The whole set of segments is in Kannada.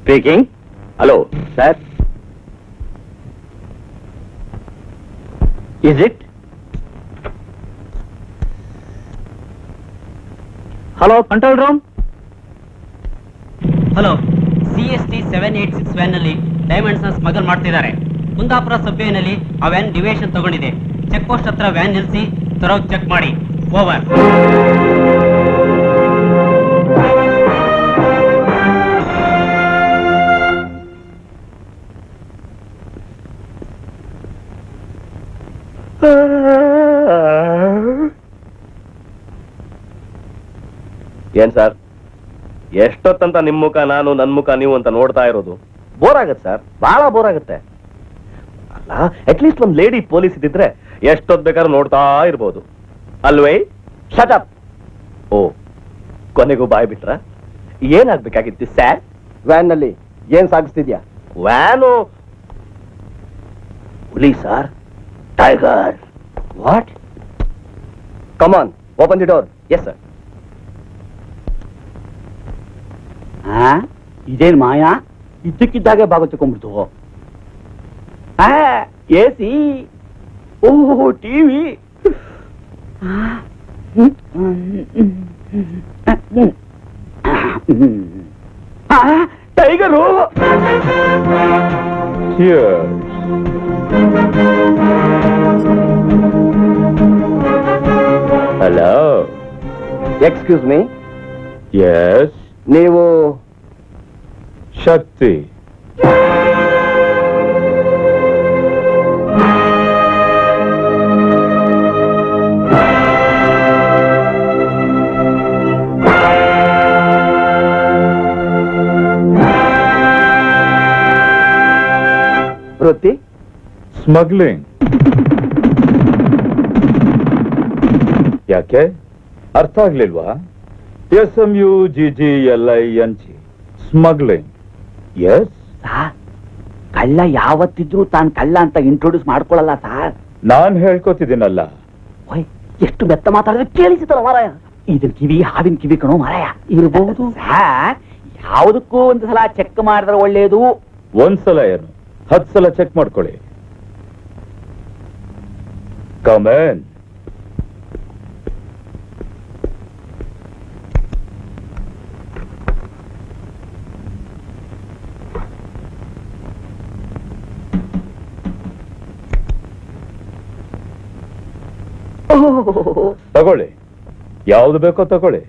Speaking hello sir is it hello control room hello C S T seven eight six van ನಲ್ಲಿ ಡೈಮಂಡ್ಸ್ ನ ಸ್ಮಗಲ್ ಮಾಡ್ತಿದ್ದಾರೆ ಕುಂದಾಪುರ ಸಬ್ವೇನಲ್ಲಿ ಆ ವ್ಯಾನ್ ಡಿವೇಶನ್ ತಗೊಂಡಿದೆ ಚೆಕ್ ಪೋಸ್ಟ್ ಹತ್ರ ವ್ಯಾನ್ ನಿಲ್ಲಿಸಿ ತರೋಗ್ ಚೆಕ್ ಮಾಡಿ ಓವರ್ ಏನ್ ಸರ್ ಎಷ್ಟೊತ್ತಂತ ನಿಮ್ ಮುಖ ನಾನು ನನ್ ಮುಖ ನೀವು ಅಂತ ನೋಡ್ತಾ ಇರೋದು ಬೋರ್ ಆಗತ್ತೆ ಸರ್ ಬಹಳ ಬೋರ್ ಆಗುತ್ತೆ ಅಲ್ಲ ಅಟ್ಲೀಸ್ಟ್ ಒಂದ್ ಲೇಡಿ ಪೊಲೀಸ್ ಇದ್ದಿದ್ರೆ ಎಷ್ಟೊತ್ ಬೇಕಾದ್ರೂ ನೋಡ್ತಾ ಇರ್ಬೋದು ಅಲ್ವೇ ಶಟಪ್ ಓ ಕೊನೆಗೂ ಬಾಯ್ ಬಿಟ್ರ ಏನಾಗ್ಬೇಕಾಗಿತ್ತು ಸ್ಯಾರ್ ವ್ಯಾನ್ ನಲ್ಲಿ ಏನ್ ಸಾಗಿಸ್ತಿದ್ಯಾ ವ್ಯಾನು ಹುಲಿ sir tiger what come on open the door yes sir ಇದೇನ್ ಮಾಯಾ ಇದ್ದಕ್ಕಿದ್ದಾಗೆ ಬಾಗುತ್ತಿಕೊಂಡ್ಬಿಡ್ತು ಎ ಸಿ ಓಹೋ TV tiger hello excuse me yes ನೀವು ಶಕ್ತಿ ವೃತ್ತಿ ಸ್ಮಗ್ಲಿಂಗ್ ಯಾಕೆ ಅರ್ಥ ಆಗ್ಲಿಲ್ವಾ S M U G G L I N G smuggling yes sir ಕಳ್ಳ ಯಾವತ್ತಿದ್ರೂ ತಾನ್ ಕಳ್ಳ ಅಂತ ಇಂಟ್ರೊಡ್ಯೂಸ್ ಮಾಡ್ಕೊಳಲ್ಲ ಸಾರ್ ನಾನ್ ಹೇಳ್ಕೊತಿದ್ದೀನಲ್ಲ ಓಯ್ ಎಷ್ಟು ಬೆತ್ತ ಮಾತಾಡಿದ್ರೆ ಕೇಳಿಸಿತಲ್ಲ ಮಾರಾಯ ಇದನ್ ಕಿವಿ ಹಾವಿನ ಕಿವಿ ಕಣೋ ಮಾರಾಯ ಇರಬಹುದು ಸಾರ್ ಯಾವುದಕ್ಕೂ ಒಂದು ಸಲ ಚೆಕ್ ಮಾಡಿದ್ರೆ ಒಳ್ಳೇದು ಒಂದ್ಸಲ ಏನು ಹತ್ ಸಲ ಚೆಕ್ ಮಾಡ್ಕೊಳ್ಳಿ ಕಮೆನ್ ತಗೊಳ್ಳಿ ಯಾವ್ದು ಬೇಕೋ ತಗೊಳ್ಳಿ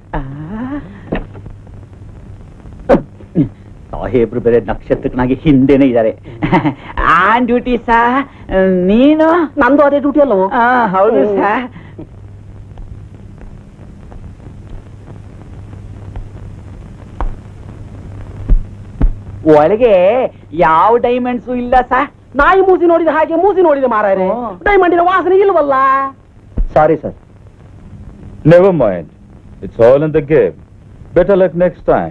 ಸಾಹೇಬ್ರು ಬೇರೆ ನಕ್ಷತ್ರಕ್ಕನಾಗಿ ಹಿಂದೆನೆ ಇದ್ದಾರೆ ಆನ್ ಡ್ಯೂಟಿ ಸಾ ನೀನು ನಂದು ಅದೇ ಡ್ಯೂಟಿ ಅಲ್ಲವೋ ಹೌದು ಸಾ ಒಳಗೆ ಯಾವ ಡೈಮಂಡ್ಸು ಇಲ್ಲ ಸಾ ನಾಯಿ ಮೂಸಿ ನೋಡಿದ ಹಾಗೆ ಮೂಸಿ ನೋಡಿದೆ ಮಾರಾಯರೆ ಹ್ಮ್. ಡೈಮಂಡಿನ ವಾಸನೆ ಇಲ್ವಲ್ಲ sorry sir never mind it's all in the game better luck next time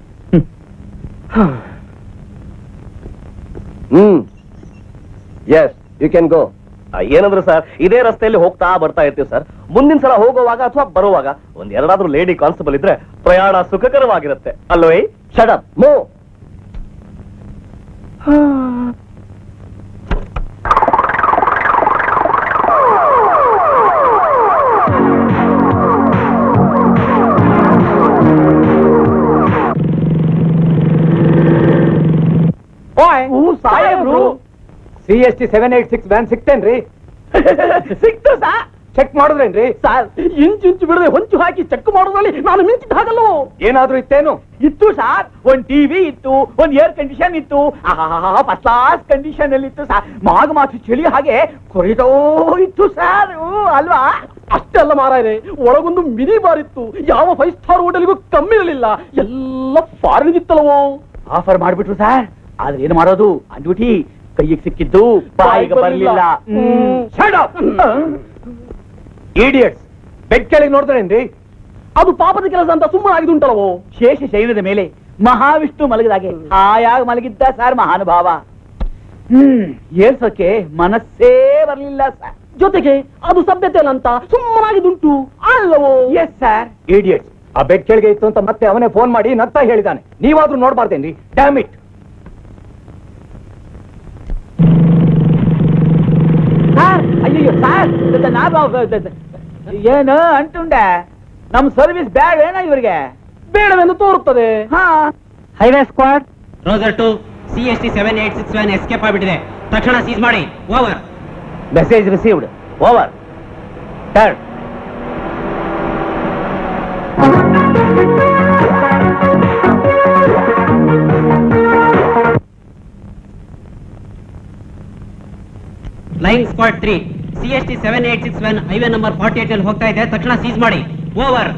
hmm yes you can go ಏನಂದ್ರೆ ಸರ್ ಇದೇ ರಸ್ತೆಯಲ್ಲಿ ಹೋಗ್ತಾ ಬರ್ತಾ ಇರ್ತೀವಿ ಸರ್ ಮುಂದಿನ ಸಲ ಹೋಗುವಾಗ ಅಥವಾ ಬರುವಾಗ ಒಂದ್ ಎರಡಾದ್ರೂ ಲೇಡಿ ಕಾನ್ಸ್ಟೇಬಲ್ ಇದ್ರೆ ಪ್ರಯಾಣ ಸುಖಕರವಾಗಿರುತ್ತೆ ಅಲ್ವೇ ಶಡಪ್ ಮೂ ಸಾಹೇಬ್ರು C S T seven eight six van ಸಿಕ್ತೇನ್ರಿ ಸಿಕ್ತು ಸಾ ಚೆಕ್ ಮಾಡಿದ್ರೇನ್ರಿ ಸರ್ ಇಂಚು ಇಂಚು ಬಿಡದೆ ಹೊಂಚು ಹಾಕಿ ಚೆಕ್ ಮಾಡೋದ್ರಲ್ಲಿ ನಾನು ಮಿಂಚಿದ ಹಾಗಲ್ಲೋ ಏನಾದ್ರೂ ಇತ್ತೇನು ಇತ್ತು ಸರ್ ಒಂದ್ ಟಿವಿ ಇತ್ತು ಒಂದ್ ಏರ್ ಕಂಡೀಷನ್ ಇತ್ತು ಫಸ್ಟ್ ಕ್ಲಾಸ್ ಕಂಡೀಷನ್ ಅಲ್ಲಿ ಇತ್ತು ಸರ್ ಮಾಗ ಮಾತು ಚಳಿ ಹಾಗೆ ಕೊರಿದೋ ಇತ್ತು ಸರ್ ಅಲ್ವಾ ಅಷ್ಟೆಲ್ಲ ಮಾರಾಯರೆ ಒಳಗೊಂದು ಮಿನಿ ಬಾರ್ ಇತ್ತು ಯಾವ ಫೈವ್ ಸ್ಟಾರ್ ಹೋಟೆಲ್ಗೂ ಕಮ್ಮಿ ಇರಲಿಲ್ಲ ಎಲ್ಲ ಫಾರಿನ್ ಇತ್ತಲ್ಲವೋ ಆಫರ್ ಮಾಡ್ಬಿಟ್ರು ಸರ್ ಆದ್ರೆ ಏನು ಮಾಡೋದು ಆನ್ ಡ್ಯೂಟಿ ಕೈಗೆ ಸಿಕ್ಕಿದ್ದು ಬಾಯಿಗೆ ಬರಲಿಲ್ಲ ಇಡಿಯಟ್ಸ್ ಬೆಡ್ ಕೆಳಗೆ ನೋಡ್ತಾರೇನ್ರಿ ಅದು ಪಾಪದ ಕೆಲಸ ಅಂತ ಸುಮ್ಮನೆ ಆಗಿದುಂಟಲ್ಲವೋ ಶೇಷ ಶೈನದ ಮೇಲೆ ಮಹಾವಿಷ್ಣು ಮಲಗಿದಾಗೆ ಹಾಯಾಗಿ ಮಲಗಿದ್ದ ಸರ್ ಮಹಾನುಭಾವ ಹ್ಮ್ ಏರ್ಸಕ್ಕೆ ಮನಸ್ಸೇ ಬರಲಿಲ್ಲ ಸರ್ ಜೊತೆಗೆ ಅದು ಸಭ್ಯತೆ ಅಲ್ಲ ಅಂತ ಸುಮ್ಮನಾಗಿದುಂಟು ಅಲ್ಲವೋ ಎಸ್ ಸರ್ ಇಡಿಯಟ್ಸ್ ಆ ಬೆಡ್ ಕೆಳಗೆ ಇತ್ತು ಅಂತ ಮತ್ತೆ ಅವನೇ ಫೋನ್ ಮಾಡಿ ನಗ್ತಾ ಹೇಳಿದಾನೆ ನೀವಾದ್ರೂ ನೋಡ್ಬಾರ್ದೇನ್ರಿ ಡ್ಯಾಮ್ ಇಟ್ ಅಯ್ಯೋ ಸರ್ ಏನು ಅಂಟುಂಡೆ ನಮ್ ಸರ್ವಿಸ್ ಬ್ಯಾಡ ಏನ ಇವ್ರಿಗೆ ಬೇಡವೆಂದು ತೋರುತ್ತದೆ ಹಾ highway squad roger to C S T seven eight six seven escape ಆಗಿಬಿಟ್ಟಿದೆ ತಕ್ಷಣ ಸೀಸ್ ಮಾಡಿ over message received over turn line squad three C S T seven eight six seven highway number forty eight ಅಲ್ಲಿ ಹೋಗ್ತಾ ಇದೆ ತಕ್ಷಣ ಸೀಸ್ ಮಾಡಿ ಓವರ್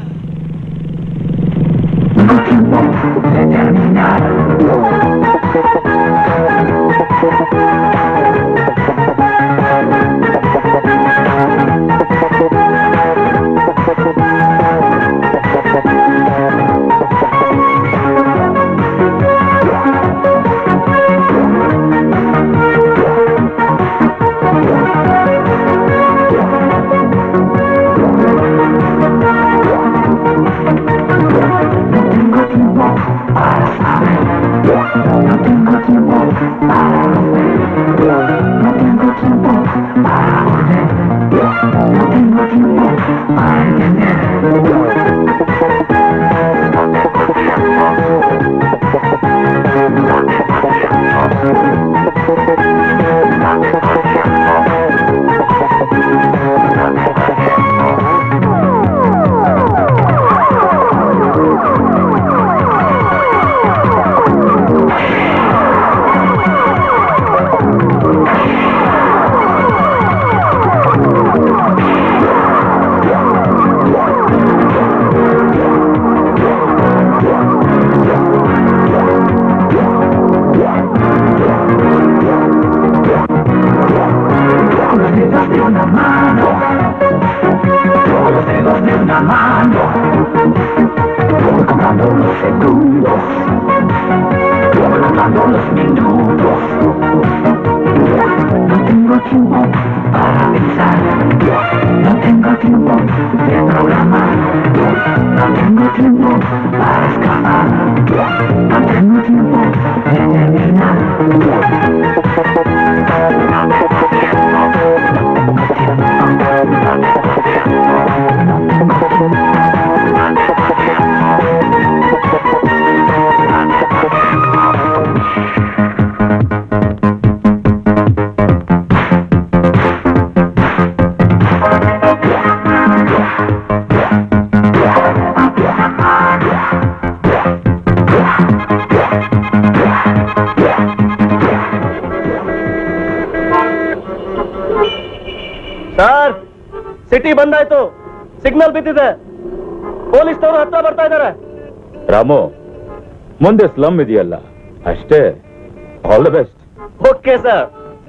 ಸರ್ ಸಿಟಿ ಬಂದಾಯ್ತು ಸಿಗ್ನಲ್ ಬಿದ್ದಿದೆ ಪೊಲೀಸ್ನವರು ಹತ್ರ ಬರ್ತಾ ಇದ್ದಾರೆ ರಾಮು ಮುಂದೆ ಸ್ಲಮ್ ಇದೆಯಲ್ಲ ಅಷ್ಟೇ all the best okay sir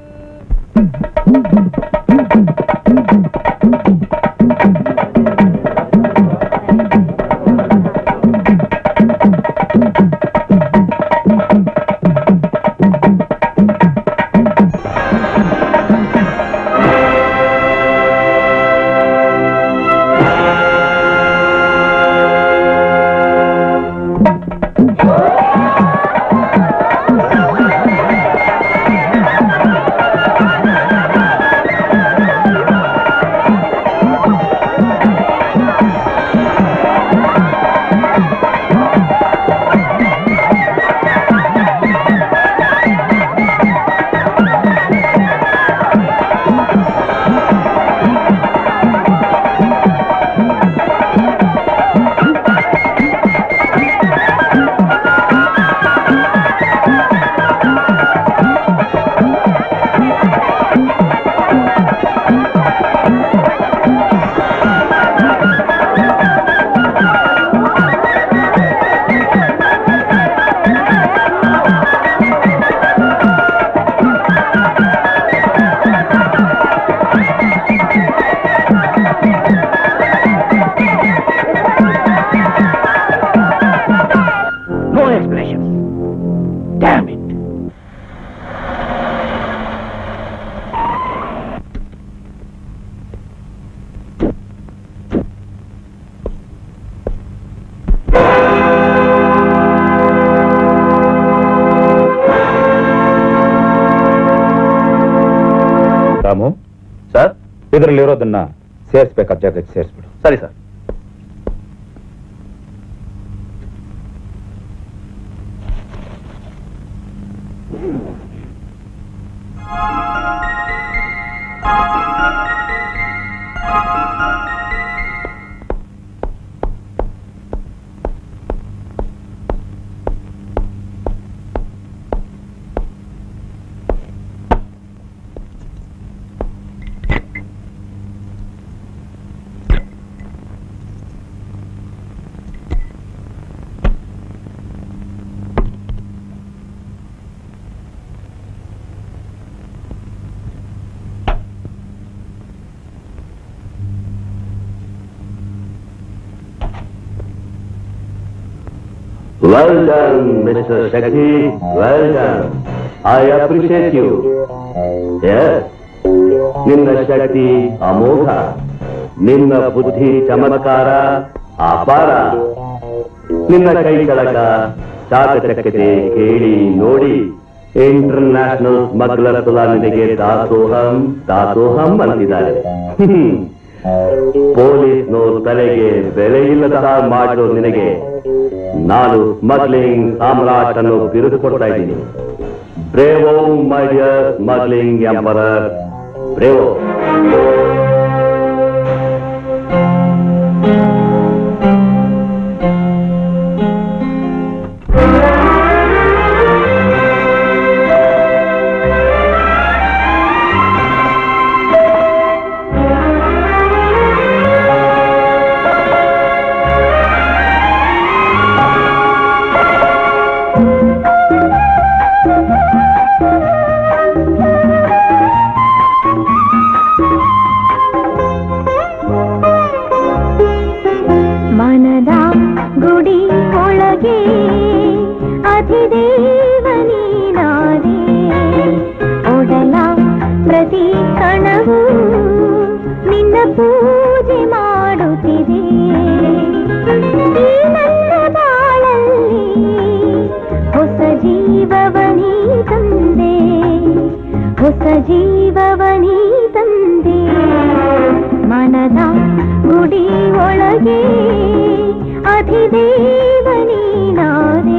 no expression damn it Ramu sir ಇದರಲ್ಲಿರೋದನ್ನ ಸೇರಿಸ್ಬೇಕಾದ ಜಾಗಕ್ಕೆ ಸೇರಿಸ್ಬಿಡು ಸರಿ sir Well done, Mr. Shakti. Well done. I appreciate you. Yes. ನಿನ್ನ ಶಕ್ತಿ ಅಮೋಘ ನಿನ್ನ ಬುದ್ಧಿ ಚಮತ್ಕಾರ ಅಪಾರ ನಿನ್ನ ಕೈ ಕೆಳಗ ಚಾಕಚಕ್ಯತೆ ಕೇಳಿ ನೋಡಿ ಇಂಟರ್ನ್ಯಾಷನಲ್ ಸ್ಮಗ್ಲರ್ ಕುಲ ನಿನಗೆ ದಾಸೋಹಂ ದಾಸೋಹಂ ಅಂತಿದ್ದಾರೆ ಹ್ಮ್. ಪೊಲೀಸ್ನವ್ರ ತಲೆಗೆ ಬೆಲೆ ಇಲ್ಲದ ಹಾಗೆ ಮಾಡಿರೋ ನಿನಗೆ ನಾನು ಸ್ಮಗ್ಲಿಂಗ್ ಸಾಮ್ರಾಟ್ ಅನ್ನು ಬಿರುದು ಕೊಡ್ತಾ ಇದ್ದೀನಿ bravo my dear smuggling emperor bravo ಮನದ ಗುಡಿ ಒಳಗೆ ಅಧಿದೇವನೀನಾದೆ ಒಡಲ ಪ್ರತಿ ಕಣವು ನಿನ್ನ ಪೂಜೆ ಮಾಡುತ್ತಿದೆ ಈ ನನ್ನ ಬಾಳಲ್ಲಿ ಹೊಸ ಜೀವವನೀ ತಂದೆ ಹೊಸ ಜೀವವನೀ ತಂದೆ ಮನದ ಗುಡಿ ಒಳಗೆ ಅಧಿದೇವನೀನಾದೆ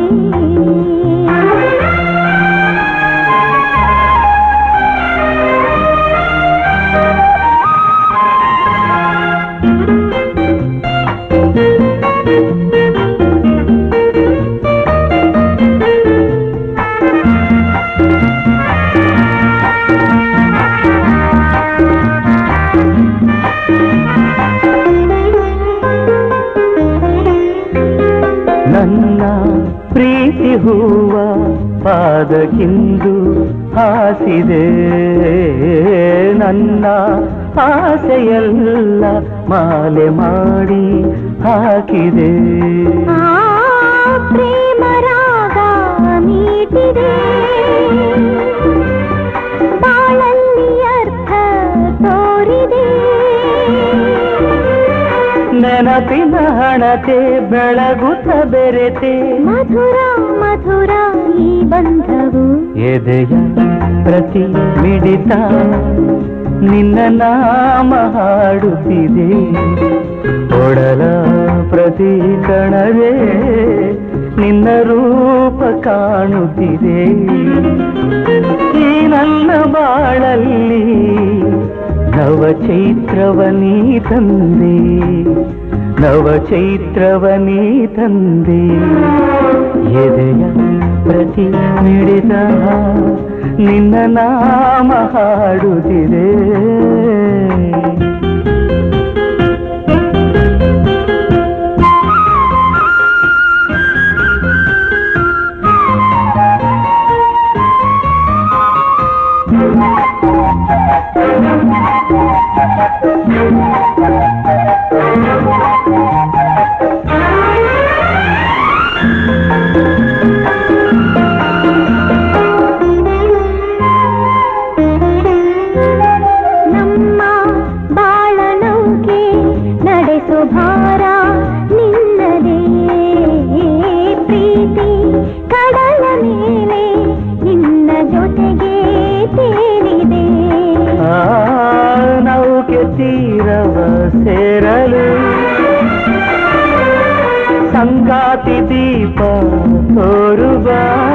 ನನ್ನ ಪ್ರೀತಿ ಹೂವ ಪಾದಕ್ಕಿಂದು ಹಾಸಿದೆ ನನ್ನ ಆಸೆಯೆಲ್ಲ ಮಾಲೆ ಮಾಡಿ ಹಾಕಿದೆ ಆ ಪ್ರೇಮ ರಾಗ ಮೀಟಿದೆ ಬಾಳಲ್ಲಿ ಅರ್ಥ ತೋರಿದೆ ನೆನಪಿನ ಹಣತೆ ಬೆಳಗುತ್ತ ಬೆರೆತೆ ಮಧುರ ಮಧುರ ಈ ಬಂಧವು ಎದೆಯ ಪ್ರತಿ ಮಿಡಿತ ನಿನ್ನ ನಾಮ ಹಾಡುತ್ತಿದೆ ಒಡಲ ಪ್ರತಿ ಕಣವೇ ನಿನ್ನ ರೂಪ ಕಾಣುತ್ತಿದೆ ಈ ನನ್ನ ಬಾಳಲ್ಲಿ ನವ ಚೈತ್ರವನೀ ತಂದೆ ನವ ಚೈತ್ರವನೀ ತಂದೆ ಎದೆಯ ಪ್ರತಿ ಮಿಡಿದ ನಿನ್ನ ನಾಮ ಹಾಡುತ್ತಿದೆ ನಮ್ಮ ಬಾ ಬೆಳಗಲು ಸಂಗಾತಿ ದೀಪ ತೋರುವ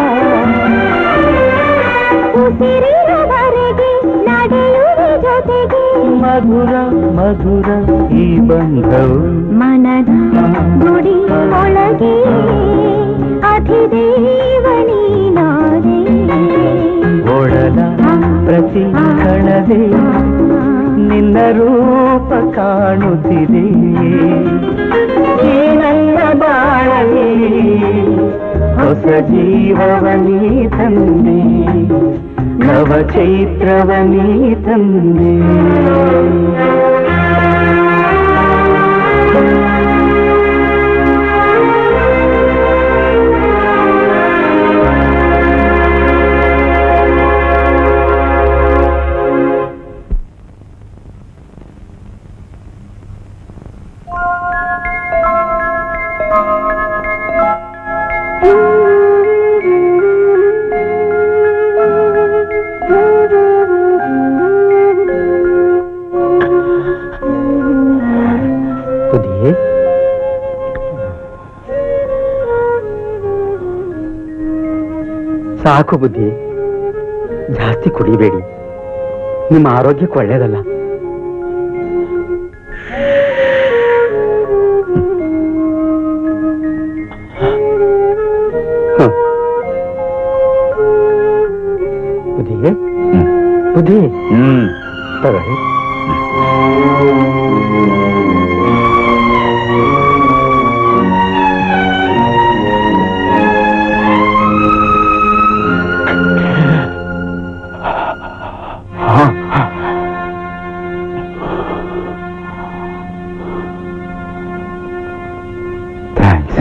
ಉಸಿರಿರುವವರೆಗೆ ನಡೆಯುವ ಜೊತೆಗೆ ಮಧುರ ಮಧುರ ಈ ಬಂಧವು ಮನದ ಗುಡಿ ಒಳಗೆ ಅಧಿದೇವನಿ ನಾನೇ ಒಡಲ ಪ್ರತಿ ಕಣದೆ ನಿನ್ನ ರೂಪ ಕಾಣುತ್ತಿದೆ ಈ ನನ್ನ ಬಾಳಲಿ ಹೊಸ ಜೀವವನೀ ತಂದೆ ನವ ಚೈತ್ರವನೀ ತಂದೆ ಬುದ್ಧಿ ಸಾಕು ಬುದ್ಧಿ ಜಾಸ್ತಿ ಕುಡಿಬೇಡಿ ನಿಮ್ಮ ಆರೋಗ್ಯಕ್ಕೆ ಒಳ್ಳೇದಲ್ಲ ಹ. ಬುದ್ಧಿ ಬುದ್ಧಿ ಹ್ಮ್ ತಗೊಳ್ಳಿ ಥ್ಯಾಂಕ್ಸ್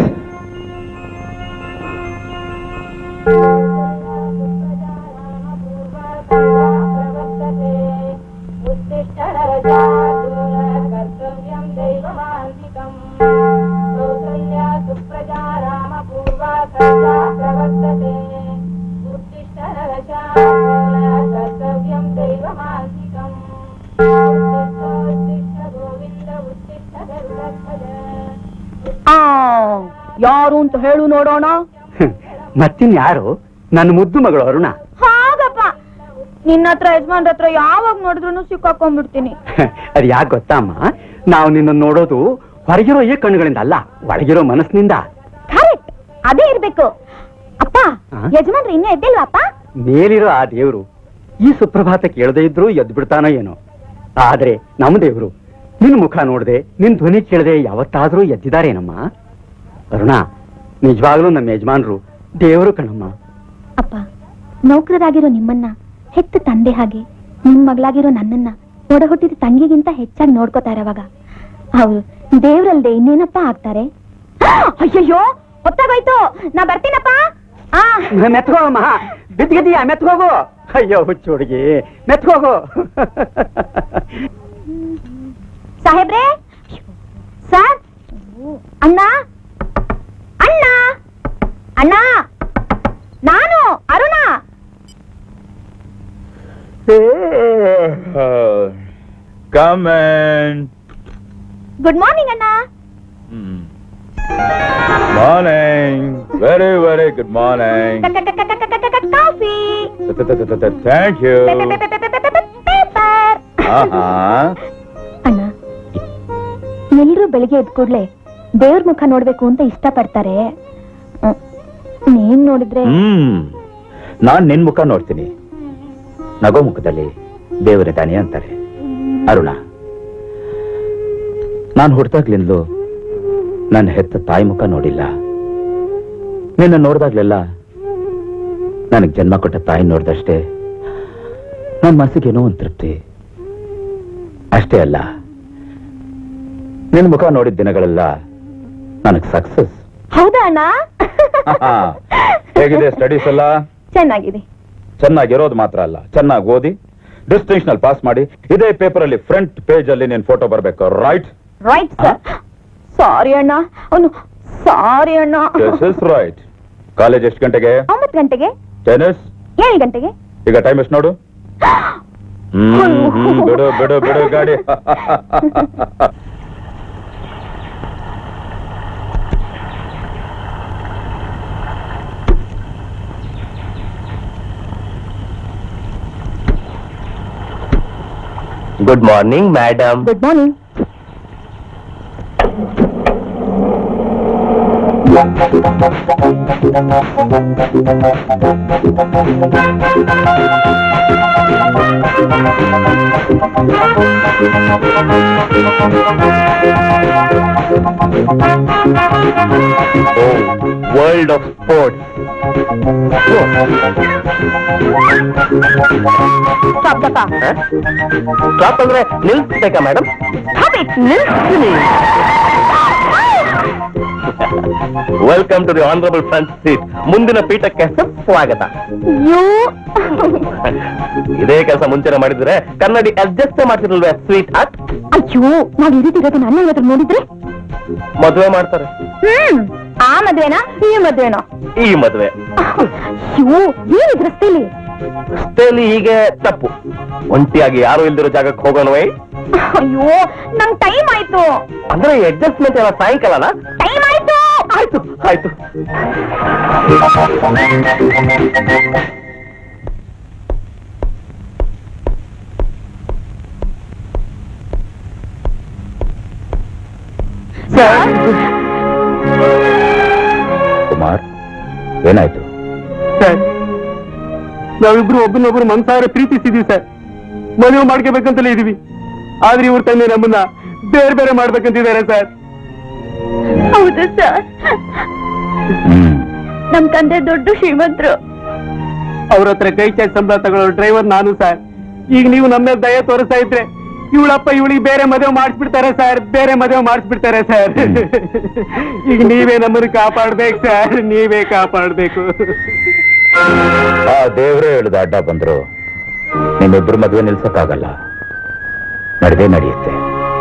ಯಾರು ಅಂತ ಹೇಳು ನೋಡೋಣ ಮತ್ತಿನ್ ಯಾರು ನನ್ನ ಮುದ್ದು ಮಗಳು ಅರುಣ ಹಾಗಪ್ಪ ನಿನ್ನ ಹತ್ರ ಯಜಮಾನ್ರ ಹತ್ರ ಯಾವಾಗ ನೋಡಿದ್ರು ಸಿಕ್ಕಾಕೊಂಡ್ಬಿಡ್ತೀನಿ ಅದು ಯಾಕೆ ಗೊತ್ತಮ್ಮ ನಾವು ನಿನ್ನ ನೋಡೋದು ಹೊರಗಿರೋ ಈ ಕಣ್ಣುಗಳಿಂದ ಅಲ್ಲ ಒಳಗಿರೋ ಮನಸ್ಸಿನಿಂದ ಕರೆಕ್ಟ್ ಅದೇ ಇರ್ಬೇಕು ಅಪ್ಪ ಹಾ? ಯಜಮಾನ್ರು ಇನ್ನೂ ಎದ್ದಿಲ್ವಾಪ್ಪ ಮೇಲಿರೋ ಆ ದೇವ್ರು ಈ ಸುಪ್ರಭಾತ ಕೇಳದೇ ಇದ್ರು ಎದ್ದು ಬಿಡ್ತಾನೋ ಏನೋ ಆದ್ರೆ ನಮ್ಮ ದೇವ್ರು ನಿನ್ ಮುಖ ನೋಡದೆ ನಿನ್ ಧ್ವನಿ ಕೇಳದೆ ಯಾವತ್ತಾದ್ರೂ ಎದ್ದಿದಾರೇನಮ್ಮ ಅರುಣ ನಿಜವಾಗ್ಲೂ ನಮ್ಮ ಯಜಮಾನ್ರು ದೇವರು ಕಣಮ್ಮ ಅಪ್ಪ ನೌಕರರಾಗಿರೋ ನಿಮ್ಮನ್ನ ಹೆತ್ತ ತಂದೆ ಹಾಗೆ ನಿಮ್ ಮಗಳಾಗಿರೋ ನನ್ನನ್ನ ಒಡ ಹುಟ್ಟಿದ ತಂಗಿಗಿಂತ ಹೆಚ್ಚಾಗಿ ನೋಡ್ಕೋತಾ ಇರೋವಾಗ ಅವರು ದೇವ್ರಲ್ದೆ ಇನ್ನೇನಪ್ಪ ಆಗ್ತಾರೆ ಅಯ್ಯಯ್ಯೋ ಹೊತ್ತಾಗೋಯ್ತು ನಾ ಬರ್ತೀನಪ್ಪ ಆ ಮೆತ್ಕೋಗಮ್ಮ ಬಿದ್ದಿದ್ದೀಯ ಮೆತ್ಕೋಗು ಅಯ್ಯೋ ಹುಚ್ಚು ಹುಡುಗಿ ಮೆತ್ಕೋಗು ಸಾಹೇಬ್ರೆ ಸರ್ ಅಣ್ಣ ಅಣ್ಣ ಅಣ್ಣ ನಾನು ಅರುಣ ಕಮೆಂಟ್ ಗುಡ್ ಮಾರ್ನಿಂಗ್ ಅಣ್ಣ morning very very good morning coffee thank you paper ಆಹಾ ಅಣ್ಣ ಎಲ್ರೂ ಬೆಳಿಗ್ಗೆ ಎದ್ದ ಕೂಡ್ಲೆ ದೇವ್ರ ಮುಖ ನೋಡ್ಬೇಕು ಅಂತ ಇಷ್ಟಪಡ್ತಾರೆ ಹ್ಮ್. ನೀನ್ ನೋಡಿದ್ರೆ ಹ್ಮ್ ನಾನ್ ನಿನ್ ಮುಖ ನೋಡ್ತೀನಿ ನಗೋ ಮುಖದಲ್ಲಿ ದೇವರಿದ್ದಾನೆ ಅಂತಾರೆ ಅರುಣ ನಾನು ಹುಡ್ತಾಗ್ಲಿಂದಲೂ ನನ್ನ ಹೆತ್ತ ತಾಯಿ ಮುಖ ನೋಡಿಲ್ಲ ನಿನ್ನ ನೋಡ್ದಾಗ್ಲೆಲ್ಲ ನನಗೆ ಜನ್ಮ ಕೊಟ್ಟ ತಾಯಿ ನೋಡ್ದಷ್ಟೇ ನನ್ನ ಮನಸ್ಸಿಗೇನೋ ಒಂದು ತೃಪ್ತಿ ಅಷ್ಟೇ ಅಲ್ಲ ನಿನ್ನ ಮುಖ ನೋಡಿದ ದಿನಗಳೆಲ್ಲ ನನಗೆ ಸಕ್ಸಸ್ ಹೌದಾ ಅಣ್ಣ ಹೇಗಿದೆ ಸ್ಟಡೀಸ್ ಎಲ್ಲ ಚೆನ್ನಾಗಿದೆ ಚೆನ್ನಾಗಿರೋದು ಮಾತ್ರ ಅಲ್ಲ ಚೆನ್ನಾಗಿ ಓದಿ ಡಿಸ್ಟಿಂಕ್ಷನ್ ಅಲ್ಲಿ ಪಾಸ್ ಮಾಡಿ ಇದೇ ಪೇಪರ್ ಅಲ್ಲಿ ಫ್ರಂಟ್ ಪೇಜ್ ಅಲ್ಲಿ ನಿನ್ ಫೋಟೋ ಬರ್ಬೇಕು ರೈಟ್ ರೈಟ್ ಸರ್ ಸಾರಿ ಅಣ್ಣ ಅವನು ಸಾರಿ ಅಣ್ಣ ದಿಸ್ ಇಸ್ ರೈಟ್ ಕಾಲೇಜ್ ಎಷ್ಟು ಗಂಟೆಗೆ ಒಂಬತ್ತು ಗಂಟೆಗೆ ಟೆನಿಸ್ ಏಳು ಗಂಟೆಗೆ ಈಗ ಟೈಮ್ ಎಷ್ಟು ನೋಡು ಹ್ಮ್, ಹ್ಮ್, ಬಿಡು ಬಿಡು ಬಿಡು ಗಾಡಿ good morning madam good morning world of sports stop ಅಂದ್ರೆ ನಿಲ್ಸ್ಬೇಕಾ ಮೇಡಮ್ ನಿಲ್ಸ್ತೀನಿ welcome to the honourable front seat ಮುಂದಿನ ಪೀಠಕ್ಕೆ ಸ್ವಾಗತ ಯೋ ಇದೇ ಕೆಲಸ ಮುಂಚೆನೆ ಮಾಡಿದ್ರೆ ಕನ್ನಡಿ ಅಡ್ಜಸ್ಟ್ ಮಾಡ್ತಿರಲ್ವೇ ಸ್ವೀಟ್ ಹಾರ್ಟ್ ಅಯ್ಯೋ ನಾವ್ ಈ ರೀತಿ ಇರೋದನ್ನ ಅನ್ನ ಇವತ್ತು ನೋಡಿದ್ರೆ ಮದುವೆ ಮಾಡ್ತಾರೆ ಹ್ಮ್ ಆ ಮದ್ವೆನಾ ಈ ಮದ್ವೆನಾ ಈ ಮದುವೆ ಅಯ್ಯೋ ಏನಿದ್ ರಸ್ತೆಲಿ ರಸ್ತೆಯಲ್ಲಿ ಹೀಗೆ ತಪ್ಪು ಒಂಟಿಯಾಗಿ ಯಾರು ಇಲ್ದಿರೋ ಜಾಗಕ್ಕೆ ಹೋಗೋಣವೇ ಅಯ್ಯೋ ನಂಗ್ ಟೈಮ್ ಆಯ್ತು ಅಂದ್ರೆ ಅಡ್ಜಸ್ಟ್ಮೆಂಟ್ ಎಲ್ಲ ಸಾಯಂಕಾಲನ ಟೈಮ್ ಆಯ್ತು ಆಯ್ತು ಆಯ್ತು ಕುಮಾರ್ ಏನಾಯ್ತು ಸರ್ ನಾವಿಬ್ರು ಒಬ್ಬನೊಬ್ರು ಮನ್ಸಾರ ಪ್ರೀತಿಸಿದೀವಿ ಸರ್ ಮದುವೆ ಮಾಡ್ಕೋಬೇಕಂತಲೇ ಇದೀವಿ ಆದ್ರೆ ಇವ್ರ ತಂದೆ ನಮ್ಮನ್ನ ಬೇರೆ ಬೇರೆ ಮಾಡ್ಬೇಕಂತಿದ್ದಾರೆ ಸರ್ ಹೌದು ಸರ್ ಹ್ಮ್ ನಮ್ ತಂದೆ ದೊಡ್ಡ ಶ್ರೀಮಂತರು ಅವ್ರ ಹತ್ರ ಕೈ ಚಾಚ್ ಸಂಬಳ ತಗೊಳ್ಳೋ ಡ್ರೈವರ್ ನಾನು ಸರ್ ಈಗ ನೀವು ನಮ್ಮ ಮೇಲೆ ದಯ ತೋರಿಸ್ತಾ ಇದ್ರೆ ಇವಳಪ್ಪ ಇವಳಿಗೆ ಬೇರೆ ಮದುವೆ ಮಾಡಿಸ್ಬಿಡ್ತಾರೆ ಸರ್ ಬೇರೆ ಮದುವೆ ಮಾಡಿಸ್ಬಿಡ್ತಾರೆ ಸರ್ ಈಗ ನೀವೇ ನಮ್ಮನ್ನು ಕಾಪಾಡ್ಬೇಕು ಸರ್ ನೀವೇ ಕಾಪಾಡ್ಬೇಕು ಆ ದೇವ್ರೇ ಹೇಳಿದ ಅಡ್ಡ ಬಂದ್ರು ನಿಮ್ಮಿಬ್ರು ಮದುವೆ ನಿಲ್ಸಕ್ಕಾಗಲ್ಲ ನಡೆದೇ ನಡೆಯುತ್ತೆ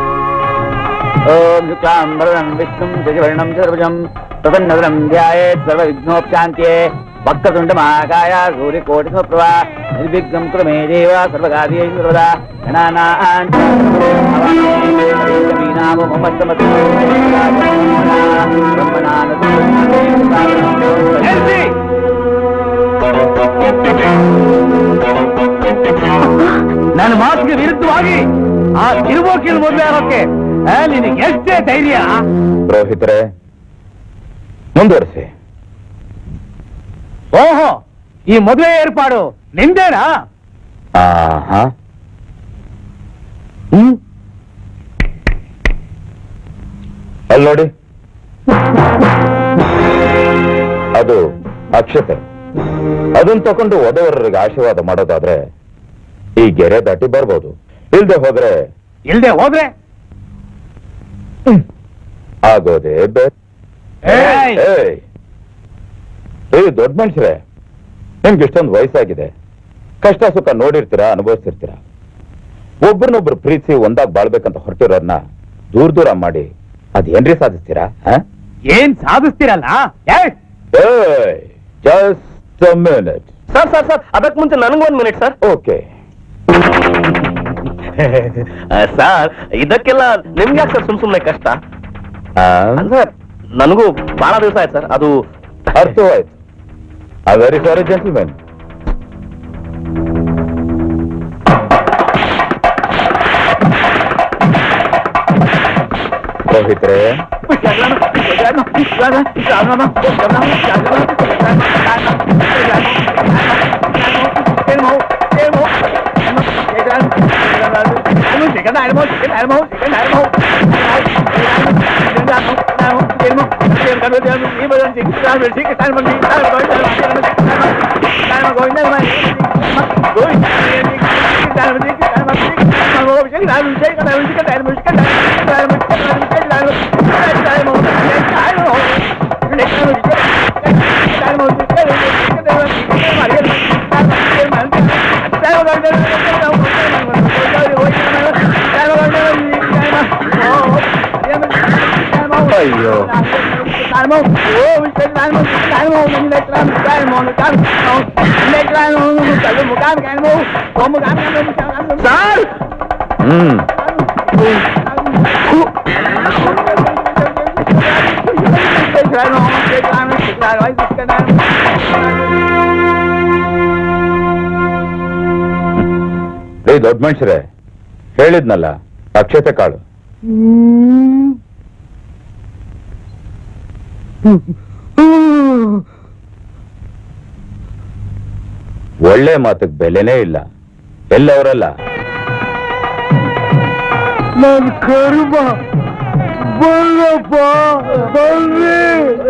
ಓಂ ಶುಕ್ಲಾಂಬರಂ ವಿಷ್ಣುಂ ಶಶಿವರ್ಣಂ ಚತುರ್ಭುಜಂ ಪ್ರಸನ್ನವರಂ ಧ್ಯಾಯೇತ್ ಸರ್ವವಿಘ್ನೋಪಶಾಂತ್ಯೇ ವಕ್ರತುಂಡ ಮಹಾಕಾಯ ಸೂರ್ಯಕೋಟಿ ಸಮಪ್ರಭಾ ನಿರ್ವಿಘ್ನಂ ಕುರು ಮೇ ದೇವ ಸರ್ವಕಾರ್ಯೇಷು ಸರ್ವದಾ ಗಣಾನಾಂ ನಾಮ ಮಮಸ್ತಮತಿ ನನ್ನ ಮಾತಿಗೆ ವಿರುದ್ಧವಾಗಿ ಆ ತಿರುಬೋಕಿಲ್ ಮದುವೆ ಆಗೋಕೆ ನಿನಗೆ ಎಷ್ಟೇ ಧೈರ್ಯ ಪುರೋಹಿತರೆ ಮುಂದುವರಿಸಿ ಓಹೋ ಈ ಮದುವೆ ಏರ್ಪಾಡು ನಿಂದೇನಾ ಆಹಾ ಹ್ಮ್ ಅಲ್ಲಿ ನೋಡಿ ಅದು ಅಕ್ಷತೆ ಅದನ್ನ ತಕೊಂಡು ವಧುವರರಿಗೆ ಆಶೀರ್ವಾದ ಮಾಡೋದಾದ್ರೆ ಈ ಗೆರೆ ದಾಟಿ ಬರ್ಬೋದು ಇಲ್ದೆ ಹೋದ್ರೆ ಇಲ್ದೆ ಹೋದ್ರೆ ಆಗೋದೇ ಬೇರೆ ಏಯ್! ಏಯ್! ಏ ದೊಡ್ಡ ಮನುಷ್ಯರೇ ನಿಮ್ಗೆ ಇಷ್ಟೊಂದು ವಯಸ್ಸಾಗಿದೆ ಕಷ್ಟ ಸುಖ ನೋಡಿರ್ತೀರಾ ಅನುಭವಿಸಿರ್ತೀರಾ ಒಬ್ರನ್ನೊಬ್ರು ಪ್ರೀತಿಸಿ ಒಂದಾಗ್ ಬಾಳ್ಬೇಕಂತ ಹೊರಟಿರೋರ್ನ ದೂರ ದೂರ ಮಾಡಿ ಅದೇನ್ರಿ ಸಾಧಿಸ್ತೀರಾ ಏನ್ ಸಾಧಿಸ್ತೀರಲ್ಲ ಏಯ್! Just minute sir sir sir ಅದಕ್ಕೆ ಮುಂಚೆ ನನಗೊಂದು ಮಿನಿಟ್ ಸರ್ ಓಕೆ ಸರ್ ಇದಕ್ಕೆಲ್ಲ ನಿಮ್ಗೆ ಯಾಕೆ ಸರ್ ಸುಮ್ ಸುಮ್ನೆ ಕಷ್ಟ ಅಂದ್ರೆ ನನಗೂ ಬಹಳ ದಿವಸ ಆಯ್ತು ಸರ್ ಅದು ಅರ್ಥವಾಯ್ತು ಐ ವೆರಿ ಸಾರಿ ಜೆಂಟಲ್ಮೆನ್ ರೋಹಿತ್ರೆ ಅಯ್ಯೋ ಸರ್ ಹ್ಮ್ ರೀ ದೊಡ್ಡ ಮನುಷ್ಯರೇ ಹೇಳಿದ್ನಲ್ಲ ಅಕ್ಷತೆ ಕಾಳು ಒಳ್ಳೆ ಮಾತಿಗೆ ಬೆಲೆನೇ ಇಲ್ಲ ಎಲ್ಲವರಲ್ಲ ನನ್ ಕರ್ಮ ಬಲ್ಲಪ್ಪ ಬಲ್ರಿ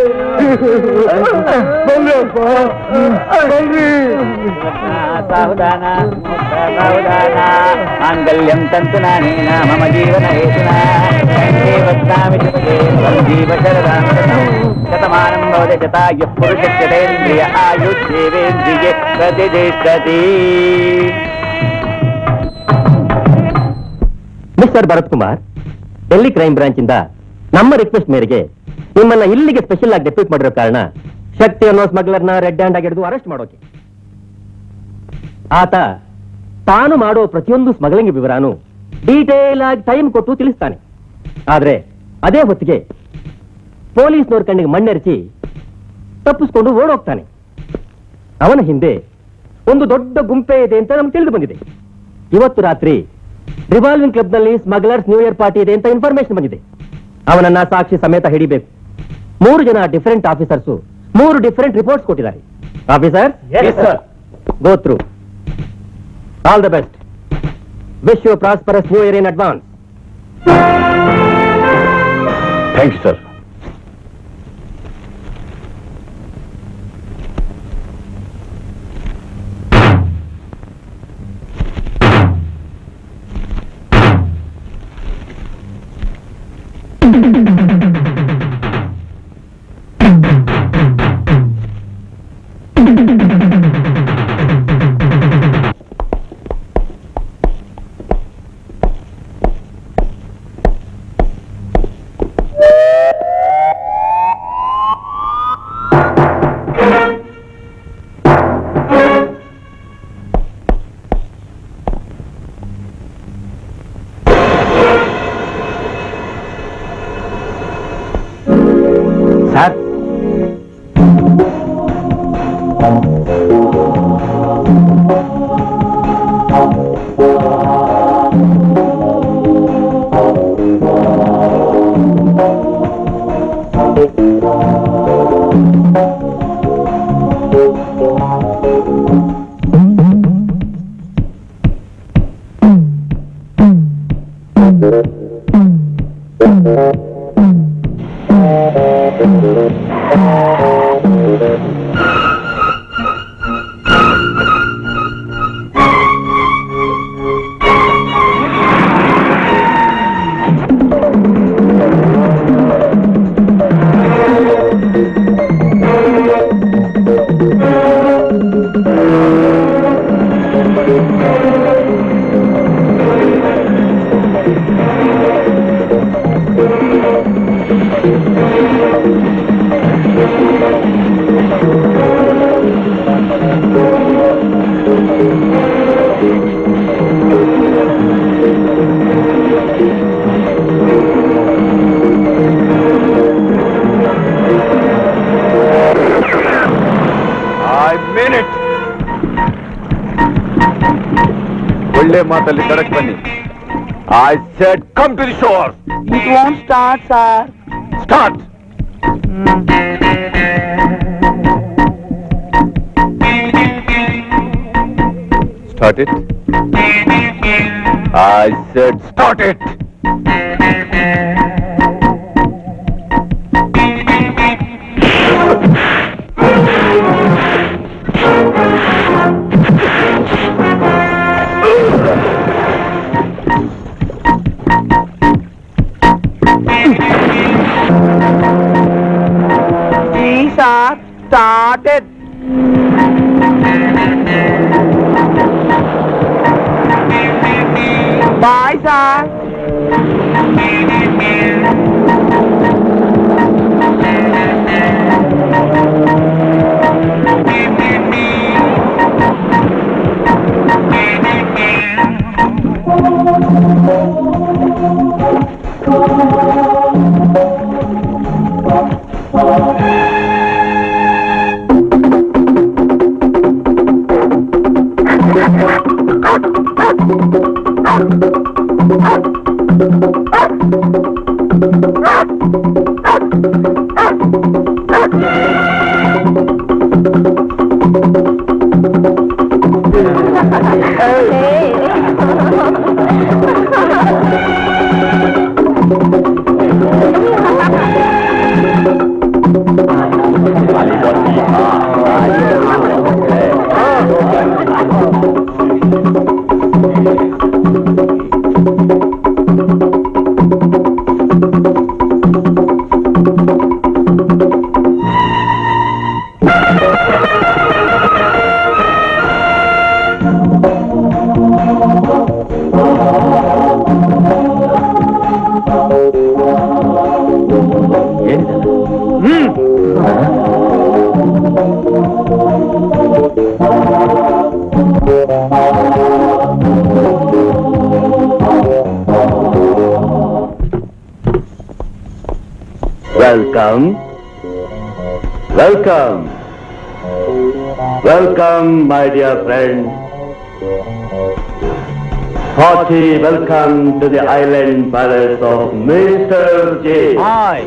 ಬಲ್ಲಪ್ಪ ಬಲ್ರಿ ಸಾವಧಾನ ಸಾವಧಾನ ಮಾಂಗಲ್ಯಂ ತಂತು ನಾನೇನ ಮಮ ಜೀವನ ಹೇತುನ ಕಂಠೇ ವಕ್ತಾಮಿ ಶುಭಗೆ ಸಂಜೀವ ಶರದಾಂ ಶತಮಾನಂ ಭವತಿ ಶತಾಯ ಪುರುಷೇಂದ್ರಿಯ ಆಯುಷ್ಯೇವೇಂದ್ರಿಯೇ ಪ್ರತಿಷ್ಠತಿ mister Bharat Kumar Delhi crime branch ಇಂದ ನಮ್ಮ ರಿಕ್ವೆಸ್ಟ್ ಮೇರೆಗೆ ನಿಮ್ಮನ್ನ ಇಲ್ಲಿಗೆ ಸ್ಪೆಷಲ್ ಆಗಿ ಡೆಪ್ಯೂಟ್ ಮಾಡಿರೋ ಕಾರಣ ಶಕ್ತಿ ಅನ್ನೋ ಸ್ಮಗ್ಲರ್ನ ರೆಡ್ ಹ್ಯಾಂಡ್ ಆಗಿ ಹಿಡಿದು ಅರೆಸ್ಟ್ ಮಾಡೋಕೆ ಆತ ತಾನು ಮಾಡೋ ಪ್ರತಿಯೊಂದು ಸ್ಮಗ್ಲಿಂಗ್ ವಿವರಾನು ಡೀಟೇಲ್ ಆಗಿ ಟೈಮ್ ಕೊಟ್ಟು ತಿಳಿಸ್ತಾನೆ ಆದ್ರೆ ಅದೇ ಹೊತ್ತಿಗೆ ಪೊಲೀಸ್ನವ್ರ ಕಣ್ಣಿಗೆ ಮಣ್ಣೆರಚಿ ತಪ್ಪಿಸ್ಕೊಂಡು ಓಡೋಗ್ತಾನೆ ಅವನ ಹಿಂದೆ ಒಂದು ದೊಡ್ಡ ಗುಂಪೆ ಇದೆ ಅಂತ ನಮ್ಗೆ ತಿಳಿದು ಬಂದಿದೆ ಇವತ್ತು ರಾತ್ರಿ ರಿವಾಲ್ವಿಂಗ್ ಕ್ಲಬ್ ನಲ್ಲಿ ಸ್ಮಗ್ಲರ್ಸ್ ನ್ಯೂ ಇಯರ್ ಪಾರ್ಟಿ ಇದೆ ಅಂತ ಇನ್ಫಾರ್ಮೇಶನ್ ಬಂದಿದೆ ಅವನನ್ನ ಸಾಕ್ಷಿ ಸಮೇತ ಹಿಡಿಬೇಕು ಮೂರು ಜನ ಡಿಫರೆಂಟ್ ಆಫೀಸರ್ಸ್ ಮೂರು ಡಿಫರೆಂಟ್ ರಿಪೋರ್ಟ್ಸ್ ಕೊಟ್ಟಿದ್ದಾರೆ officer go through all the best wish you prosperous new year in advance thank you sir sir I mean it ಒಳ್ಳೆ ಮಾತಲ್ಲಿ ಕಡಕ್ ಬನ್ನಿ I said come to the shore it won't start sir start start it I said start it sir started boy sir welcome welcome welcome my dear friend Hearty welcome to the island palace of Mr. J. Hi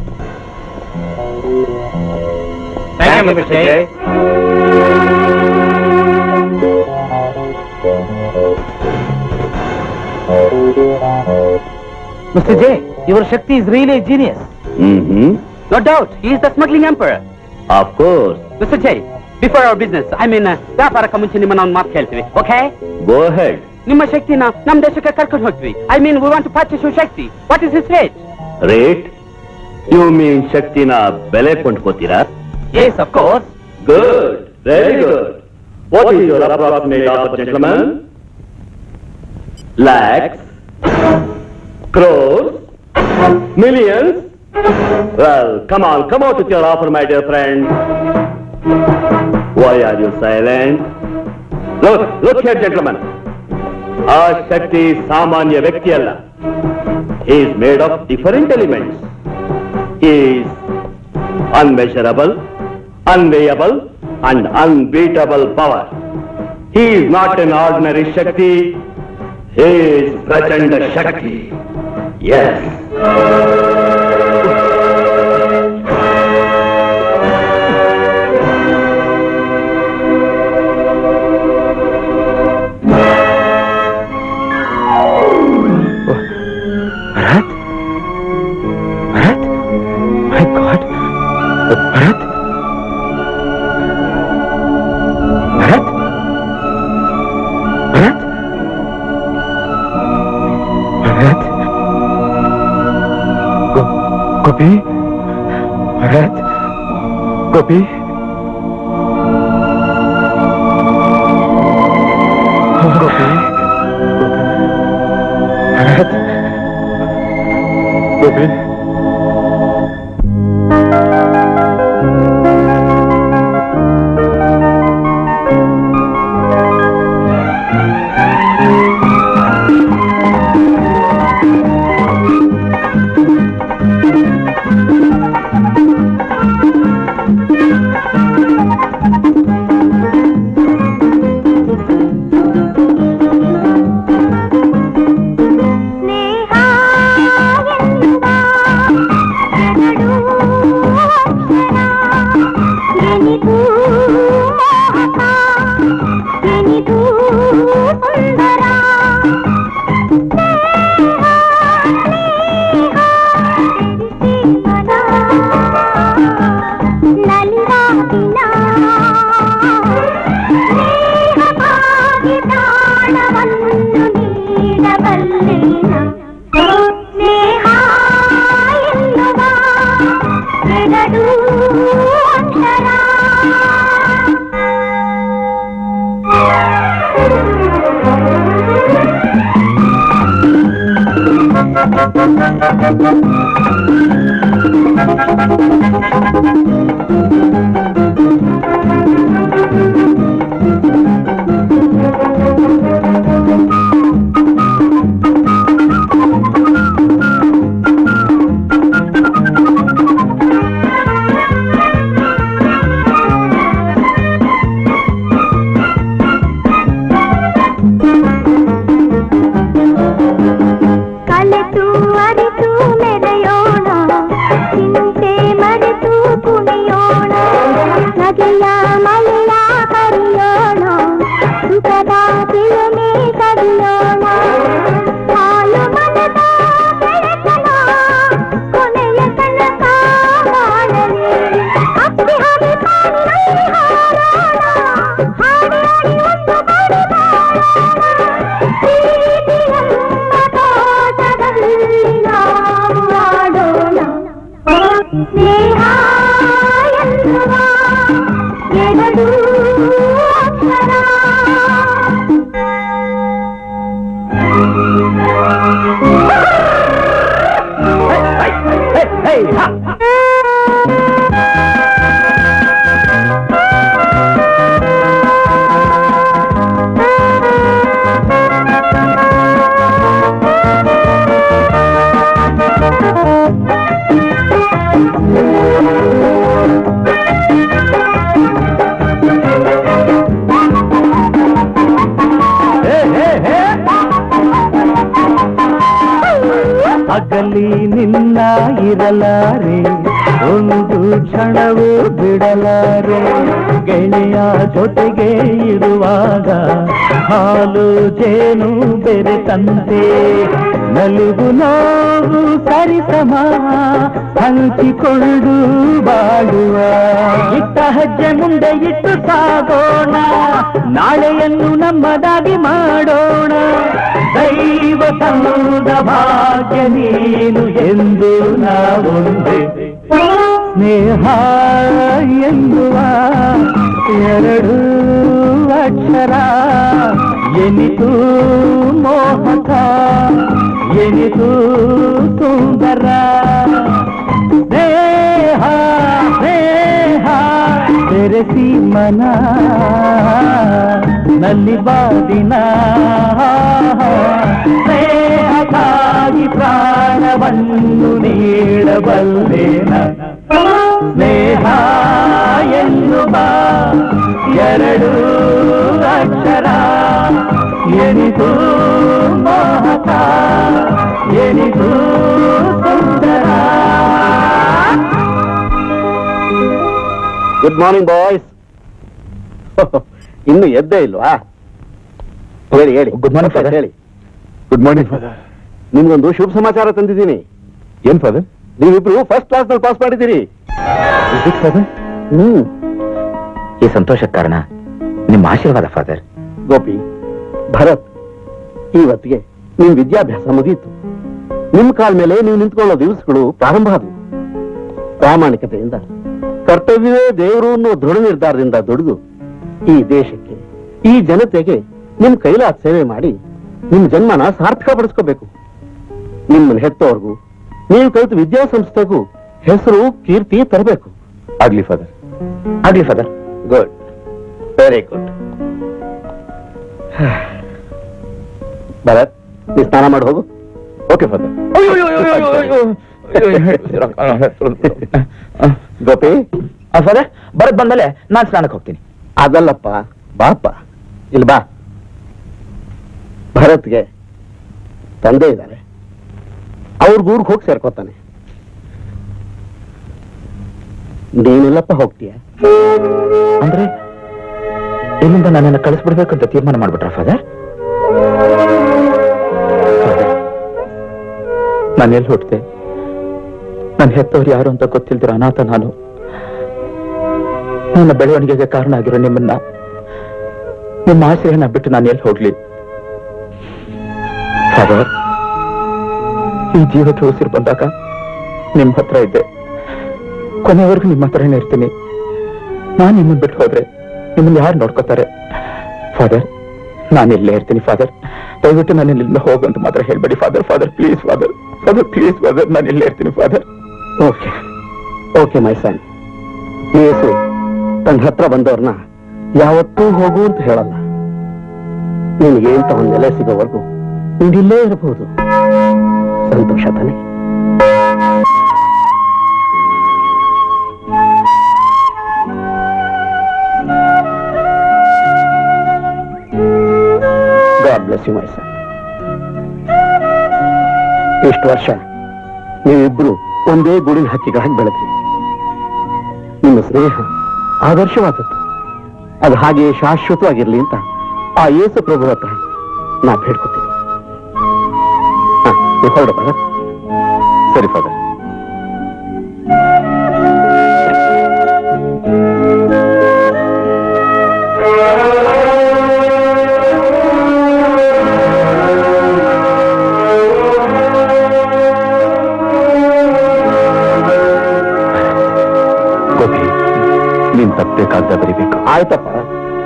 Thank you, Mr. J. Mister J your Shakti is really genius Mm-hmm. No doubt ಈ is the smuggling emperor Of course. Mister J before our business I mean ವ್ಯಾಪಾರಕ್ಕೆ ಮುಂಚೆ ನಿಮ್ಮನ್ನ ಒಂದು ಮಾತು ಕೇಳ್ತೀವಿ ಓಕೆ Go ahead. ನಿಮ್ಮ ಶಕ್ತಿನ ನಮ್ಮ ದೇಶಕ್ಕೆ ಕರ್ಕೊಂಡು ಹೋಗ್ತೀವಿ I mean we want to purchase your Shakti what is is rate Rate? You mean ಶಕ್ತಿನ ಬೆಲೆ ಕೊಂಡ್ಕೋತೀರಾ yes of course Good. Very good. What is your approximate offer, gentlemen? Lakhs? Crores? Millions? Well, come on, come out with your offer, my dear friend. Why are you silent? Look, look here, gentlemen. ಆ ಶಕ್ತಿ ಸಾಮಾನ್ಯ ವ್ಯಕ್ತಿ ಅಲ್ಲ he is made of different elements. He is unmeasurable, unweighable, and unbeatable power. He is not an ordinary Shakti. He is Prachanda Shakti. Yes. Bharat Bharat my God Bharat Bharat Bharat Bharat ಗೋ- ಗೋಪಿ ಭರತ್ ಗೋಪಿ ಗೋಪಿ ಭರತ್ ಗೋಪಿ ಸ್ನೇಹ ಎನ್ನುವ ಎರಡು ಅಕ್ಷರ ಎನಿದು ಮೋಹಕ ಎನಿದು ಸುಂದರ ಸ್ನೇಹ ಸ್ನೇಹ ತಿಳಿಸಿ ಮನ ನಲಿರಾಗಿನ ಸ್ನೇಹವಾಗಿ ಪ್ರಾಣವನ್ನು ನೀಡಬಲ್ಲೆನ ಸ್ನೇಹ ಎನ್ನುವ ಎರಡು ಅಕ್ಷರ ಅಕ್ಷರ ಅಗಲಿ ನಿನ್ನ ಇರಲಾರೆ ಒಂದು ಕ್ಷಣವೂ ಬಿಡಲಾರೆ ಗೆಳೆಯ ಜೊತೆಗೆ ಇರುವಾಗ ಹಾಲು ಜೇನು ಬೆರೆತಂತೆ ನಲಿವು ನೋವು ಸರಿಸಮ ಹಂಚಿಕೊಂಡು ಬಾಳುವ ಇಟ್ಟ ಹೆಜ್ಜೆ ಮುಂದೆ ಇಟ್ಟು ಸಾಗೋಣ ನಾಳೆಯನ್ನು ನಮ್ಮದಾಗಿ ಮಾಡೋಣ ದೈವ ತಂದ ಭಾಗ್ಯ ನೀನು ಎಂದು ನಾವೊಂದೇ ಸ್ನೇಹ ಎನ್ನುವ ಎರಡು ಅಕ್ಷರ ಎನಿತು ಮೋಹಕ ಎನಿತು ಸುಂದರ ಸ್ನೇಹ ಸ್ನೇಹ ಬೆರೆಸಿ ಮನ ನಲ್ಲಿ ಬಾದಿನ ಸ್ನೇಹಕ್ಕಾಗಿ ಪ್ರಾಣವನ್ನು ನೀಡಬಲ್ಲೇನ ಸ್ನೇಹ ಎನ್ನುವ ಎರಡು ಅಕ್ಷರ ಎನಿತು ಮೋಹಕ ಎನಿತು ಸುಂದರ ಗುಡ್ ಮಾರ್ನಿಂಗ್ ಬಾಯ್ಸ್ ಇನ್ನು ಎದ್ದೇ ಇಲ್ವಾ ಹೇಳಿ ಹೇಳಿ Good morning, father. ಹೇಳಿ ಗುಡ್ ಮಾರ್ನಿಂಗ್ ಫಾದರ್ ನಿಮ್ಗೊಂದು ಶುಭ ಸಮಾಚಾರ ತಂದಿದ್ದೀನಿ ಏನ್ ಫಾದರ್ ನೀವಿಬ್ರು ಫಸ್ಟ್ ಕ್ಲಾಸ್ ನಲ್ಲಿ ಪಾಸ್ ಮಾಡಿದ್ದೀರಿ ಫಾದರ್ ಹ್ಮ್ ಈ ಸಂತೋಷಕ್ಕೆ ಕಾರಣ ನಿಮ್ಮ ಆಶೀರ್ವಾದ ಫಾದರ್ ಗೋಪಿ ಭರತ್ ಇವತ್ತಿಗೆ ನಿಮ್ ವಿದ್ಯಾಭ್ಯಾಸ ಮುಗಿಯಿತು ನಿಮ್ ಕಾಲ ಮೇಲೆ ನೀವು ನಿಂತ್ಕೊಳ್ಳೋ ದಿವಸಗಳು ಪ್ರಾರಂಭ ಆದವು ಪ್ರಾಮಾಣಿಕತೆಯಿಂದ ಕರ್ತವ್ಯವೇ ದೇವರು ಅನ್ನೋ ದೃಢ ನಿರ್ಧಾರದಿಂದ ದುಡಿದು ಈ ದೇಶಕ್ಕೆ ಈ ಜನತೆಗೆ ನಿಮ್ ಕೈಲಾದ ಸೇವೆ ಮಾಡಿ ನಿಮ್ ಜನ್ಮನ ಸಾರ್ಥಕ ಪಡಿಸ್ಕೋಬೇಕು ನಿಮ್ಮನ್ನ ಹೆತ್ತವ್ರಿಗೂ ನೀವು ಕಲಿತ ವಿದ್ಯಾಸಂಸ್ಥೆಗೂ ಹೆಸರು ಕೀರ್ತಿ ತರಬೇಕು ಆಗ್ಲಿ ಫಾದರ್ ಆಗ್ಲಿ father good very good Bharat ನೀ ಸ್ನಾನ ಮಾಡಿ ಹೋಗು ಓಕೆ ಫಾದರ್ ಗೋಪಿ ಫಾದರ್ ಬರದ್ ಬಂದ್ಮೇಲೆ ನಾನ್ ಸ್ನಾನಕ್ಕೆ ಹೋಗ್ತೀನಿ ಅದಲ್ಲಪ್ಪ ಬಾಪ ಇಲ್ಲಿ ಬಾ ಭರತ್ಗೆ ತಂದೆ ಇದ್ದಾರೆ ಅವ್ರ ಊರ್ಗ್ ಹೋಗಿ ಸೇರ್ಕೋತಾನೆ ನೀನೆಲ್ಲಪ್ಪ ಹೋಗ್ತೀಯ ಅಂದ್ರೆ ಇಲ್ಲಿಂದ ನನ್ನನ್ನು ಕಳಿಸ್ಬಿಡ್ಬೇಕು ಅಂತ ತೀರ್ಮಾನ ಮಾಡ್ಬಿಟ್ರ ಫಾದರ್ ನಾನು ಎಲ್ಲಿ ಹುಟ್ಟಿದೆ ನನ್ನ ಹೆತ್ತವ್ರು ಯಾರು ಅಂತ ಗೊತ್ತಿಲ್ದಿರ ಅನಾಥ ನಾನು ನನ್ನ ಬೆಳವಣಿಗೆಗೆ ಕಾರಣ ಆಗಿರೋ ನಿಮ್ಮನ್ನ ನಿಮ್ಮ ಆಸೆಯನ್ನ ಬಿಟ್ಟು ನಾನು ಎಲ್ಲಿ ಹೋಗ್ಲಿ ಫಾದರ್ ಈ ಜೀವಕ್ಕೆ ಉಸಿರು ಬಂದಾಗ ನಿಮ್ ಹತ್ರ ಇದ್ದೆ ಕೊನೆವರೆಗೂ ನಿಮ್ಮ ಹತ್ರನೇ ಇರ್ತೀನಿ ನಾನು ನಿಮ್ಮನ್ನ ಬಿಟ್ಟು ಹೋದ್ರೆ ನಿಮ್ಮನ್ನ ಯಾರು ನೋಡ್ಕೋತಾರೆ ಫಾದರ್ ನಾನು ಇಲ್ಲೇ ಇರ್ತೀನಿ ಫಾದರ್ ದಯವಿಟ್ಟು ನಾನು ಇಲ್ಲಿಂದ ಹೋಗು ಅಂತ ಮಾತ್ರ ಹೇಳ್ಬೇಡಿ father father please father father please father ನಾನು ಇಲ್ಲೇ ಇರ್ತೀನಿ father okay okay my son Yesu ತನ್ನ ಹತ್ರ ಬಂದವ್ರನ್ನ ಯಾವತ್ತೂ ಹೋಗು ಅಂತ ಹೇಳಲ್ಲ ನಿನಗೆ ಅಂತ ಒಂದು ನೆಲೆ ಸಿಗೋವರೆಗೂ ನೀನಿಲ್ಲೇ ಇರಬಹುದು ಸಂತೋಷ ತಾನೆ God bless you my son ಇಷ್ಟು ವರ್ಷ ನೀವಿಬ್ರು ಒಂದೇ ಗೂಡಿನ ಹಕ್ಕಿಗಳಾಗಿ ಬೆಳೆದ್ರಿ ನಿಮ್ಮ ಸ್ನೇಹ ಆದರ್ಶವಾದದ್ದು ಅದು ಹಾಗೆ ಶಾಶ್ವತವಾಗಿರ್ಲಿ ಅಂತ ಆ ಯೇಸು ಪ್ರಭು ಹತ್ರ ನಾ ಬೇಡ್ಕೊತೀನಿ ಹ, ನೀವು ಹೊರಡು ಭರತ್ ಸರಿ ಫಾದರ್ ಗೋಪಿ ನೀನ್ ತಪ್ಪಬೇಕಾಗ್ದ ಬರಿಬೇಕು ಆಯ್ತಪ್ಪ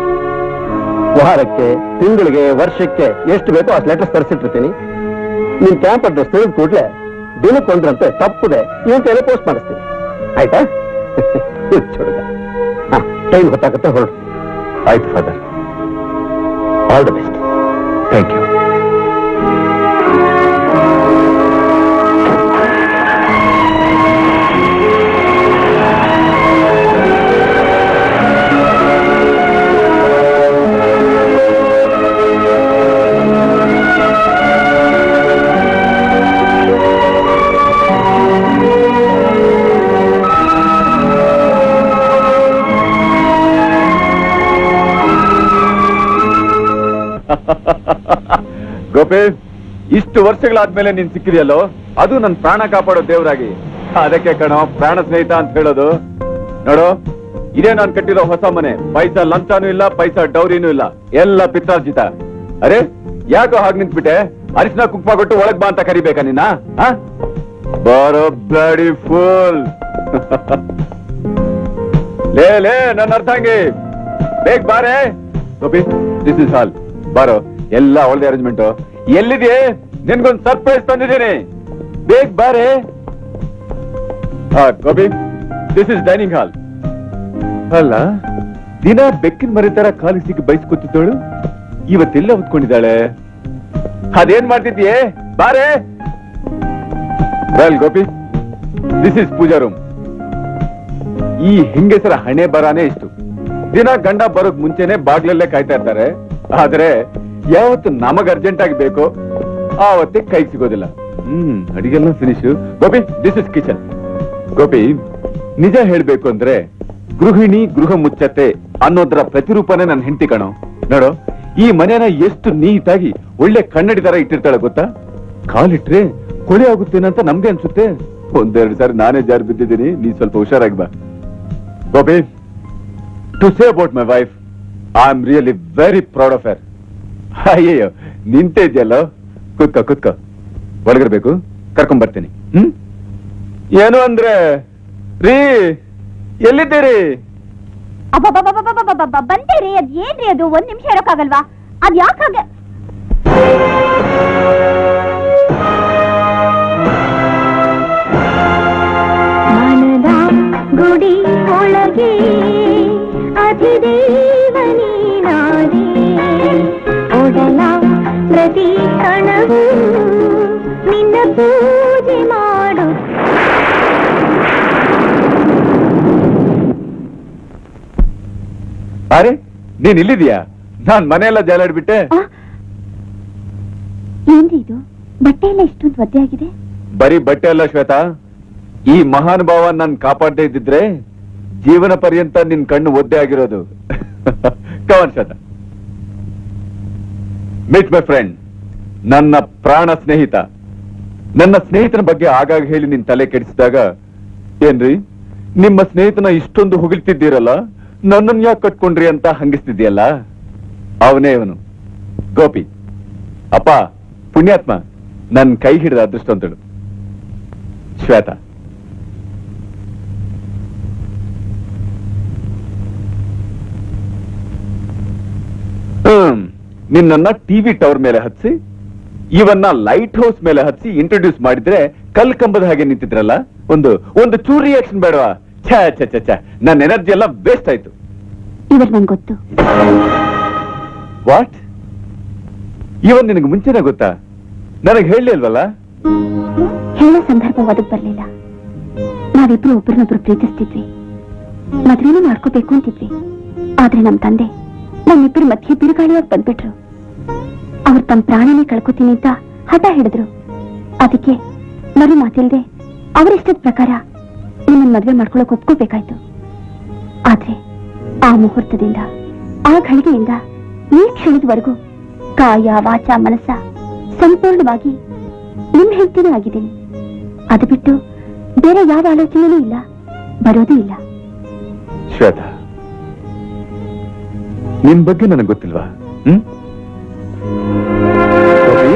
ವಾರಕ್ಕೆ ತಿಂಗಳಿಗೆ ವರ್ಷಕ್ಕೆ ಎಷ್ಟು ಬೇಕೋ ಅಷ್ಟು ಲೆಟರ್ಸ್ ತರಿಸಿಟ್ಟಿರ್ತೀನಿ ನಿನ್ ಕ್ಯಾಂಪ್ ಅಡ್ರೆಸ್ ತಿಳಿದ ಕೂಡಲೇ ದಿನಕ್ಕೊಂದ್ರಂತೆ ತಪ್ಪದೆ ಇವನ್ ಕೈಲಿ ಪೋಸ್ಟ್ ಮಾಡಿಸ್ತೀನಿ ಆಯ್ತಾ ಹುಚ್ಚುಡುಗ ಟೈಮ್ ಗೊತ್ತಾಗುತ್ತೆ ಹೊರಡು ಆಯ್ತು father all the best thank you Gopi ಇಷ್ಟು ವರ್ಷಗಳಾದ್ಮೇಲೆ ನೀನ್ ಸಿಕ್ಕಿದೆಯಲ್ಲೋ ಅದು ನನ್ ಪ್ರಾಣ ಕಾಪಾಡೋ ದೇವರಾಗಿ ಅದಕ್ಕೆ ಕಣೋ ಪ್ರಾಣ ಸ್ನೇಹಿತ ಅಂತ ಹೇಳೋದು ನೋಡು ಇದೇ ನಾನ್ ಕಟ್ಟಿರೋ ಹೊಸ ಮನೆ ಪೈಸಾ ಲಂಚಾನೂ ಇಲ್ಲ ಪೈಸಾ ಡೌರಿನೂ ಇಲ್ಲ ಎಲ್ಲ ಪಿತ್ರಾರ್ಜಿತ ಅರೆ ಯಾಕೋ ಹಾಗೆ ನಿಂತ್ಬಿಟ್ಟೆ ಅರಿಶಿನ ಕುಂಕುಮ ಕೊಟ್ಟು ಒಳಗ್ ಬಾ ಅಂತ ಕರಿಬೇಕಾ ನಿನ್ನ ಆ? ಬಾರೋ ಬ್ಲಡಿ ಫುಲ್ ಲೇ ಲೇ ನನ್ನ ಅರ್ಥಂಗಿ ಬೇಗ ಬಾರೆ ಗೋಪಿ ದಿಸ್ ಇಸ್ ಹಾಲ್ ಬಾರೋ ಎಲ್ಲ ಒಳ್ಳೆ ಅರೇಂಜ್ಮೆಂಟ್ ಎಲ್ಲಿದೆ ನಿನ್ಗೊಂದು ಸರ್ಪ್ರೈಸ್ ತಂದಿದ್ದೀನಿ ಬೇಗ ಬಾರೆ ಹಾ Gopi this is dining hall ಅಲ್ಲ ದಿನ ಬೆಕ್ಕಿನ ಮರಿ ತರ ಕಾಲಿ ಸಿಕ್ಕಿ ಬಯಸ್ಕೊತಿದ್ದವಳು ಇವತ್ತೆಲ್ಲ ಹೊತ್ಕೊಂಡಿದ್ದಾಳೆ ಅದೇನ್ ಮಾಡ್ತಿದ್ಯೆ ಬಾರೆ well Gopi this is Pooja room ಈ ಹೆಂಗಸರ ಹಣೆ ಬರಾನೇ ಇಷ್ಟು ದಿನ ಗಂಡ ಬರೋಕ್ ಮುಂಚೆನೆ ಬಾಗ್ಲಲ್ಲೇ ಕಾಯ್ತಾ ಇರ್ತಾರೆ ಆದ್ರೆ ಯಾವತ್ತು ನಮಗ್ ಅರ್ಜೆಂಟ್ ಆಗಿ ಬೇಕೋ ಆವತ್ತೇ ಕೈಗೆ ಸಿಗೋದಿಲ್ಲ ಹ್ಮ್ ಅಡಿಗೆಲ್ಲ finish Gopi this is kitchen Gopi ನಿಜ ಹೇಳ್ಬೇಕು ಅಂದ್ರೆ ಗೃಹಿಣಿ ಗೃಹ ಮುಚ್ಚತೆ ಅನ್ನೋದ್ರ ಪ್ರತಿರೂಪನೇ ನನ್ನ ಹೆಂಡತಿ ಕಣೋ ನೋಡು ಈ ಮನೆನ ಎಷ್ಟು ನೀಟಾಗಿ ಒಳ್ಳೆ ಕನ್ನಡಿ ತರ ಇಟ್ಟಿರ್ತಾಳೆ ಗೊತ್ತಾ ಕಾಲಿಟ್ರೆ ಕೊಳೆ ಆಗುತ್ತೇನಂತ ನಮ್ಗೆ ಅನ್ಸುತ್ತೆ ಒಂದೆರಡು ಸಾರಿ ನಾನೇ ಜಾರಿ ಬಿದ್ದಿದ್ದೀನಿ ನೀ ಸ್ವಲ್ಪ ಹುಷಾರಾಗಿ ಬಾ Gopi to say about my wife I am really very proud of her ಅಯ್ಯಯ್ಯೋ ನಿಂತೆ ಇದೆಯಲ್ಲೋ ಕುತ್ಕೋ ಕುತ್ಕೋ ಒಳಗಿರ್ಬೇಕು ಕರ್ಕೊಂಡ್ ಬರ್ತೀನಿ ಹ್ಮ್ ಏನು ಅಂದ್ರೆ ರೀ ಎಲ್ಲಿದ್ದೀರಿ ಅಬ್ಬಬ್ಬಬ್ಬಬ್ಬಬ್ಬಬ್ಬ, ಬಂದೇರಿ ಅದ್ ಏನ್ರಿ ಅದು ಒಂದ್ ನಿಮಿಷ ಇರೋಕ್ಕಾಗಲ್ವಾ ಅದ್ ಯಾಕೆ ಹಾಗೆ ಮನದ ಗುಡಿ ಒಳಗೆ ಅಧಿದೇವನೀನಾದೆ ಒಡಲ ಪ್ರತಿ ಕಣವು ನಿನ್ನ ಪೂಜೆ ಮಾಡು ಅರೆ ನೀನ್ ಇಲ್ಲಿದ್ಯಾ ನಾನ್ ಮನೆಯೆಲ್ಲ ಜಾಲಾಡ್ಬಿಟ್ಟೆ ಆ? ಏನ್ರಿ ಇದು ಬಟ್ಟೆ ಎಲ್ಲ ಇಷ್ಟೊಂದು ಒದ್ದೆ ಆಗಿದೆ ಬರೀ ಬಟ್ಟೆ ಅಲ್ಲ ಶ್ವೇತಾ ಈ ಮಹಾನುಭಾವ ನನ್ ಕಾಪಾಡದೇ ಇದ್ದಿದ್ರೆ ಜೀವನ ಪರ್ಯಂತ ನಿನ್ ಕಣ್ಣು ಒದ್ದೆ ಆಗಿರೋದು ಕವನ್ ಶ್ವೇತಾ ಮೀಟ್ ಮೈ ಫ್ರೆಂಡ್ ನನ್ನ ಪ್ರಾಣ ಸ್ನೇಹಿತ ನನ್ನ ಸ್ನೇಹಿತನ ಬಗ್ಗೆ ಆಗಾಗ ಹೇಳಿ ನಿನ್ ತಲೆ ಕೆಡಿಸಿದಾಗ ಏನ್ರಿ ನಿಮ್ಮ ಸ್ನೇಹಿತನ ಇಷ್ಟೊಂದು ಹೊಗಳ್ತಿದ್ದೀರಲ್ಲ ನನ್ನನ್ ಯಾಕೆ ಕಟ್ಕೊಂಡ್ರಿ ಅಂತ ಹಂಗಿಸ್ತಿದ್ಯಲ್ಲ ಅವನೇ ಅವನು ಗೋಪಿ ಅಪ್ಪ ಪುಣ್ಯಾತ್ಮ ನನ್ ಕೈ ಹಿಡಿದ ಅದೃಷ್ಟವಂತಳು ಶ್ವೇತಾ ಹ್ಮ್ ನಿನ್ನನ್ನ ಟಿವಿ ಟವರ್ ಮೇಲೆ ಹತ್ಸಿ ಇವನ್ನ ಲೈಟ್ ಹೌಸ್ ಮೇಲೆ ಹತ್ಸಿ ಇಂಟ್ರೊಡ್ಯೂಸ್ ಮಾಡಿದ್ರೆ ಕಲ್ ಕಂಬದ ಹಾಗೆ ನಿಂತಿದ್ರಲ್ಲ ಒಂದು ಒಂದು ಚೂರು ರಿಯಾಕ್ಷನ್ ಬೇಡವಾ ಛ ಛ ಛ ಛ ನನ್ನ ಎನರ್ಜಿ ಎಲ್ಲ ವೇಸ್ಟ್ ಆಯ್ತು ಇವತ್ತು ನಂಗೆ ಗೊತ್ತು ವಾಟ್ ಇವನ್ ನಿನಗೆ ಮುಂಚೆನೆ ಗೊತ್ತಾ ನನಗೆ ಹೇಳಲಿಲ್ವಲ್ಲ ಹೇಳೋ ಸಂದರ್ಭ ಒದಗ್ ಬರ್ಲಿಲ್ಲ ನಾವಿಬ್ರು ಒಬ್ರನ್ನೊಬ್ರು ಪ್ರೀತಿಸ್ತಿದ್ವಿ ಮದ್ವೆನೂ ಮಾಡ್ಕೋಬೇಕು ಅಂತಿದ್ವಿ ಆದ್ರೆ ನಮ್ ತಂದೆ ನಮ್ಮಿಬ್ಬರ ಮಧ್ಯೆ ಬಿರುಗಾಳಿಯಾಗಿ ಬಂದ್ಬಿಟ್ರು ಅವ್ರು ತಮ್ಮ ಪ್ರಾಣನೇ ಕಳ್ಕೊತೀನಿ ಅಂತ ಹಠ ಹಿಡಿದ್ರು ಅದಕ್ಕೆ ಮರು ಮಾತಿಲ್ದೆ ಅವರಿಷ್ಟದ ಪ್ರಕಾರ ನಿಮ್ಮನ್ ಮದ್ವೆ ಮಾಡ್ಕೊಳಕ್ ಒಪ್ಕೋಬೇಕಾಯ್ತು ಆದ್ರೆ ಆ ಮುಹೂರ್ತದಿಂದ ಆ ಘಳಿಗೆಯಿಂದ ಈ ಕ್ಷಣದವರೆಗೂ ಕಾಯ ವಾಚ ಮನಸ್ಸ ಸಂಪೂರ್ಣವಾಗಿ ನಿಮ್ ಹೆಂಡತಿನೂ ಆಗಿದ್ದೀನಿ ಅದು ಬಿಟ್ಟು ಬೇರೆ ಯಾವ ಆಲೋಚನೆನೂ ಇಲ್ಲ ಬರೋದೂ ಇಲ್ಲ ಶ್ವೇತಾ ನಿನ್ ಬಗ್ಗೆ ನನಗೆ ಗೊತ್ತಿಲ್ವಾ ಹ್ಮ್ ಗೋಪಿ?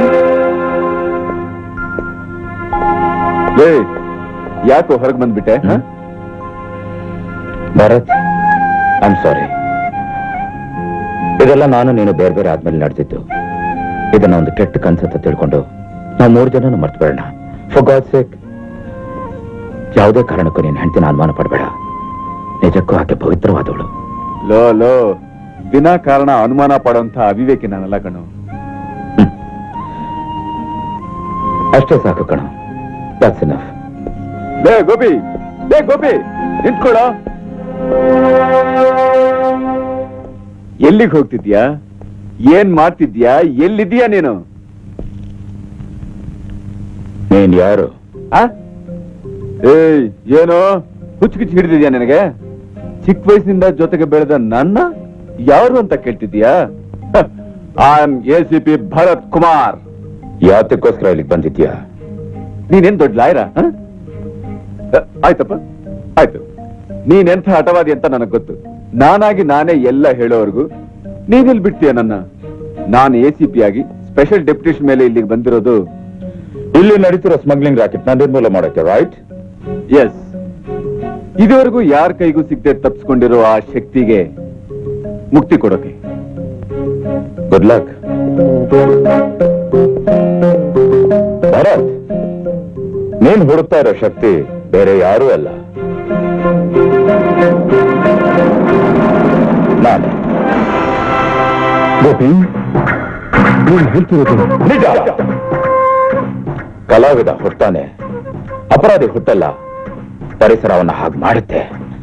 ಲೇ, ಯಾಕೋ ಹೊರಗೆ ಬಂದ್ಬಿಟ್ಟೆ ಹ? ಭರತ್ ಐ ಆಮ್ ಸಾರಿ ಇದೆಲ್ಲ ನಾನು ನೀನು ಬೇರೆ ಬೇರೆ ಆದ್ಮೇಲೆ ನಡೆದಿದ್ದು ಇದನ್ನ ಒಂದು ಕೆಟ್ಟ ಕನ್ಸಂತ ತಿಳ್ಕೊಂಡು ನಾವು ಮೂರು ಜನನು ಮರ್ತು ಬೇಡ ಫಾರ್ ಗಾಡ್ ಸೇಕ್ ಯಾವುದೇ ಕಾರಣಕ್ಕೂ ನೀನು ಹೆಂಡತಿನ ಅನುಮಾನ ಪಡಬೇಡ ನಿಜಕ್ಕೂ ಆಕೆ ಪವಿತ್ರವಾದವಳು ಲೋ ಲೋ ದಿನ ಕಾರಣ ಅನುಮಾನ ಪಡೋಂಥ ಅವಿವೇಕಿ ನಾನಲ್ಲ ಕಣು ಅಷ್ಟೇ ಸಾಕು ಕಣ ದಟ್ಸ್ ಇನಫ್ ಲೇ ಗೋಪಿ ಲೇ ಗೋಪಿ ನಿಂತ್ಕೊಳ್ಳೋ ಎಲ್ಲಿಗೆ ಹೋಗ್ತಿದ್ಯಾ ಏನ್ ಮಾಡ್ತಿದ್ಯಾ ಎಲ್ಲಿದ್ಯಾ ನೀನು ನೀನ್ ಯಾರು ಆ? ಏಯ್ ಏನೋ ಹುಚ್ಚು ಕಿಚ್ಚು ಹಿಡಿದಿದ್ಯಾ ನಿನಗೆ ಚಿಕ್ಕ ವಯಸ್ಸಿನಿಂದ ಜೊತೆಗೆ ಬೆಳೆದ ನನ್ನ ಯಾರು ಅಂತ ಕೇಳ್ತಿದ್ಯಾ I am A C P Bharat Kumar ಯಾತಕ್ಕೋಸ್ಕರ ಇಲ್ಲಿಗೆ ಬಂದಿದ್ಯಾ ನೀನೇನ್ ದೊಡ್ಡ ಲಾಯರ ಆಯ್ತಪ್ಪ ಆಯ್ತು ನೀನೆಂಥ ಹಠವಾದಿ ಅಂತ ನನಗ್ ಗೊತ್ತು ನಾನಾಗಿ ನಾನೇ ಎಲ್ಲ ಹೇಳೋವರೆಗೂ ನೀನೆಲ್ಲಿ ಬಿಡ್ತೀಯ ನನ್ನ ನಾನು ಎ ಸಿ ಪಿ ಆಗಿ ಸ್ಪೆಷಲ್ ಡೆಪ್ಯುಟೇಷನ್ ಮೇಲೆ ಇಲ್ಲಿಗೆ ಬಂದಿರೋದು ಇಲ್ಲಿ ನಡೀತಿರೋ ಸ್ಮಗ್ಲಿಂಗ್ ರಾಕೆಟ್ ನ ನಿರ್ಮೂಲ ಮಾಡಕ್ಕೆ ರೈಟ್ ಎಸ್ ಇದುವರೆಗೂ ಯಾರ ಕೈಗೂ ಸಿಗದೆ ತಪ್ಪಿಸ್ಕೊಂಡಿರೋ ಆ ಶಕ್ತಿಗೆ ಮುಕ್ತಿ ಕೊಡೋಕೆ ಗುಡ್ ಲಕ್ ಭರತ್ ನೀನ್ ಹುಡುಕ್ತಾ ಇರೋ ಶಕ್ತಿ ಬೇರೆ ಯಾರೂ ಅಲ್ಲ ನಾನು ಗೋಪಿ ನೀನ್ ಹೇಳ್ತಿರೋದು ನಿಜ ಕಲಾವಿದ ಹುಟ್ಟಾನೆ ಅಪರಾಧಿ ಹುಟ್ಟಲ್ಲ ಪರಿಸರವನ್ನ ಹಾಗೆ ಮಾಡುತ್ತೆ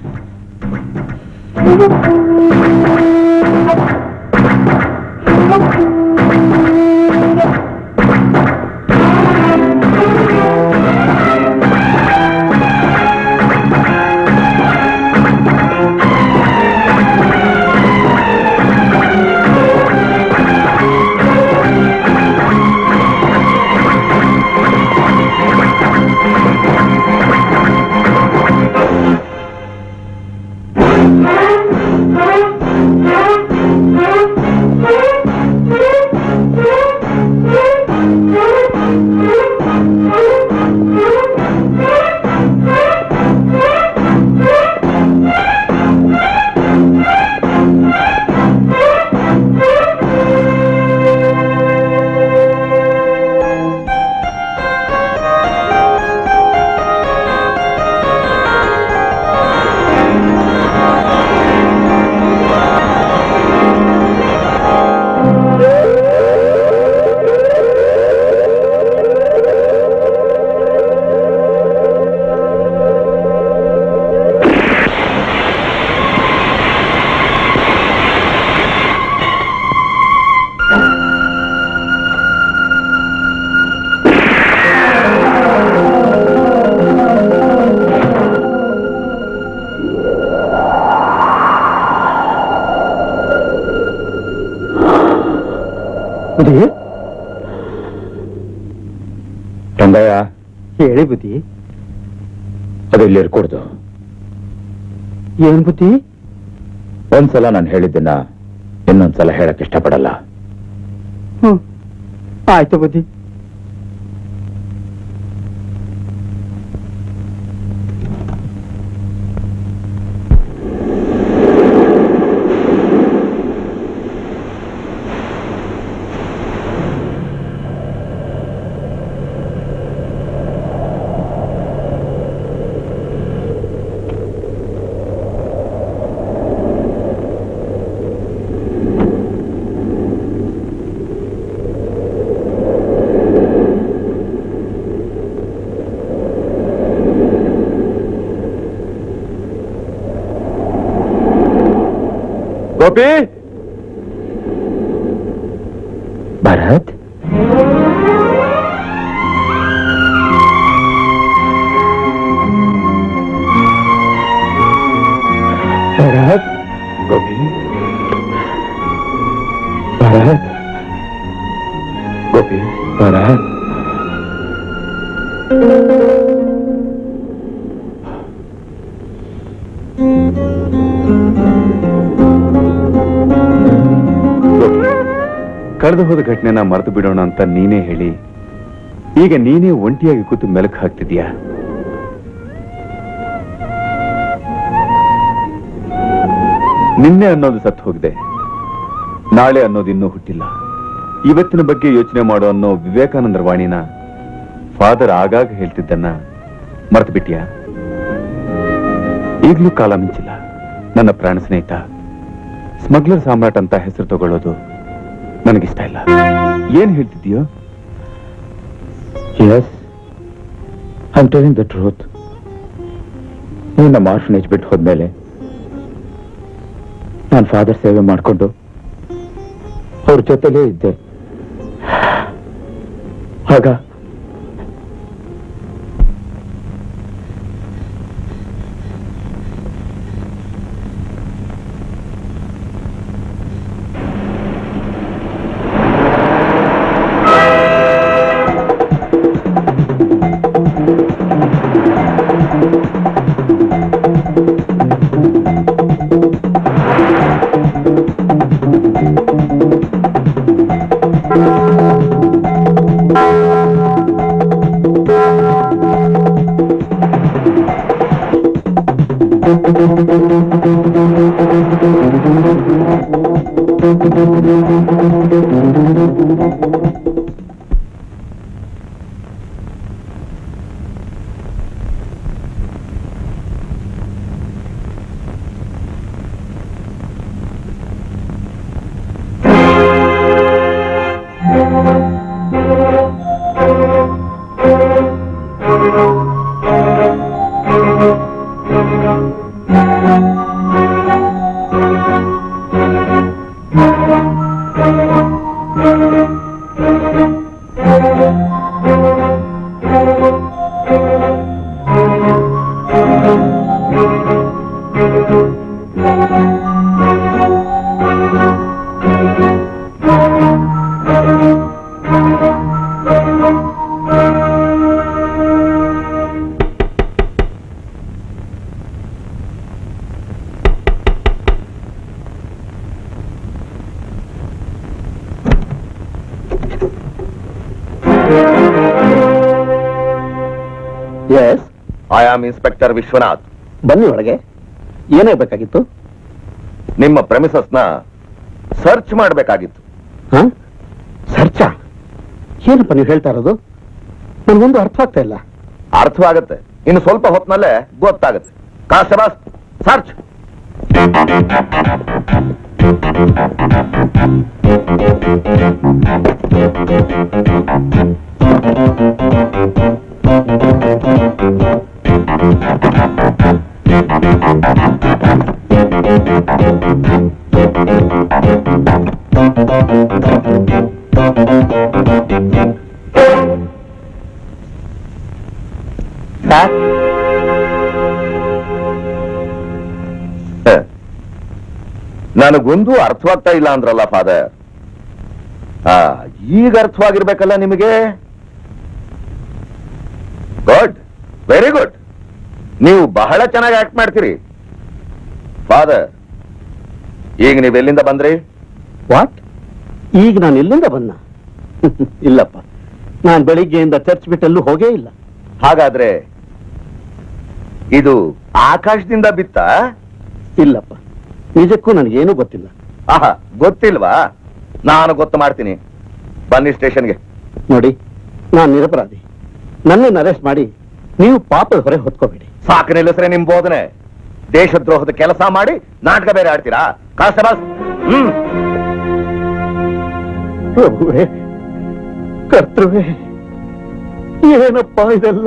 ರಂಗಯ್ಯ ಹೇಳಿ ಬುದ್ಧಿ ಅದು ಇಲ್ಲಿ ಇರ್ಕೂಡ್ದು ಏನ್ ಬುದ್ಧಿ ಒಂದ್ಸಲ ನಾನು ಹೇಳಿದ್ದನ್ನ ಇನ್ನೊಂದ್ಸಲ ಹೇಳಕ್ ಇಷ್ಟಪಡಲ್ಲ ಹ್ಮ್ ಆಯ್ತು ಬುದ್ಧಿ ಗೋಪಿ ಭರತ್ ಭರತ್ ಗೋಪಿ ಭರತ್ ಗೋಪಿ ಭರತ್ ಕಳೆದು ಹೋದ ಘಟನೆನ ಮರೆತು ಬಿಡೋಣ ಅಂತ ನೀನೇ ಹೇಳಿ ಈಗ ನೀನೇ ಒಂಟಿಯಾಗಿ ಕೂತು ಮೆಲುಕು ಹಾಕ್ತಿದ್ಯಾ ನಿನ್ನೆ ಅನ್ನೋದು ಸತ್ತು ಹೋಗಿದೆ ನಾಳೆ ಅನ್ನೋದು ಇನ್ನೂ ಹುಟ್ಟಿಲ್ಲ ಇವತ್ತಿನ ಬಗ್ಗೆ ಯೋಚನೆ ಮಾಡೋ ಅನ್ನೋ ವಿವೇಕಾನಂದರ ವಾಣಿನ ಫಾದರ್ ಆಗಾಗ ಹೇಳ್ತಿದ್ದನ್ನ ಮರ್ತು ಬಿಟ್ಟಿಯಾ ಈಗಲೂ ಕಾಲ ಮಿಂಚಿಲ್ಲ ನನ್ನ ಪ್ರಾಣ ಸ್ನೇಹಿತ ಸ್ಮಗ್ಲರ್ ಸಾಮ್ರಾಟ್ ಅಂತ ಹೆಸರು ತಗೊಳ್ಳೋದು ನನಗಿಷ್ಟ ಇಲ್ಲ ಏನ್ ಹೇಳ್ತಿದ್ಯೋ yes I'm telling the truth ನೀವು ನಮ್ಮ ಆರ್ಫನೇಜ್ ಬಿಟ್ಟು ಹೋದ್ಮೇಲೆ ನಾನು ಫಾದರ್ ಸೇವೆ ಮಾಡಿಕೊಂಡು ಅವ್ರ ಜೊತೆಲೇ ಇದ್ದೆ ಆಗ yes I am inspector Vishwanath ಬನ್ನಿ ಒಳಗೆ ಏನಾಗಬೇಕಾಗಿತ್ತು ನಿಮ್ಮ ಪ್ರೆಮಿಸಸ್ನ ಸರ್ಚ್ ಮಾಡಬೇಕಾಗಿತ್ತು ಹ ಸರ್ಚಾ ಏನಪ್ಪ ನೀವು ಹೇಳ್ತಾ ಇರೋದು ನನ್ಗೊಂದು ಅರ್ಥ ಆಗ್ತಾ ಇಲ್ಲ ಅರ್ಥವಾಗುತ್ತೆ ಇನ್ನು ಸ್ವಲ್ಪ ಹೊತ್ತಿನಲ್ಲೇ ಗೊತ್ತಾಗುತ್ತೆ ಕಾನ್ಸ್ಟೇಬಲ್ಸ್ ಸರ್ಚ್ ಸರ್ ನನಗೊಂದು ಅರ್ಥವಾಗ್ತಾ ಇಲ್ಲ ಅಂದ್ರಲ್ಲ ಫಾದರ್ ಆ ಈಗ ಅರ್ಥವಾಗಿರ್ಬೇಕಲ್ಲ ನಿಮಗೆ ಗುಡ್ ವೆರಿ ಗುಡ್ ನೀವು ಬಹಳ ಚೆನ್ನಾಗಿ ಆಕ್ಟ್ ಮಾಡ್ತೀರಿ ಫಾದರ್ ಈಗ ನೀವು ಎಲ್ಲಿಂದ ಬಂದ್ರಿ ವಾಟ್ ಈಗ ನಾನು ಎಲ್ಲಿಂದ ಬನ್ನ ಇಲ್ಲಪ್ಪ ನಾನು ಬೆಳಿಗ್ಗೆಯಿಂದ ಚರ್ಚ್ ಬಿಟ್ಟಲ್ಲೂ ಹೋಗೇ ಇಲ್ಲ ಹಾಗಾದ್ರೆ ಇದು ಆಕಾಶದಿಂದ ಬಿತ್ತ ಇಲ್ಲಪ್ಪ ನಿಜಕ್ಕೂ ನನಗೇನೂ ಗೊತ್ತಿಲ್ಲ ಆಹಾ ಗೊತ್ತಿಲ್ವಾ ನಾನು ಗೊತ್ತು ಮಾಡ್ತೀನಿ ಬನ್ನಿ ಸ್ಟೇಷನ್ಗೆ ನೋಡಿ ನಾನು ನಿರಪರಾಧಿ ನನ್ನನ್ನು ಅರೆಸ್ಟ್ ಮಾಡಿ ನೀವು ಪಾಪದ ಹೊರೆ ಹೊತ್ಕೋಬೇಡಿ ಸಾಕು ನಿಲ್ಲಿಸ್ರೆ ನಿಮ್ ಬೋಧನೆ ದೇಶದ್ರೋಹದ ಕೆಲಸ ಮಾಡಿ ನಾಟಕ ಬೇರೆ ಆಡ್ತೀರಾ ಕಾನ್ಸ್ಟೇಬಲ್ಸ್ ಹ್ಮ್ ಪ್ರಭುವೇ ಕರ್ತೃವೇ ಏನಪ್ಪ ಇದೆಲ್ಲ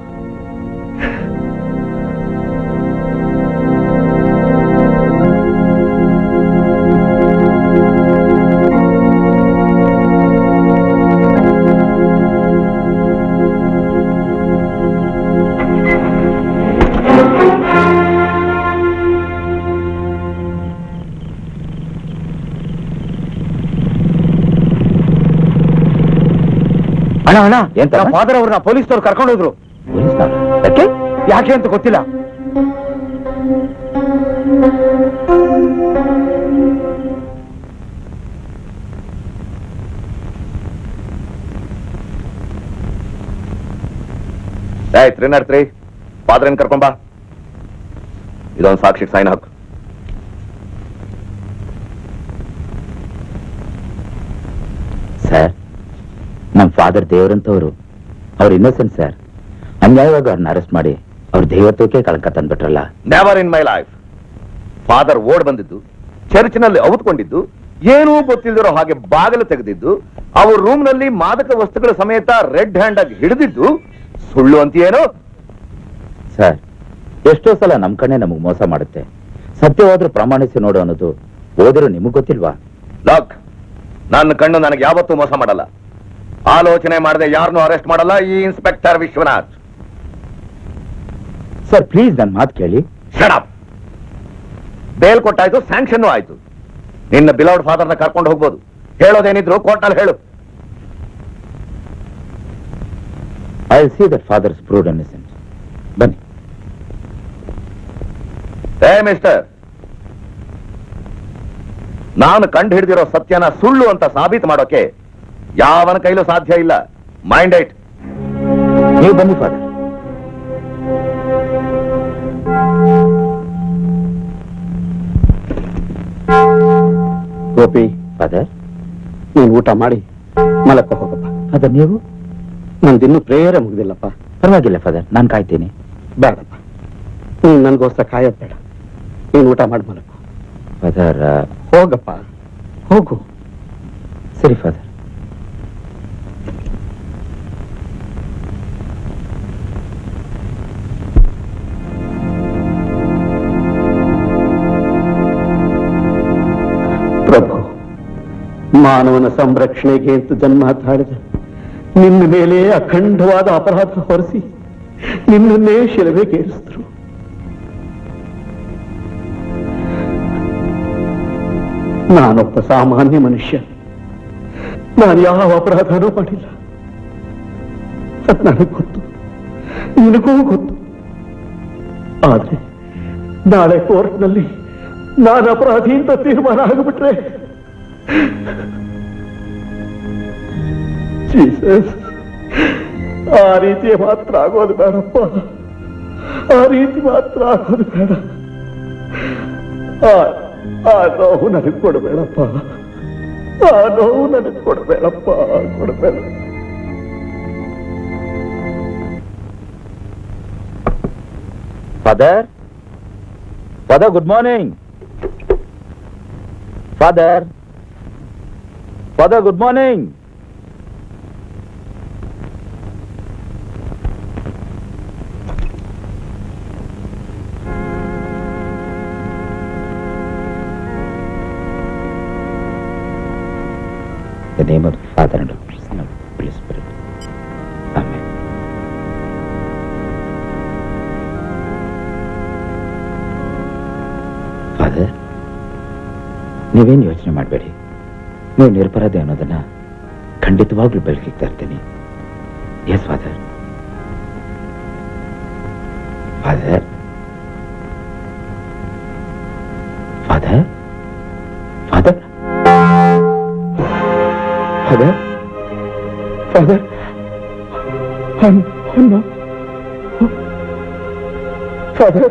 ಅಣ್ಣ ಅಣ್ಣ ಎಂತ ಫಾದರ್ ಅವ್ರನ್ನ ಪೊಲೀಸ್ನವ್ರು ಕರ್ಕೊಂಡು ಹೋದ್ರು ಯಾಕೆ ಯಾಕೆ ಅಂತ ಗೊತ್ತಿಲ್ಲ ಏಯ್ ತ್ರೀ ನಾಟ್ ತ್ರೀ ಫಾದರ್ ಕರ್ಕೊಂಬಾ ಇದೊಂದು ಸಾಕ್ಷಿಗೆ ಸೈನ್ ಹಾಕು ನಮ್ಮ ಫಾದರ್ ದೇವರಂತವರು ಅವ್ರ ಇನ್ನೋಸೆಂಟ್ ಸರ್ ಅನ್ಯಾಯವಾಗಿ ಅವ್ರನ್ನ ಅರೆಸ್ಟ್ ಮಾಡಿ ಅವ್ರ ದೈವತ್ವಕ್ಕೆ ಕಳಂಕ ತಂದ್ಬಿಟ್ರಲ್ಲ never in my life father ಓಡ್ ಬಂದಿದ್ದು ಚರ್ಚ್ನಲ್ಲಿ ಅವತ್ಕೊಂಡಿದ್ದು ಏನೂ ಗೊತ್ತಿಲ್ದಿರೋ ಹಾಗೆ ಬಾಗಿಲು ತೆಗೆದಿದ್ದು ಅವ್ರ ರೂಮ್ ನಲ್ಲಿ ಮಾದಕ ವಸ್ತುಗಳ ಸಮೇತ ರೆಡ್ ಹ್ಯಾಂಡ್ ಆಗಿ ಹಿಡಿದಿದ್ದು ಸುಳ್ಳು ಅಂತೀಯೇನೋ ಸರ್ ಎಷ್ಟೋ ಸಲ ನಮ್ ಕಣ್ಣೆ ನಮಗ್ ಮೋಸ ಮಾಡುತ್ತೆ ಸತ್ಯವಾದ್ರೂ ಪ್ರಮಾಣಿಸಿ ನೋಡು ಅನ್ನೋದು ಓದಿರೋ ನಿಮಗ್ ಗೊತ್ತಿಲ್ವಾ ಲಾಕ್ ನನ್ನ ಕಣ್ಣು ನನಗೆ ಯಾವತ್ತೂ ಮೋಸ ಮಾಡಲ್ಲ ಆಲೋಚನೆ ಮಾಡದೆ ಯಾರನ್ನೂ ಅರೆಸ್ಟ್ ಮಾಡಲ್ಲ ಈ ಇನ್ಸ್ಪೆಕ್ಟರ್ ವಿಶ್ವನಾಥ್ ಸರ್ ಪ್ಲೀಸ್ ನನ್ನ ಮಾತು ಕೇಳಿ ಶಡಪ್ ಬೇಲ್ ಕೊಟ್ಟಾಯ್ತು ಸ್ಯಾಂಕ್ಷನ್ ಆಯ್ತು ನಿನ್ನ ಬಿಲೌಡ್ ಫಾದರ್ನ ಕರ್ಕೊಂಡು ಹೋಗ್ಬೋದು ಹೇಳೋದೇನಿದ್ರು ಕೋರ್ಟ್ನಲ್ಲಿ ಹೇಳು I see that father's proved innocent ಬನ್ನಿ ಏ ಮಿಸ್ಟರ್ ನಾನು ಕಂಡು ಹಿಡಿದಿರೋ ಸತ್ಯನ ಸುಳ್ಳು ಅಂತ ಸಾಬೀತು ಮಾಡೋಕೆ ಯಾವನ ಕೈಲೂ ಸಾಧ್ಯ ಇಲ್ಲ ಮೈಂಡ್ ಐಟ್ ನೀವು ಬನ್ನಿ ಫಾದರ್ ಗೋಪಿ ಫಾದರ್ ನೀನು ಊಟ ಮಾಡಿ ಮಲಕ್ಕ ಹೋಗಪ್ಪ ಫಾದರ್ ನೀವು ನಂದಿನ್ನೂ ಪ್ರೇಯರೇ ಮುಗ್ದಿಲ್ಲಪ್ಪ ಪರವಾಗಿಲ್ಲ ಫಾದರ್ ನಾನು ಕಾಯ್ತೀನಿ ಬೇಡಪ್ಪ ನೀನು ನನಗೋಸ್ಕರ ಕಾಯೋದು ಬೇಡ ನೀನು ಊಟ ಮಾಡಿ ಮಲಕು ಫಾದರ್ ಹೋಗಪ್ಪ ಹೋಗು ಸರಿ ಫಾದರ್ ಪ್ರಭು ಮಾನವನ ಸಂರಕ್ಷಣೆಗೆ ಅಂತ ಜನ್ಮ ತಾಳಿದ ನಿನ್ನ ಮೇಲೆ ಅಖಂಡವಾದ ಅಪರಾಧ ಹೊರಿಸಿ ನಿನ್ನನ್ನೇ ಶಿಲುಬೆಗೇರಿಸಿದ್ರು ನಾನೊಬ್ಬ ಸಾಮಾನ್ಯ ಮನುಷ್ಯ ನಾನು ಯಾವ ಅಪರಾಧನೂ ಮಾಡಿಲ್ಲ ಅದ್ ನನಗೆ ಗೊತ್ತು ನಿನಗೂ ಗೊತ್ತು ಆದ್ರೆ ನಾಳೆ ಕೋರ್ಟ್ನಲ್ಲಿ ನಾನು ಅಪರಾಧಿ ಅಂತ ತೀರ್ಮಾನ ಆಗಿಬಿಟ್ರೆ ಜೀಸಸ್ ಆ ರೀತಿ ಮಾತ್ರ ಆಗೋದು ಬೇಡಪ್ಪ ಆ ರೀತಿ ಮಾತ್ರ ಆಗೋದು ಬೇಡ ಆ- ಆ ನೋವು ನನಗೆ ಕೊಡಬೇಡಪ್ಪ ಆ ನೋವು ನನಗೆ ಕೊಡಬೇಡಪ್ಪ ಕೊಡಬೇಡ father father good morning father father good morning The name of the Father and of the Son and of the Holy Spirit. Amen. Father ನೀವೇನು ಯೋಚನೆ ಮಾಡಬೇಡಿ ನೀವು ನಿರಪರಾಧಿ ಅನ್ನೋದನ್ನ ಖಂಡಿತವಾಗ್ಲೂ ಬೆಳಕಿಗೆ ತರ್ತೀನಿ yes father father father father father father father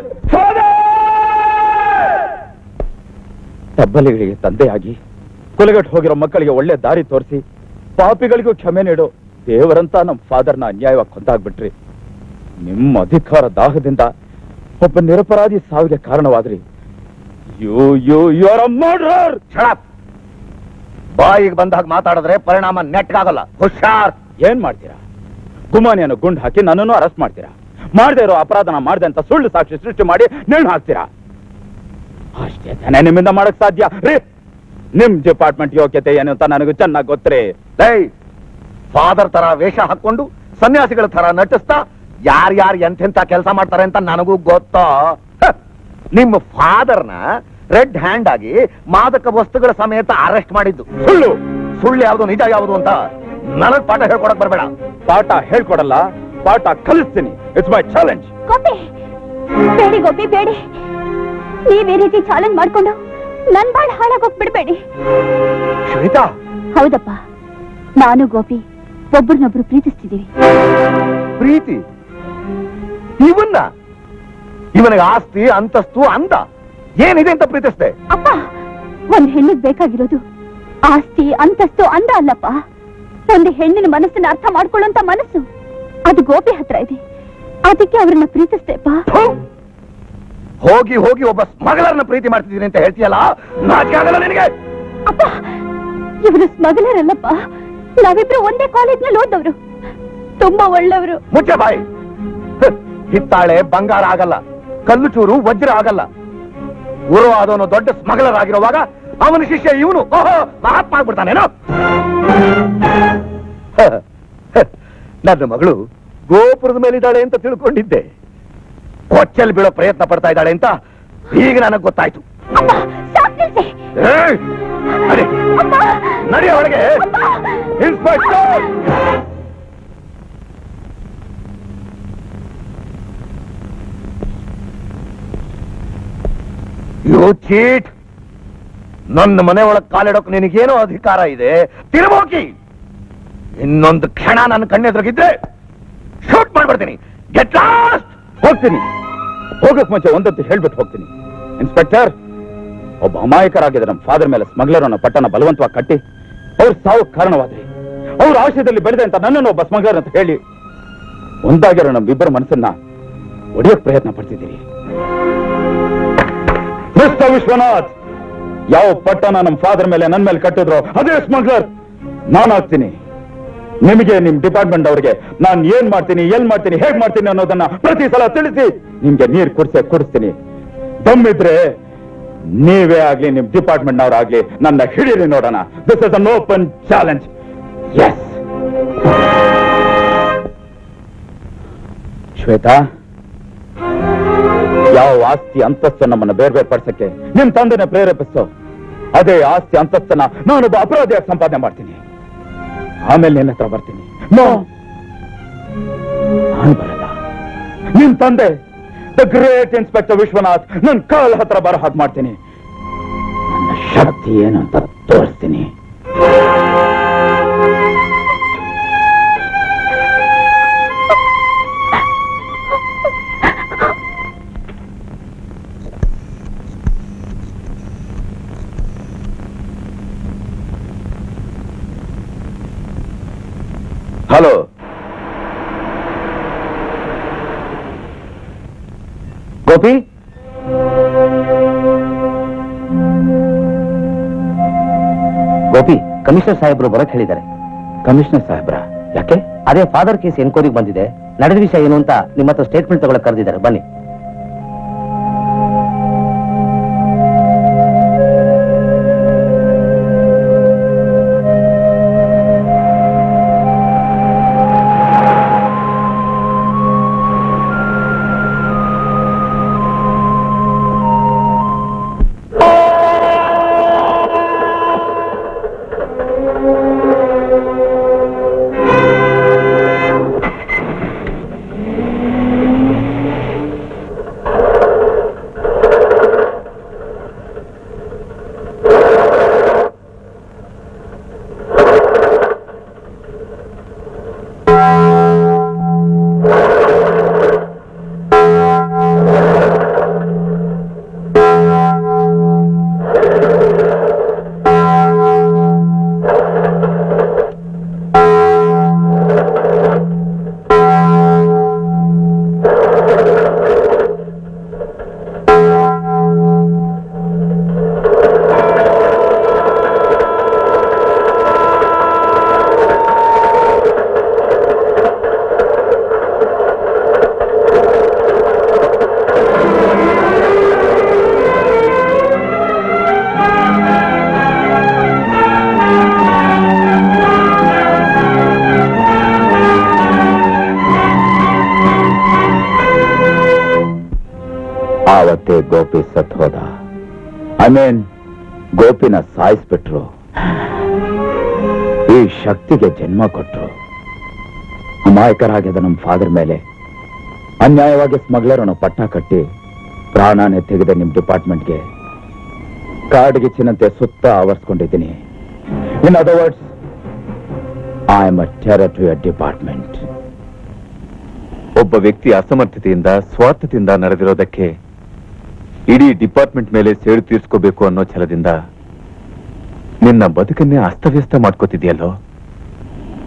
ತಬ್ಬಲಿಗಳಿಗೆ ತಂದೆಯಾಗಿ ಕೊಲೆಗಟ್ಟು ಹೋಗಿರೋ ಮಕ್ಕಳಿಗೆ ಒಳ್ಳೆ ದಾರಿ ತೋರಿಸಿ ಪಾಪಿಗಳಿಗೂ ಕ್ಷಮೆ ನೀಡು ದೇವರಂತ ನಮ್ಮ ಫಾದರ್ನ ಅನ್ಯಾಯವಾಗಿ ಕೊಂದಾಗ್ಬಿಟ್ರಿ ನಿಮ್ಮ ಅಧಿಕಾರ ದಾಹದಿಂದ ಒಬ್ಬ ನಿರಪರಾಧಿ ಸಾವಿಗೆ ಕಾರಣವಾದ್ರಿ you you you are a murder shut up ಬಾಯಿಗೆ ಬಂದಾಗ ಮಾತಾಡಿದ್ರೆ ಪರಿಣಾಮ ನೆಟ್ಗಾಗಲ್ಲ ಹುಷಾರ್ ಏನ್ ಮಾಡ್ತೀರಾ ಗುಮಾನಿಯನ್ನು ಗುಂಡು ಹಾಕಿ ನನ್ನನ್ನು ಅರೆಸ್ಟ್ ಮಾಡ್ತೀರಾ ಮಾಡದೇ ಇರೋ ಅಪರಾಧನ ಮಾಡಿದೆ ಅಂತ ಸುಳ್ಳು ಸಾಕ್ಷಿ ಸೃಷ್ಟಿ ಮಾಡಿ ನೇಣು ಹಾಕ್ತೀರಾ ಅಷ್ಟೇ ತಾನೇ ನಿಮ್ಮಿಂದ ಮಾಡಕ್ ಸಾಧ್ಯ ರೀ ನಿಮ್ ಡಿಪಾರ್ಟ್ಮೆಂಟ್ ಯೋಗ್ಯತೆ ಏನು ಅಂತ ನನಗೂ ಚೆನ್ನಾಗಿ ಗೊತ್ತ್ರಿ ಲೈ ಫಾದರ್ ತರ ವೇಷ ಹಾಕೊಂಡು ಸನ್ಯಾಸಿಗಳ ತರ ನಟಿಸ್ತಾ ಯಾರ್ಯಾರು ಎಂತೆಂತ ಕೆಲಸ ಮಾಡ್ತಾರೆ ಅಂತ ನನಗೂ ಗೊತ್ತೋ ಹ, ನಿಮ್ಮ ಫಾದರ್ನ ರೆಡ್ ಹ್ಯಾಂಡ್ ಆಗಿ ಮಾದಕ ವಸ್ತುಗಳ ಸಮೇತ ಅರೆಸ್ಟ್ ಮಾಡಿದ್ದು ಸುಳ್ಳು ಸುಳ್ಳು ಯಾವುದು ನಿಜ ಯಾವುದು ಅಂತ ನನಗ್ ಪಾಠ ಹೇಳ್ಕೊಡಕ್ ಬರಬೇಡ ಪಾಠ ಹೇಳ್ಕೊಡಲ್ಲ ಪಾಠ ಕಲಿಸ್ತೀನಿ ಇಟ್ಸ್ ಮೈ ಚಾಲೆಂಜ್ ಗೋಪಿ ಬೇಡಿ ಗೋಪಿ ಬೇಡಿ ನೀವ್ ಈ ರೀತಿ ಚಾಲೆಂಜ್ ಮಾಡ್ಕೊಂಡು ನನ್ ಬಾಳ್ ಹಾಳಾಗೋಗ್ ಬಿಡ್ಬೇಡಿ ಶ್ವೇತಾ ಹೌದಪ್ಪ ನಾನು ಗೋಪಿ ಒಬ್ರನ್ನೊಬ್ರು ಪ್ರೀತಿಸ್ತಿದೀವಿ ಪ್ರೀತಿ ಇವನ್ನ ಇವನಿಗೆ ಆಸ್ತಿ ಅಂತಸ್ತು ಅಂದ ಏನಿದೆ ಅಂತ ಪ್ರೀತಿಸ್ದೆ ಅಪ್ಪ ಒಂದ್ ಹೆಣ್ಣಿಗ್ ಬೇಕಾಗಿರೋದು ಆಸ್ತಿ ಅಂತಸ್ತು ಅಂದ ಅಲ್ಲಪ್ಪ ಒಂದು ಹೆಣ್ಣಿನ ಮನಸ್ಸನ್ನ ಅರ್ಥ ಮಾಡ್ಕೊಳ್ಳುವಂತ ಮನಸ್ಸು ಅದು ಗೋಪಿ ಹತ್ರ ಇದೆ ಅದಕ್ಕೆ ಅವ್ರನ್ನ ಪ್ರೀತಿಸ್ತೇಪ ಥು! ಹೋಗಿ ಹೋಗಿ ಒಬ್ಬ ಸ್ಮಗ್ಲರ್ನ ಪ್ರೀತಿ ಮಾಡ್ತಿದ್ದೀನಿ ಅಂತ ಹೇಳ್ತೀಯಲ್ಲ ನಾಚಿಕೆ ಆಗಲ್ಲ ನಿನಗೆ ಅಪ್ಪ ಇವರು ಸ್ಮಗ್ಲರಲ್ಲಪ್ಪ ನಾವಿಬ್ರು ಒಂದೇ ಕಾಲೇಜ್ನಲ್ಲಿ ಓದವ್ರು ತುಂಬಾ ಒಳ್ಳೆಯವರು ಮುಚ್ಚೆ ಬಾಯಿ ಹ್, ಹಿತ್ತಾಳೆ ಬಂಗಾರ ಆಗಲ್ಲ ಕಲ್ಲು ಚೂರು ವಜ್ರ ಆಗಲ್ಲ ಗುರು ಆದವನು ದೊಡ್ಡ ಸ್ಮಗ್ಲರ್ ಆಗಿರುವಾಗ ಅವನ ಶಿಷ್ಯ ಇವನು ಓಹೋ ಮಹಾತ್ಮ ಆಗ್ಬಿಡ್ತಾನೇನೋ ಹ, ಹ, ನನ್ನ ಮಗಳು ಗೋಪುರದ ಮೇಲಿದ್ದಾಳೆ ಅಂತ ತಿಳ್ಕೊಂಡಿದ್ದೆ ಕೊಚ್ಚಲ್ ಬೀಳೋ ಪ್ರಯತ್ನ ಪಡ್ತಾ ಇದ್ದಾಳೆ ಅಂತ ಈಗ ನನಗೆ ಗೊತ್ತಾಯ್ತು ಅಪ್ಪ ಸಾಕ್ ನಿಲ್ಸಿ. ಏಯ್! ನಡಿ, ಅಪ್ಪ ನಡಿ ಒಳಗೆ ಅಪ್ಪ ಇನ್ಸ್ಪೆಕ್ಟರ್ ಯು ಚೀಟ್ ನನ್ನ ಮನೆ ಒಳಗ್ ಕಾಲಿಡೋಕ್ ನಿನಗೇನೋ ಅಧಿಕಾರ ಇದೆ ತಿರುಬೋಕಿ ಇನ್ನೊಂದು ಕ್ಷಣ ನನ್ನ ಕಣ್ಣೆದ್ರಾಗಿದ್ರೆ ಶೂಟ್ ಮಾಡ್ಬಿಡ್ತೀನಿ ಗೆಟ್ ಲಾಸ್ಟ್ ಹೋಗ್ತೀನಿ ಹೋಗಕ್ ಮುಂಚೆ ಒಂದಂತೂ ಹೇಳ್ಬಿಟ್ಟು ಹೋಗ್ತೀನಿ ಇನ್ಸ್ಪೆಕ್ಟರ್ ಒಬ್ಬ ಅಮಾಯಕರಾಗಿದ್ದ ನಮ್ಮ ಫಾದರ್ ಮೇಲೆ ಸ್ಮಗ್ಲರ್ ಅನ್ನೋ ಪಟ್ಟಣ ಬಲವಂತವಾಗಿ ಕಟ್ಟಿ ಅವ್ರ ಸಾವು ಕಾರಣವಾದ್ರಿ ಅವ್ರ ಆಶಯದಲ್ಲಿ ಬೆಳೆದೆ ಅಂತ ನನ್ನನ್ನು ಒಬ್ಬ ಸ್ಮಗ್ಲರ್ ಅಂತ ಹೇಳಿ ಒಂದಾಗಿರೋ ನಮ್ಮಿಬ್ಬರ ಮನಸ್ಸನ್ನ ಒಡೆಯೋಕ್ ಪ್ರಯತ್ನ ಪಡ್ತಿದ್ದೀರಿ ಮಿಸ್ಟರ್ ವಿಶ್ವನಾಥ್ ಯಾವ ಪಟ್ಟಣ ನಮ್ಮ ಫಾದರ್ ಮೇಲೆ ನನ್ನ ಮೇಲೆ ಕಟ್ಟಿದ್ರು ಅದೇ ಸ್ಮಗ್ಲರ್ ನಾನಾಗ್ತೀನಿ ನಿಮಗೆ ನಿಮ್ ಡಿಪಾರ್ಟ್ಮೆಂಟ್ ಅವರಿಗೆ ನಾನು ಏನ್ ಮಾಡ್ತೀನಿ ಎಲ್ ಮಾಡ್ತೀನಿ ಹೇಗ್ ಮಾಡ್ತೀನಿ ಅನ್ನೋದನ್ನ ಪ್ರತಿ ಸಲ ತಿಳಿಸಿ ನಿಮ್ಗೆ ನೀರ್ ಕುಡ್ಸೆ ಕುಡಿಸ್ತೀನಿ ದಮ್ಮಿದ್ರೆ ನೀವೇ ಆಗ್ಲಿ ನಿಮ್ ಡಿಪಾರ್ಟ್ಮೆಂಟ್ ನವರಾಗ್ಲಿ ನನ್ನ ಹಿಡೀರಿ ನೋಡೋಣ this is an open challenge yes Shweta ಯಾವ ಆಸ್ತಿ ಅಂತಸ್ತು ನಮ್ಮನ್ನ ಬೇರೆ ಬೇರೆ ಪಡಿಸಕ್ಕೆ ನಿಮ್ ತಂದೆನ ಪ್ರೇರೇಪಿಸೋ ಅದೇ ಆಸ್ತಿ ಅಂತಸ್ತನ್ನ ನಾನೊಬ್ಬ ಅಪರಾಧಿಯಾಗಿ ಸಂಪಾದನೆ ಮಾಡ್ತೀನಿ ಆಮೇಲೆ ನಿನ್ನ ಹತ್ರ ಬರ್ತೀನಿ ನೋ ನಾನು ಬರಲ್ಲ ನಿಮ್ ತಂದೆ ದ ಗ್ರೇಟ್ ಇನ್ಸ್ಪೆಕ್ಟರ್ ವಿಶ್ವನಾಥ್ ನನ್ ಕಾಲ್ ಹತ್ರ ಬರೋ ಹಾಗೆ ಮಾಡ್ತೀನಿ ನನ್ನ ಶಕ್ತಿ ಏನು ಅಂತ ತೋರಿಸ್ತೀನಿ ಹಲೋ ಗೋಪಿ ಗೋಪಿ ಕಮಿಷನರ್ ಸಾಹೇಬ್ರು ಬರಕ್ ಹೇಳಿದ್ದಾರೆ ಕಮಿಷನರ್ ಸಾಹೇಬ್ರ ಯಾಕೆ ಅದೇ ಫಾದರ್ ಕೇಸ್ ಎನ್ಕ್ವೈರಿಗೆ ಬಂದಿದೆ ನಡೆದ ವಿಷಯ ಏನು ಅಂತ ನಿಮ್ಮ ಹತ್ರ ಸ್ಟೇಟ್ಮೆಂಟ್ ತಗೊಳಕ್ ಕರೆದಿದ್ದಾರೆ ಬನ್ನಿ ಆವತ್ತೇ ಗೋಪಿ ಸತ್ ಹೋದ ಐ ಮೀನ್ ಗೋಪಿನ ಸಾಯಿಸ್ಬಿಟ್ರು ಈ ಶಕ್ತಿಗೆ ಜನ್ಮ ಕೊಟ್ರು ಅಮಾಯಕರಾಗಿದ್ದ ನಮ್ಮ ಫಾದರ್ ಮೇಲೆ ಅನ್ಯಾಯವಾಗಿ ಸ್ಮಗ್ಲರ್ ಅನ್ನೋ ಪಟ್ಟ ಕಟ್ಟಿ ಪ್ರಾಣನೇ ತೆಗೆದ ನಿಮ್ ಡಿಪಾರ್ಟ್ಮೆಂಟ್ಗೆ ಕಾಡಿಗೆ ಚಿನ್ನಂತೆ ಸುತ್ತ ಆವರಿಸ್ಕೊಂಡಿದ್ದೀನಿ in other words I am a terror to your department ಒಬ್ಬ ವ್ಯಕ್ತಿ ಅಸಮರ್ಥತೆಯಿಂದ ಸ್ವಾರ್ಥದಿಂದ ನಡೆದಿರೋದಕ್ಕೆ ಇಡೀ ಡಿಪಾರ್ಟ್ಮೆಂಟ್ ಮೇಲೆ ಸೇಡು ತೀರ್ಸ್ಕೋಬೇಕು ಅನ್ನೋ ಛಲದಿಂದ ನಿನ್ನ ಬದುಕನ್ನೇ ಅಸ್ತವ್ಯಸ್ತ ಮಾಡ್ಕೋತಿದ್ಯಲ್ಲೋ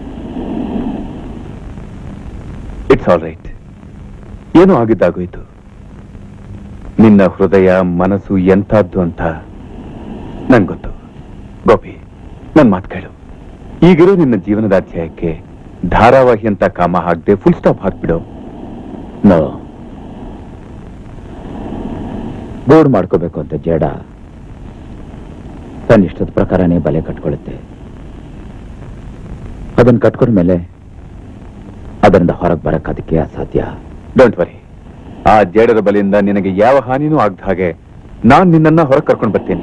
ಇಟ್ಸ್ ಆಲ್ ರೈಟ್ ಏನೋ ಆಗಿದ್ದಾಗೋಯ್ತು ನಿನ್ನ ಹೃದಯ ಮನಸ್ಸು ಎಂಥದ್ದು ಅಂತ ನಂಗೆ ಗೊತ್ತು ಗೋಪಿ ನನ್ ಮಾತು ಕೇಳು ಈಗಿರೋ ನಿನ್ನ ಜೀವನದ ಅಧ್ಯಾಯಕ್ಕೆ ಧಾರಾವಾಹಿ ಅಂತ ಕಾಮ ಹಾಕ್ದೆ ಫುಲ್ ಸ್ಟಾಪ್ ಹಾಕ್ಬಿಡು ನೋ ಬೋರ್ಡ್ ಮಾಡ್ಕೋಬೇಕು ಅಂತ ಜೇಡ ತನ್ನ ಇಷ್ಟದ ಪ್ರಕಾರನೇ ಬಲೆ ಕಟ್ಕೊಳ್ಳುತ್ತೆ ಅದನ್ನ ಕಟ್ಕೊಂಡ್ಮೇಲೆ ಅದರಿಂದ ಹೊರಗೆ ಬರಕ್ ಅದಕ್ಕೆ ಅಸಾಧ್ಯ ಡೋಂಟ್ ವರಿ ಆ ಜೇಡರ ಬಲಿಯಿಂದ ನಿನಗೆ ಯಾವ ಹಾನಿನೂ ಆಗದ ಹಾಗೆ ನಾನ್ ನಿನ್ನನ್ನ ಹೊರಗೆ ಕರ್ಕೊಂಡು ಬರ್ತೀನಿ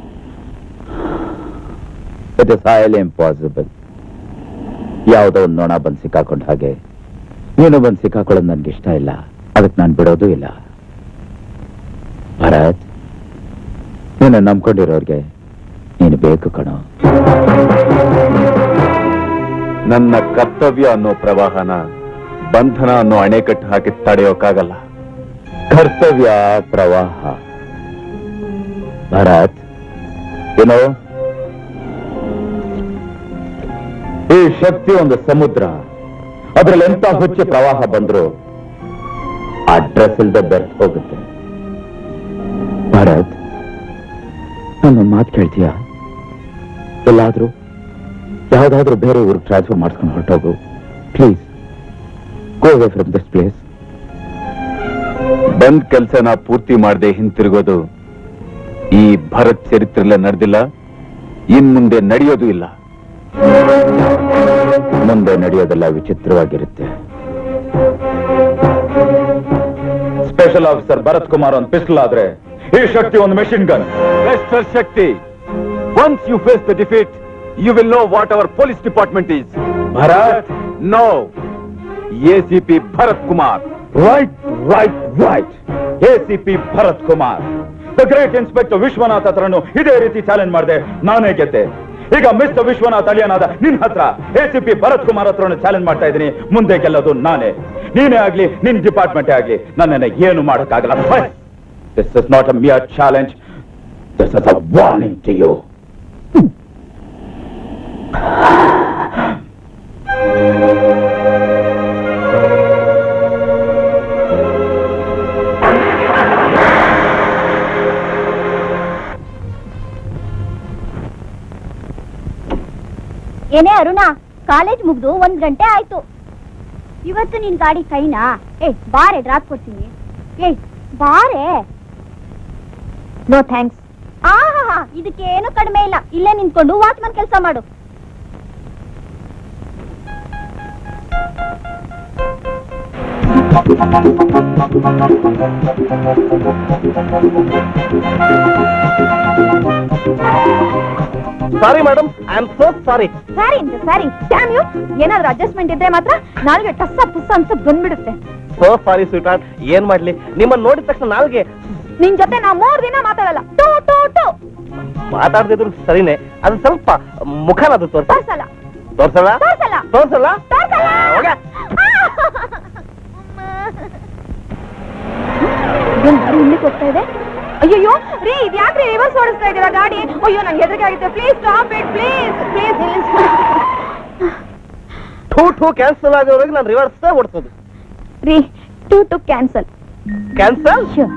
ಇಟ್ ಇಸ್ ಹೈಲಿ ಇಂಪಾಸಿಬಲ್ ಯಾವುದೋ ಒಂದು ನೊಣ ಬಂದು ಸಿಕ್ಕಾಕೊಂಡ ಹಾಗೆ ನೀನು ಬಂದು ಸಿಕ್ಕಾಕೊಳ್ಳೋದು ನನ್ಗೆ ಇಷ್ಟ ಇಲ್ಲ ಅದಕ್ಕೆ ನಾನು ಬಿಡೋದು ಇಲ್ಲ ಭರತ್ ನೀನು ನಂಬ್ಕೊಂಡಿರೋರ್ಗೆ ನೀನು ಬೇಕು ಕಣೋ ನನ್ನ ಕರ್ತವ್ಯ ಅನ್ನೋ ಪ್ರವಾಹನ ಬಂಧನ ಅನ್ನೋ ಅಣೆಕಟ್ಟು ಹಾಕಿ ತಡೆಯೋಕ್ಕಾಗಲ್ಲ ಕರ್ತವ್ಯ ಪ್ರವಾಹ ಭರತ್ ಏನೋ ಈ ಶಕ್ತಿ ಒಂದು ಸಮುದ್ರ ಅದ್ರಲ್ಲಿ ಎಂತ ಹುಚ್ಚು ಪ್ರವಾಹ ಬಂದ್ರು ಆ ಡ್ರೆಸ್ ಇಲ್ದೆ ಬೆರ್ತ್ ಹೋಗುತ್ತೆ ಭರತ್ ನನ್ನ ಮಾತು ಕೇಳ್ತೀಯ ಎಲ್ಲಾದ್ರೂ ಯಾವ್ದಾದ್ರೂ ಬೇರೆ ಊರಿಗೆ ಟ್ರಾನ್ಸ್ಫರ್ ಮಾಡಿಸ್ಕೊಂಡು ಹೊರಟೋಗು please go away from this place ಬಂದ್ ಕೆಲ್ಸನ ಪೂರ್ತಿ ಮಾಡದೆ ಹಿಂತಿರುಗೋದು ಈ ಭರತ್ ಚರಿತ್ರೆಲ್ಲ ನಡೆದಿಲ್ಲ ಇನ್ ಮುಂದೆ ನಡೆಯೋದು ಇಲ್ಲ ಮುಂದೆ ನಡೆಯೋದೆಲ್ಲ ವಿಚಿತ್ರವಾಗಿರುತ್ತೆ ಸ್ಪೆಷಲ್ ಆಫೀಸರ್ ಭರತ್ ಕುಮಾರ್ ಒಂದು ಪಿಸ್ಟಲ್ ಆದ್ರೆ ಈ ಶಕ್ತಿ ಒಂದು machine gun mister Shakti once you face the defeat you will know what our police department is Bharat no ACP Bharat Kumar right right right ACP Bharat Kumar the great inspector Vishwanath ಹತ್ರನು ಇದೇ ರೀತಿ ಚಾಲೆಂಜ್ ಮಾಡಿದೆ ನಾನೇ ಗೆದ್ದೆ ಈಗ ಮಿಸ್ಟರ್ ವಿಶ್ವನಾಥ್ ಅಳಿಯನಾದ ನಿನ್ ಹತ್ರ ಎಸಿಪಿ ಭರತ್ ಕುಮಾರ್ ಹತ್ರನು ಚಾಲೆಂಜ್ ಮಾಡ್ತಾ ಇದ್ದೀನಿ ಮುಂದೆ ಗೆಲ್ಲೋದು ನಾನೇ ನೀನೇ ಆಗ್ಲಿ ನಿನ್ ಡಿಪಾರ್ಟ್ಮೆಂಟ್ ಆಗ್ಲಿ ನನ್ನನ್ನ ಏನು ಮಾಡಕ್ಕಾಗಲ್ಲ this is not a mere challenge this is a warning to you ಏನೇ ಅರುಣ ಕಾಲೇಜ್ ಮುಗ್ದು ಒಂದ್ ಗಂಟೆ ಆಯ್ತು ಇವತ್ತು ನಿನ್ ಗಾಡಿ ಕೈನಾ ಏ ಬಾರೆ ಡ್ರಾಪ್ ಕೊಡ್ತೀನಿ ಏ ಬಾರೆ ನೋ ಥ್ಯಾಂಕ್ಸ್ ಆಹಾ ಇದಕ್ಕೇನು ಕಡಿಮೆ ಇಲ್ಲ ಇಲ್ಲೇ ನಿಂತ್ಕೊಂಡು ವಾಚ್ಮನ್ ಕೆಲಸ ಮಾಡು sorry madam I am so sorry ಸರಿ ಅಂತ ಸರಿ ಡ್ಯಾಮ್ ಯು ಏನಾದ್ರೂ ಅಡ್ಜಸ್ಟ್ಮೆಂಟ್ ಇದ್ರೆ ಮಾತ್ರ ನಾಲ್ಗೆ ಟಸ್ಸ ಪುಸ್ಸ ಅಂತ ಬಂದ್ಬಿಡುತ್ತೆ ಸೋ ಸಾರಿ ಸ್ವೀಟ್ ಏನ್ ಮಾಡ್ಲಿ ನಿಮ್ಮನ್ನ ನೋಡಿದ ತಕ್ಷಣ ನಾಲ್ಗೆ ನಿನ್ ಜೊತೆ ನಾ ಮೂರ್ ದಿನ ಮಾತಾಡಲ್ಲ ಟು ಟು ಟು ಮಾತಾಡ್ದಿದ್ರು ಸರಿನೇ ಅದು ಸ್ವಲ್ಪ ಮುಖನದು ತೋರ್ಸ ತೋರ್ಸಲ್ಲ ತೋರ್ಸಲ್ಲ ತೋರ್ಸಲ್ಲ ತೋರ್ಸಲ್ಲ ತೋರ್ಸಲ್ಲ ಹೋಗ. ಇದೇನ್ ಗಾಡಿ ಇಲ್ಲಿಗೆ ಹೋಗ್ತಾ ಇದೆ ಅಯ್ಯಯ್ಯೋ ರೀ ಇದು ಯಾಕ್ರಿ ರಿವರ್ಸ್ ಓಡಿಸ್ತಾ ಇದೀರಾ ಗಾಡಿ ಅಯ್ಯೋ ನಂಗೆ ಹೆದರಿಕೆ ಆಗುತ್ತೆ please stop it please please two two cancel ಆಗೋವರೆಗೆ ನಾನು ರಿವರ್ಸ್ ಓಡಿಸೋದು ರೀ two two cancel cancel sure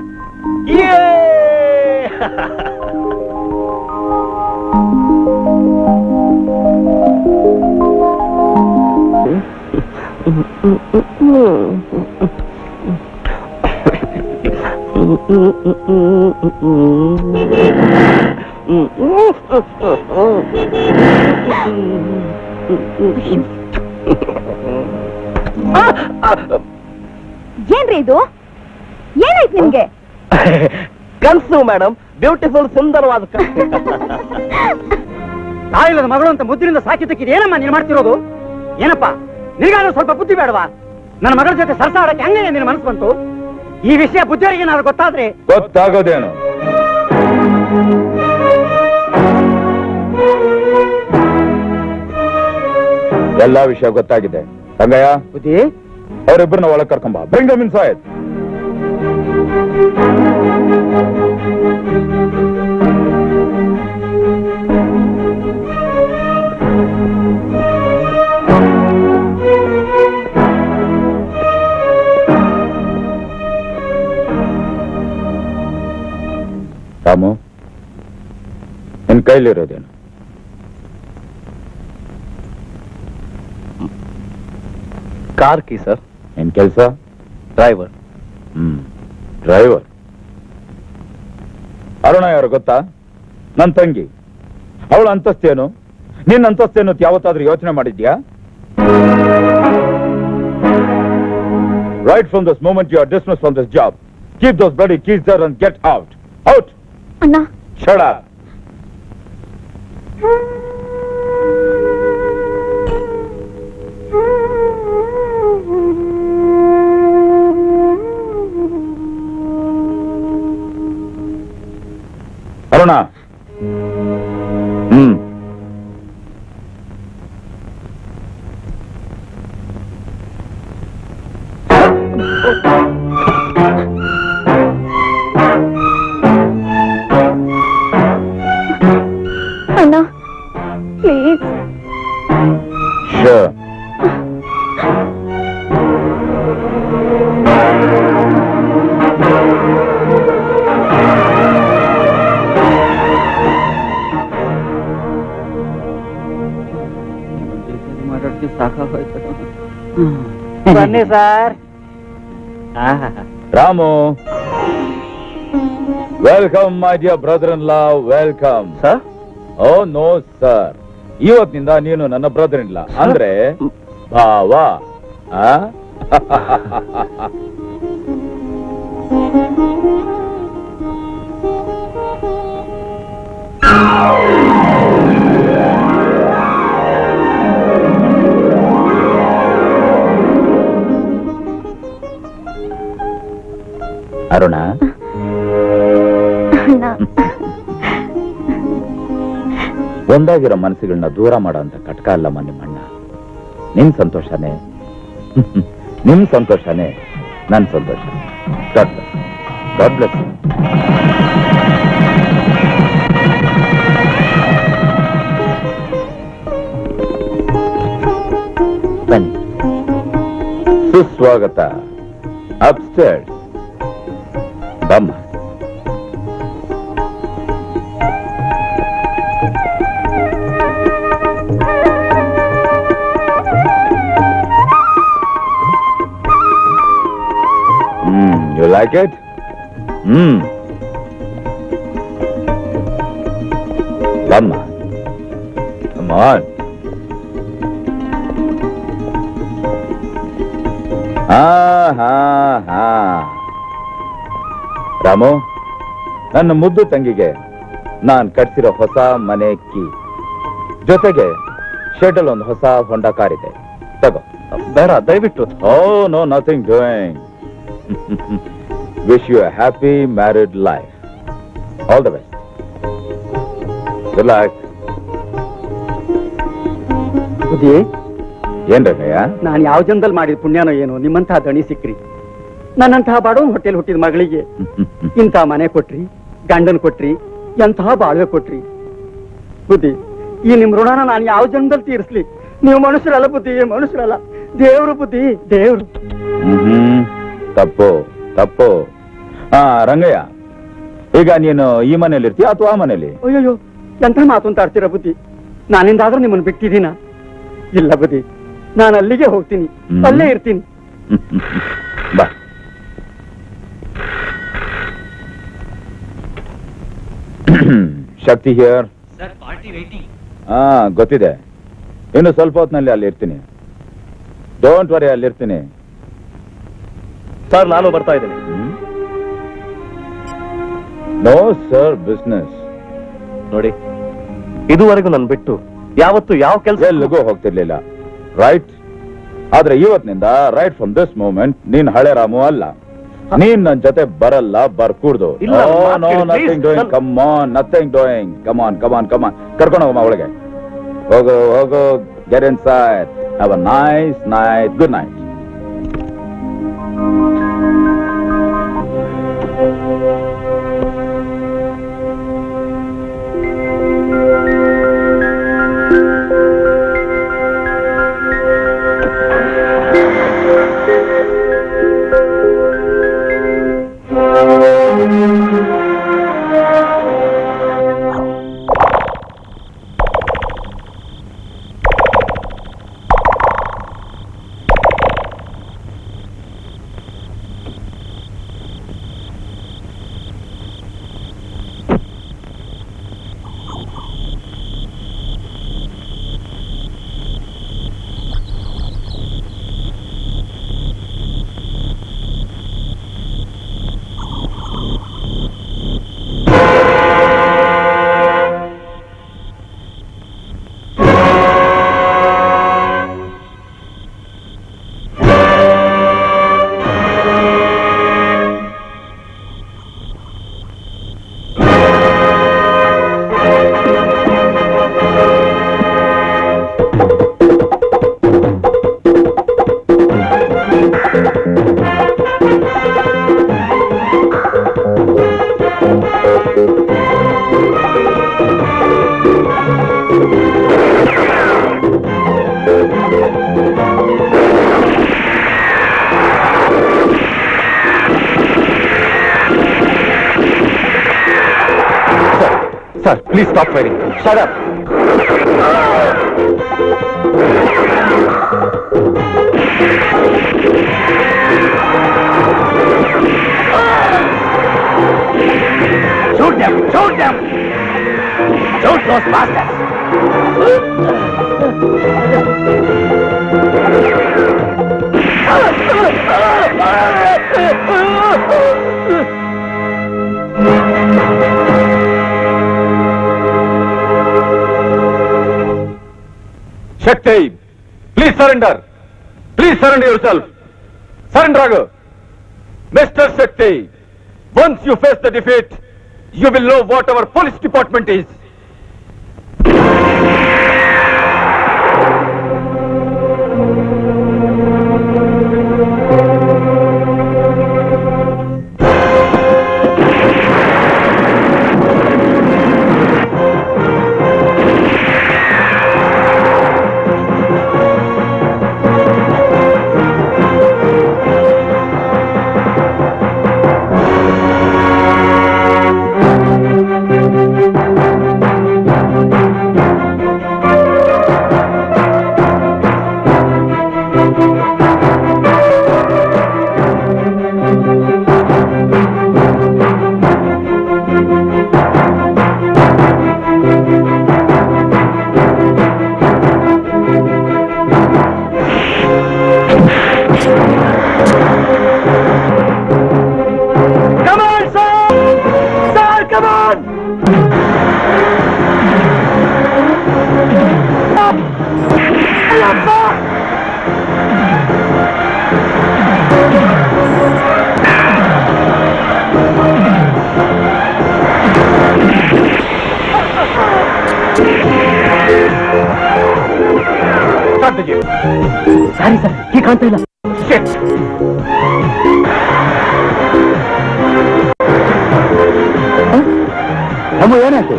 ಏನ್ರಿ ಇದು ಏನಾಯ್ತು ನಿಮ್ಗೆ ಕನ್ಸು ಮೇಡಮ್ ಬ್ಯೂಟಿಫುಲ್ ಸುಂದರವಾದ ಕನ್ಸು ತಾಯಿಲ್ಲದ ಮಗಳು ಅಂತ ಮುದ್ದಿನಿಂದ ಸಾಕಿದ್ದಕ್ಕೆ ಏನಮ್ಮ ನೀನು ಮಾಡ್ತಿರೋದು ಏನಪ್ಪ ನಿನಗಾದ್ರೂ ಸ್ವಲ್ಪ ಬುದ್ಧಿ ಬೇಡವಾ ನನ್ನ ಮಗಳ ಜೊತೆ ಸರ್ಸ ಆಡಕ್ಕೆ ಹಂಗೆ ನಿನ್ನ ಮನಸ್ಸು ಬಂತು ಈ ವಿಷಯ ಬುದ್ಧಿಯವರಿಗೆ ಏನಾದ್ರು ಗೊತ್ತಾದ್ರೆ ಗೊತ್ತಾಗೋದೇನು ಎಲ್ಲಾ ವಿಷಯ ಗೊತ್ತಾಗಿದೆ ರಂಗಯ್ಯ ಬುದ್ಧಿ ಅವರಿಬ್ಬರನ್ನ ಒಳಗ್ ಕರ್ಕೊಂಬ ಬ್ರಿಂಗ್ ಇನ್ ಸಾಯದ್ ರಾಮು ನಿನ್ ಕೈಲಿರೋದೇನು ಕಾರ್ ಕಿ ಸರ್ ನಿನ್ ಕೆಲ್ಸ ಡ್ರೈವರ್ ಹ್ಮ್ ಡ್ರೈವರ್ ಅರುಣ ಯಾರು ಗೊತ್ತಾ ನನ್ ತಂಗಿ ಅವಳ ಅಂತಸ್ತೇನು ನಿನ್ನ ಅಂತಸ್ತೇನು ಅಂತ ಯಾವತ್ತಾದ್ರೂ ಯೋಚನೆ ಮಾಡಿದ್ಯಾ right from this moment you are dismiss from this job keep those bloody keys there and get out out ಅಣ್ಣ ಶಡ ಅರುಣ ಹ್ಮ್ ಅಣ್ಣ ಪ್ಲೀಸ್ Sure. ಬನ್ನಿ sir Ramu welcome my dear brother in law welcome sir oh no sir ಇವತ್ತಿನಿಂದ ನೀನು ನನ್ನ ಬ್ರದರ್ ಇಲ್ಲ ಅಂದ್ರೆ ಭಾವ ಆ? ಅರುಣ ಅಣ್ಣ ಒಂದಾಗಿರೋ ಮನಸ್ಸುಗಳನ್ನ ದೂರ ಮಾಡೋ ಅಂತ ಕಟ್ಕ ಅಲ್ಲಮ್ಮ ನಿಮ್ಮಣ್ಣ ನಿಮ್ ಸಂತೋಷನೇ ನಿಮ್ ಸಂತೋಷನೇ ನನ್ ಸಂತೋಷ God bless. God bless you. ಬನ್ನಿ ಸುಸ್ವಾಗತ ಅಪ್ಸ್ಟೇರ್ಸ್ ಬಮ್ಮ Mm, you like it? Mm. Come on. Come on. ಹಾ ಹಾ ಹಾ ರಾಮು ನನ್ನ ಮುದ್ದು ತಂಗಿಗೆ ನಾನ್ ಕಟ್ಸಿರೋ ಹೊಸ ಮನೆ ಕೀ ಜೊತೆಗೆ ಶೆಡಲ್ ಒಂದು ಹೊಸ ಹೊಂಡ ಕಾರ್ ಇದೆ ತಗೋ ಬೇಡ ದಯವಿಟ್ಟು oh no nothing doing wish you a happy married life all the best relax ಬುದ್ಧಿ ಏನ್ ರಂಗಯ್ಯ ನಾನು ಯಾವ ಜನದಲ್ಲಿ ಮಾಡಿದ ಪುಣ್ಯನೋ ಏನೋ ನಿಮ್ಮಂತಹ ದಣಿ ಸಿಕ್ರಿ ನನ್ನಂತಹ ಬಾಡೋನ್ ಹೊಟ್ಟೆಲ್ ಹುಟ್ಟಿದ ಮಗಳಿಗೆ ಇಂಥ ಮನೆ ಕೊಟ್ರಿ ಗಂಡನ್ ಕೊಟ್ರಿ ಎಂತಹ ಬಾಳ್ವೆ ಕೊಟ್ರಿ ಬುದ್ಧಿ ಈ ನಿಮ್ ಋಣನ ನಾನು ಯಾವ ಜನ್ಮದಲ್ಲಿ ತೀರಿಸ್ಲಿ ನೀವು ಮನುಷ್ಯರಲ್ಲ ಬುದ್ಧಿ ಮನುಷ್ಯರಲ್ಲ ದೇವ್ರು ಬುದ್ಧಿ ದೇವ್ರು ಹ್ಮ್ ತಪ್ಪು ತಪ್ಪು ಹಾ ರಂಗಯ್ಯ ಈಗ ನೀನು ಈ ಮನೇಲಿ ಇರ್ತೀಯ ಅಥವಾ ಆ ಮನೇಲಿ ಅಯ್ಯಯ್ಯೋ ಎಂಥ ಮಾತು ಅಂತ ಆಡ್ತೀರ ಬುದ್ಧಿ ನಾನಿಂದಾದ್ರೂ ನಿಮ್ಮನ್ನು ಬಿಟ್ಟಿದ್ದೀನ ಇಲ್ಲ ಬುದ್ಧಿ ನಾನು ಅಲ್ಲಿಗೆ ಹೋಗ್ತೀನಿ ಹ್ಮ್. ಅಲ್ಲೇ ಇರ್ತೀನಿ ಬಾ Shakti here sir party waiting ಹಾ ಗೊತ್ತಿದೆ ಇನ್ನು ಸ್ವಲ್ಪ ಹೊತ್ತಿನಲ್ಲಿ ಅಲ್ಲಿ ಇರ್ತೀನಿ ಡೋಂಟ್ ವರಿ ಅಲ್ಲಿ ಇರ್ತೀನಿ ಸರ್ ನಾನು ಬರ್ತಾ ಇದ್ದೀನಿ ನೋ ಸರ್ ಬಿಸ್ನೆಸ್ ನೋಡಿ ಇದುವರೆಗೂ ನನ್ ಬಿಟ್ಟು ಯಾವತ್ತು ಯಾವ ಕೆಲಸ ಎಲ್ಲಿಗೂ ಹೋಗ್ತಿರ್ಲಿಲ್ಲ ರೈಟ್ ಆದ್ರೆ ಇವತ್ತಿನಿಂದ ರೈಟ್ ಫ್ರಮ್ ದಿಸ್ ಮೂಮೆಂಟ್ ನೀನ್ ಹಳೆ ರಾಮು ಅಲ್ಲ ನೀನ್ ನನ್ ಜೊತೆ ಬರಲ್ಲ ಬರ್ಕೂಡ್ದು ಇಲ್ಲ, ಮಾತ್ ಕೇಳಿ, ನಥಿಂಗ್ please. ಡೂಯಿಂಗ್ ನನ್- come on nothing doing come on come on come on ಕರ್ಕೊಂಡು ಹೋಗಮ್ಮ ಒಳಗೆ ಹೋಗು ಹೋಗು get inside have a nice night good night sir please stop firing Sharath Shoot them! Shoot them! Shoot those bastards! Shakti please surrender please surrender yourself surrender ಆಗು mister Shakti once you face the defeat you will know what our police department is Come on, sir! Sir, come on! Sorry sir ಈ ಕಾಣ್ತಾ ಇಲ್ಲ ನಮ್ಮ ಏನಾಯ್ತು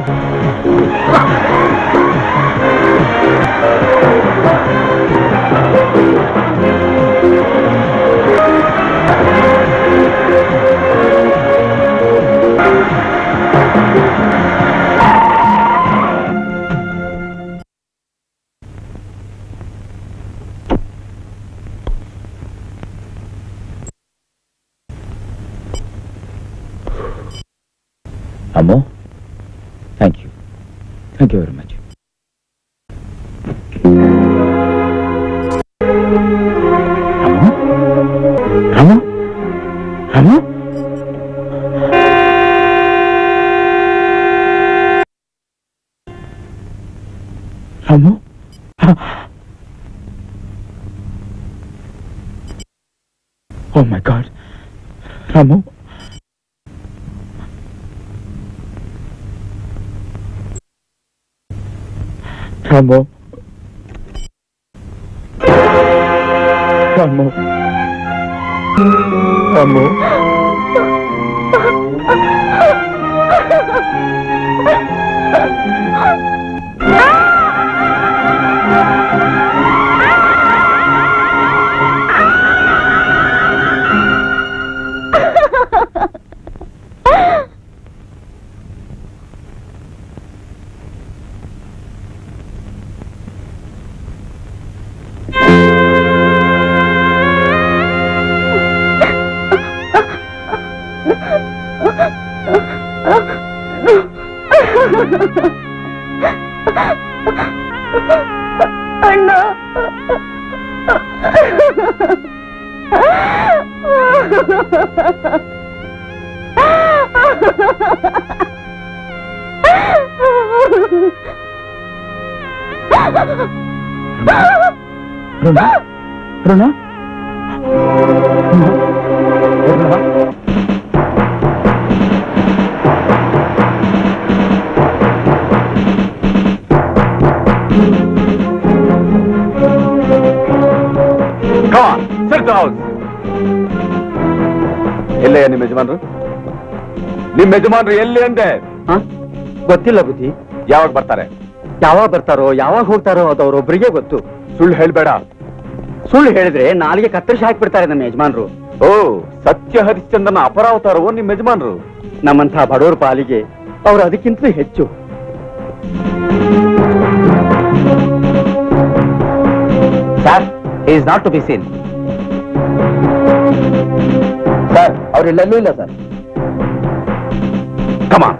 ಅಮ್ಮೋ thank you thank you very much Ramu Ramu Ramu oh my God Ramu Ramu Ramu Ramu ಅಣ್ಣ ಋಣ ಋಣ ಋಣ ಎಲ್ಲಯ್ಯ ನಿಮ್ಮ ಯಜಮಾನ್ರು ನಿಮ್ಮ ಯಜಮಾನ್ರು ಎಲ್ಲಿ ಅಂದೆ ಹ? ಗೊತ್ತಿಲ್ಲ ಬುದ್ಧಿ ಯಾವಾಗ ಬರ್ತಾರೆ ಯಾವಾಗ ಬರ್ತಾರೋ ಯಾವಾಗ ಹೋಗ್ತಾರೋ ಅದು ಅವ್ರೊಬ್ರಿಗೆ ಗೊತ್ತು ಸುಳ್ಳು ಹೇಳ್ಬೇಡ ಸುಳ್ಳು ಹೇಳಿದ್ರೆ ನಾಲಿಗೆ ಕತ್ತರಿಸಿ ಹಾಕ್ಬಿಡ್ತಾರೆ ನಮ್ಮ ಯಜಮಾನ್ರು ಓ ಸತ್ಯ ಹರಿಶ್ಚಂದ್ರನ ಅಪರಾವತಾರವೋ ನಿಮ್ಮ ಯಜಮಾನ್ರು ನಮ್ಮಂಥ ಬಡವರ ಪಾಲಿಗೆ ಅವ್ರು ಅದಕ್ಕಿಂತಲೂ ಹೆಚ್ಚು sir is not to be seen sir ಅವ್ರಿಲ್ಲೆಲ್ಲೂ ಇಲ್ಲ ಸರ್ ಕಮಾನ್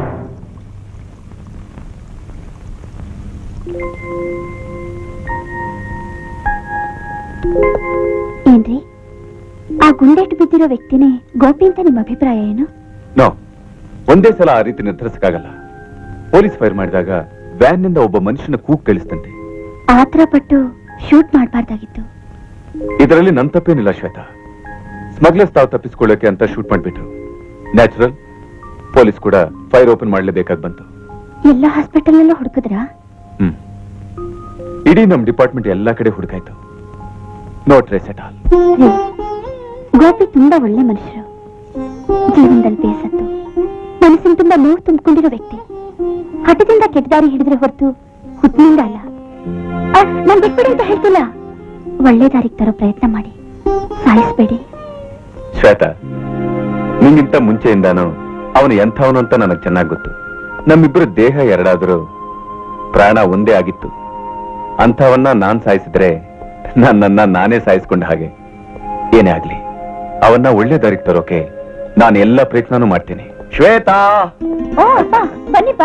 ಏನ್ರಿ ಆ ಗುಂಡೆಟ್ಟು ಬಿದ್ದಿರೋ ವ್ಯಕ್ತಿನೇ ಗೋಪಿ ಅಂತ ನಿಮ್ಮ ಅಭಿಪ್ರಾಯ ಏನು ನೋ ಒಂದೇ ಸಲ ಆ ರೀತಿ ನಿರ್ಧರಿಸಕ್ಕಾಗಲ್ಲ ಪೊಲೀಸ್ ಫೈರ್ ಮಾಡಿದಾಗ ವ್ಯಾನ್ ನಿಂದ ಒಬ್ಬ ಮನುಷ್ಯನ ಕೂಗ್ ಕೇಳಿಸ್ತಂತೆ ಆತರ ಪಟ್ಟು ಶೂಟ್ ಮಾಡಬಾರ್ದಾಗಿತ್ತು ಇದರಲ್ಲಿ ನನ್ ತಪ್ಪೇನಿಲ್ಲ ಶ್ವೇತಾ ಸ್ಮಗ್ಲರ್ಸ್ ತಾವು ತಪ್ಪಿಸ್ಕೊಳ್ಳೋಕೆ ಅಂತ ಶೂಟ್ ಮಾಡ್ಬಿಟ್ರು ನ್ಯಾಚುರಲ್ ಪೊಲೀಸ್ ಕೂಡ ಫೈರ್ ಓಪನ್ ಮಾಡ್ಲೇಬೇಕಾಗಿ ಬಂತು ಎಲ್ಲ ಹಾಸ್ಪಿಟಲ್ ಹುಡುಕಿದ್ರಾ ಹ್ಮ್ ಇಡೀ ನಮ್ ಡಿಪಾರ್ಟ್ಮೆಂಟ್ ಎಲ್ಲಾ ಕಡೆ ಹುಡುಕಾಯ್ತು ನೋ ಟ್ರೇಸ್ ಎಟ್ ಆಲ್ ರೀ, ಗೋಪಿ ತುಂಬಾ ಒಳ್ಳೆ ಮನುಷ್ಯರು ಜೀವನದಲ್ಲಿ ಬೇಸತ್ತು ಮನಸ್ಸಿನ ತುಂಬಾ ನೋವು ತುಂಬಿಕೊಂಡಿರೋ ವ್ಯಕ್ತಿ ಹಠದಿಂದ ಕೆಟ್ಟ ದಾರಿ ಹಿಡಿದ್ರೆ ಹೊರತು ಹುಟ್ಟಿನಿಂದ ಅಲ್ಲ ಆ, ನಾನ್ ಬಿಟ್ಬಿಡಿ ಅಂತ ಹೇಳ್ತಿಲ್ಲ ಒಳ್ಳೆ ದಾರಿಗೆ ತರೋ ಪ್ರಯತ್ನ ಮಾಡಿ ಸಾಯಿಸ್ಬೇಡಿ ಶ್ವೇತಾ ನಿಂಗಿಂತ ಮುಂಚೆಯಿಂದಾನು ಅವನು ಎಂಥವನು ಅಂತ ನನಗೆ ಚೆನ್ನಾಗಿ ಗೊತ್ತು ನಮ್ಮಿಬ್ಬರು ದೇಹ ಎರಡಾದರೂ ಪ್ರಾಣ ಒಂದೇ ಆಗಿತ್ತು ಅಂಥವನ್ನ ನಾನ್ ಸಾಯಿಸಿದ್ರೆ ನನ್ನನ್ನ ನಾನೇ ಸಾಯಿಸ್ಕೊಂಡ ಹಾಗೆ ಏನೇ ಆಗ್ಲಿ ಅವನ್ನ ಒಳ್ಳೆ ದಾರಿಗೆ ತರೋಕೆ ನಾನು ಎಲ್ಲ ಪ್ರಯತ್ನನೂ ಮಾಡ್ತೀನಿ ಶ್ವೇತಾ ಓ ಅಪ್ಪ ಬನ್ನಿಪ್ಪ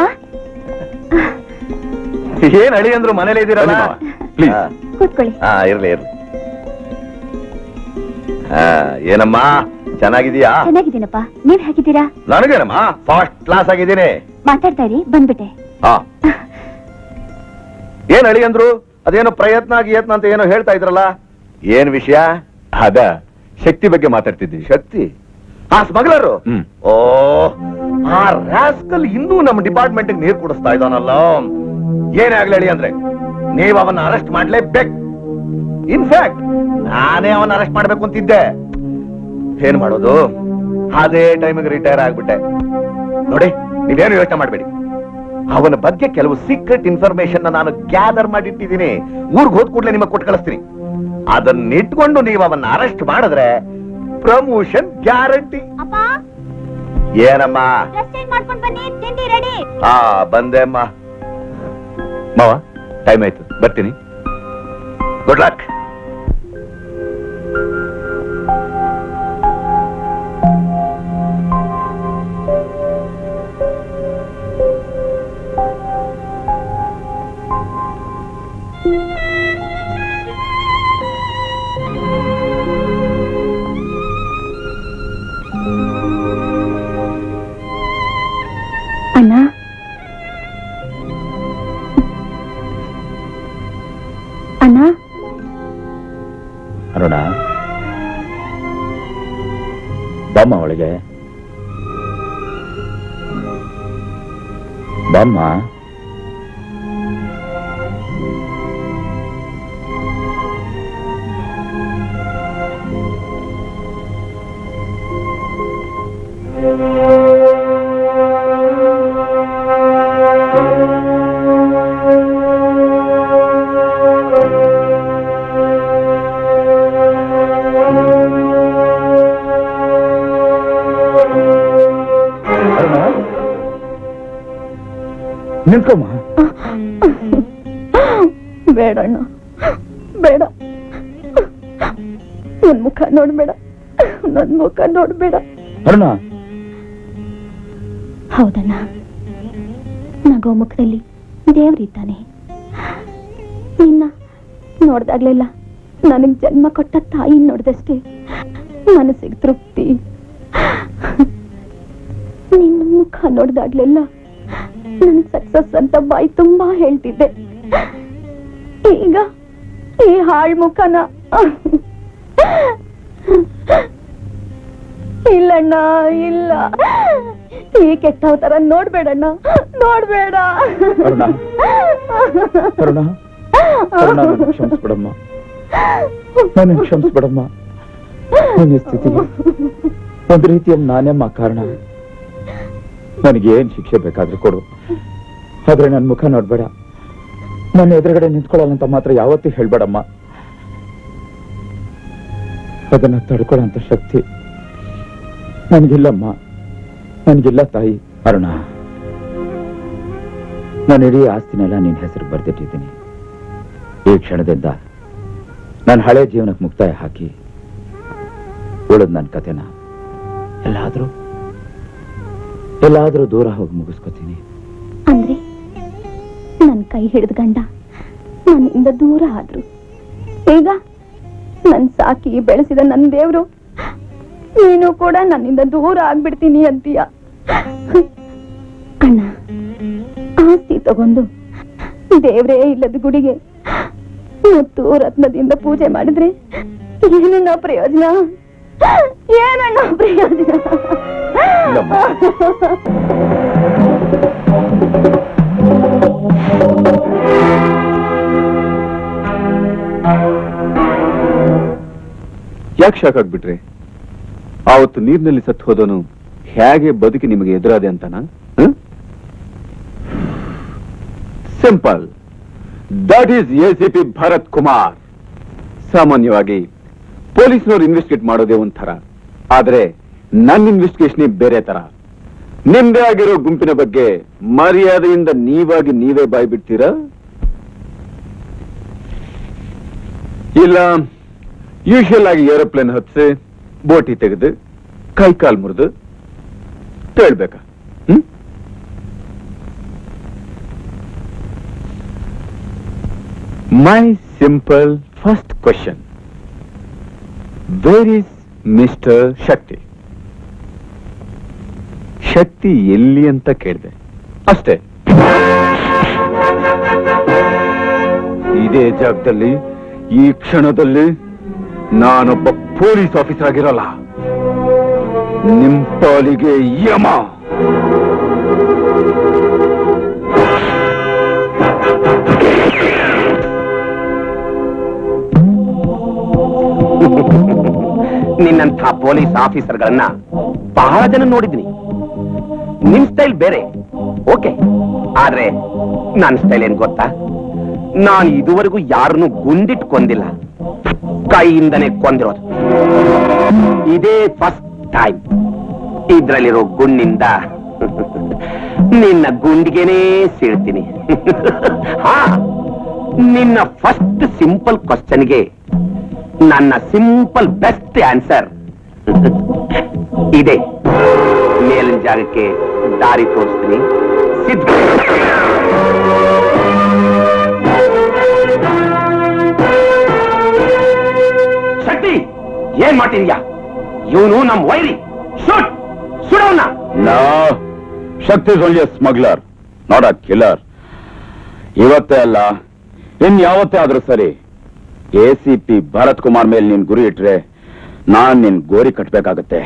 ಏನ್ ಅಳಿ ಅಂದ್ರು ಮನೇಲಿ ಇದ್ದೀರಲ್ಲ ಬನ್ನಿ ಮಾವ, please. ಹಾ. ಕೂತ್ಕೊಳ್ಳಿ ಹಾ ಇರ್ಲಿ ಇರ್ಲಿ ಹಾ ಏನಮ್ಮ ಚೆನ್ನಾಗಿದೀಯಾ ಚೆನ್ನಾಗಿದ್ದೀನಪ್ಪ ನೀವ್ ಹೇಗಿದ್ದೀರಾ ನನಗೇನಮ್ಮ ಫಸ್ಟ್ ಕ್ಲಾಸ್ ಆಗಿದ್ದೀನಿ ಮಾತಾಡ್ತಾ ಇರಿ ಬಂದ್ಬಿಟ್ಟೆ ಹಾ ಏನ್ ಅಳಿ ಅಂದ್ರು ಅದೇನೋ ಪ್ರಯತ್ನ ಗಿಯತ್ನ ಅಂತ ಏನೋ ಹೇಳ್ತಾ ಇದ್ರಲ್ಲ ಏನ್ ವಿಷಯ ಅದ ಶಕ್ತಿ ಬಗ್ಗೆ ಮಾತಾಡ್ತಿದ್ವಿ ಶಕ್ತಿ ಆ ಸ್ಮಗ್ಲರು ಹ್ಮ್. ಓ ಆ ರಾಸ್ಕಲ್ ಇನ್ನೂ ನಮ್ಮ ಡಿಪಾರ್ಟ್ಮೆಂಟ್ ನೀರ್ ಕುಡಿಸ್ತಾ ಇದ್ದಾನಲ್ಲ ಏನೇ ಆಗ್ಲಿ ಹೇಳಿ ಅಂದ್ರೆ ನೀವ್ ಅವನ್ನ ಅರೆಸ್ಟ್ ಮಾಡ್ಲೇಬೇಕು ಇನ್ಫ್ಯಾಕ್ಟ್ ನಾನೇ ಅವನ್ನ ಅರೆಸ್ಟ್ ಮಾಡ್ಬೇಕು ಅಂತಿದ್ದೆ ಏನ್ ಮಾಡೋದು ಅದೇ ಟೈಮಿಗೆ ರಿಟೈರ್ ಆಗ್ಬಿಟ್ಟೆ ನೋಡಿ ನೀವೇನು ಯೋಚನೆ ಮಾಡ್ಬೇಡಿ ಅವನ ಬಗ್ಗೆ ಕೆಲವು ಸೀಕ್ರೆಟ್ ಇನ್ಫಾರ್ಮೇಶನ್ ನಾನು ಗ್ಯಾದರ್ ಮಾಡಿಟ್ಟಿದ್ದೀನಿ ಊರ್ಗ್ ಹೋದ್ ಕೂಡಲೇ ನಿಮಗೆ ಕೊಟ್ಟು ಕಳಿಸ್ತೀನಿ ಅದನ್ನ ಇಟ್ಕೊಂಡು ನೀವು ಅವನ್ನ ಅರೆಸ್ಟ್ ಮಾಡಿದ್ರೆ ಪ್ರಮೋಷನ್ ಗ್ಯಾರಂಟಿ ಅಪ್ಪ ಏನಮ್ಮ ಡ್ರೆಸ್ ಚೇಂಜ್ ಮಾಡ್ಕೊಂಡು ಬನ್ನಿ ತಿಂಡಿ ರೆಡಿ ಹಾ ಬಂದೆ ಅಮ್ಮ ಮಾವ ಟೈಮ್ ಆಯ್ತು ಬರ್ತೀನಿ ಗುಡ್ ಲಕ್ ಅಣ್ಣ ಅಣ್ಣ ಅರುಣ ಬಮ್ಮ ಒಳಗೆ ಬಮ್ಮ ಅರುಣ ನಿಂತ್ಕೊಮ್ಮ ಬೇಡ ಅಣ್ಣ ಬೇಡ ನನ್ ಮುಖ ನೋಡ್ಬೇಡ ನನ್ ಮುಖ ನೋಡ್ಬೇಡ ಅರುಣ ಹೌದಣ್ಣ ನಗೋ ಮುಖದಲ್ಲಿ ದೇವರಿದ್ದಾನೆ ನಿನ್ನ ನೋಡ್ದಾಗ್ಲೆಲ್ಲ ನನಗ್ ಜನ್ಮ ಕೊಟ್ಟ ತಾಯಿ ನೋಡ್ದಷ್ಟೇ ಮನಸ್ಸಿಗೆ ತೃಪ್ತಿ ನಿನ್ನ ಮುಖ ನೋಡ್ದಾಗ್ಲೆಲ್ಲ ನನ್ ಸಕ್ಸಸ್ ಅಂತ ಬಾಯಿ ತುಂಬಾ ಹೇಳ್ತಿದ್ದೆ ಈಗ ಈ ಹಾಳ್ ಮುಖನ ಇಲ್ಲಣ್ಣ ಇಲ್ಲ ಈ ಕೆಟ್ಟವ ತರ ನೋಡ್ಬೇಡಣ್ಣ ನೋಡ್ಬೇಡ ಅರುಣ ಅರುಣ ಅರುಣ ನನ್ನ ಕ್ಷಮಿಸ್ಬಿಡಮ್ಮ ನನ್ನ ಕ್ಷಮಿಸ್ಬಿಡಮ್ಮ ನಿನ್ನ ಸ್ಥಿತಿಗೆ ಒಂದು ರೀತಿಯಲ್ಲಿ ನಾನೇಮ್ಮ ಕಾರಣ ನನಗೆ ಏನ್ ಶಿಕ್ಷೆ ಬೇಕಾದ್ರೂ ಕೊಡು ಆದ್ರೆ ನನ್ನ ಮುಖ ನೋಡ್ಬೇಡ ನನ್ನ ಎದುರುಗಡೆ ನಿಂತ್ಕೊಳ್ಳಲ್ಲ ಅಂತ ಮಾತ್ರ ಯಾವತ್ತೂ ಹೇಳ್ಬೇಡಮ್ಮ ಅದನ್ನ ತಡ್ಕೊಳ್ಳೋಂತ ಶಕ್ತಿ ನನಗಿಲ್ಲಮ್ಮ ನನಗಿಲ್ಲ ತಾಯಿ ಅರುಣ ನಾನು ಇಡೀ ಆಸ್ತಿನೆಲ್ಲ ನಿನ್ನ ಹೆಸರು ಬರೆದಿಟ್ಟಿದ್ದೀನಿ ಈ ಕ್ಷಣದಿಂದ ನನ್ನ ಹಳೆ ಜೀವನಕ್ಕೆ ಮುಕ್ತಾಯ ಹಾಕಿ ಉಳಿದ್ ನನ್ನ ಕತೆನ ಎಲ್ಲಾದ್ರೂ ಎಲ್ಲಾದ್ರೂ ದೂರ ಹೋಗಿ ಮುಗಿಸ್ಕೊತೀನಿ ಅಂದ್ರೆ ನನ್ ಕೈ ಹಿಡಿದ ಗಂಡ ನನ್ನಿಂದ ದೂರ ಆದ್ರು ಈಗ ನನ್ ಸಾಕಿ ಬೆಳೆಸಿದ ನನ್ ದೇವ್ರು ನೀನು ಕೂಡ ನನ್ನಿಂದ ದೂರ ಆಗ್ಬಿಡ್ತೀನಿ ಅಂತೀಯ ಅಣ್ಣ ಆಸ್ತಿ ತಗೊಂಡು ದೇವ್ರೇ ಇಲ್ಲದ ಗುಡಿಗೆ ಮತ್ತು ರತ್ನದಿಂದ ಪೂಜೆ ಮಾಡಿದ್ರೆ ಏನಣ್ಣ ಪ್ರಯೋಜನ ಏನಣ್ಣ ಪ್ರಯೋಜನ ಇಲ್ಲಮ್ಮ. ಯಾಕೆ ಶಾಕ್ ಆಗ್ಬಿಟ್ರಿ ಆವತ್ತು ನೀರಿನಲ್ಲಿ ಸತ್ತು ಹೋದನು ಹೇಗೆ ಬದುಕಿ ನಿಮಗೆ ಎದುರಾದೆ ಅಂತನಾ simple that is A C P Bharat Kumar ಸಾಮಾನ್ಯವಾಗಿ ಪೊಲೀಸ್ನವ್ರು ಇನ್ವೆಸ್ಟಿಗೇಟ್ ಮಾಡೋದೇ ಒಂಥರ ಆದ್ರೆ ನನ್ನ ಇನ್ವೆಸ್ಟಿಗೇಷನ್ ಬೇರೆ ತರ ನಿಮ್ದೇ ಆಗಿರೋ ಗುಂಪಿನ ಬಗ್ಗೆ ಮರ್ಯಾದೆಯಿಂದ ನೀವಾಗಿ ನೀವೇ ಬಾಯ್ ಬಿಡ್ತೀರಾ ಇಲ್ಲ ಯೂಶುವಲ್ ಆಗಿ ಏರೋಪ್ಲೇನ್ ಹತ್ಸಿ ಬೋಟಿ ತೆಗೆದು ಕೈ ಕಾಲ್ ಮುರಿದು ತೇಳ್ಬೇಕಾ hmm my simple first question where is mister Shakti Shakti ಎಲ್ಲಿ ಅಂತ ಕೇಳಿದೆ ಅಷ್ಟೇ ಇದೇ ಜಾಗದಲ್ಲಿ ಈ ಕ್ಷಣದಲ್ಲಿ ನಾನೊಬ್ಬ ಪೊಲೀಸ್ ಆಫೀಸರ್ ಆಗಿರಲ್ಲ ನಿಮ್ ಪಾಲಿಗೆ ಯಮ ನಿನ್ನಂಥ ಪೊಲೀಸ್ ಆಫೀಸರ್ಗಳನ್ನ ಬಹಳ ಜನ ನೋಡಿದ್ದೀನಿ ನಿಮ್ ಸ್ಟೈಲ್ ಬೇರೆ ಓಕೆ ಆದ್ರೆ ನನ್ನ ಸ್ಟೈಲ್ ಏನ್ ಗೊತ್ತಾ ನಾನು ಇದುವರೆಗೂ ಯಾರನ್ನು ಗುಂಡಿಟ್ ಕೊಂದಿಲ್ಲ ಕೈಯಿಂದನೇ ಕೊಂದಿರೋದು ಇದೇ ಫಸ್ಟ್ ಟೈಮ್ ಇದ್ರಲ್ಲಿರೋ ಗುಂಡಿಂದ ನಿನ್ನ ಗುಂಡಿಗೆನೇ ಸೀಳ್ತೀನಿ ಹಾ ನಿನ್ನ ಫಸ್ಟ್ ಸಿಂಪಲ್ ಕ್ವಶನ್ಗೆ ನನ್ನ ಸಿಂಪಲ್ ಬೆಸ್ಟ್ ಆನ್ಸರ್ ಇದೆ ಮೇಲಿನ ಜಾಗಕ್ಕೆ ದಾರಿ ತೋರಿಸ್ತೀನಿ ಸಿದ್ಧ ಶಕ್ತಿ ಏನ್ ಮಾಡ್ತಿದ್ಯಾ ಇವನು ನಮ್ ವೈರಿ ಶೂಟ್ ಸುಡೋಣ no Shakti is only smuggler not a killer ಇವತ್ತೇ ಅಲ್ಲ ಇನ್ ಯಾವತ್ತೇ ಆದ್ರೂ ಸರಿ A C P Bharat Kumar ಮೇಲೆ ನೀನ್ ಗುರಿ ಇಟ್ರೆ ನಾನ್ ನಿನ್ ಗೋರಿ ಕಟ್ಬೇಕಾಗತ್ತೆ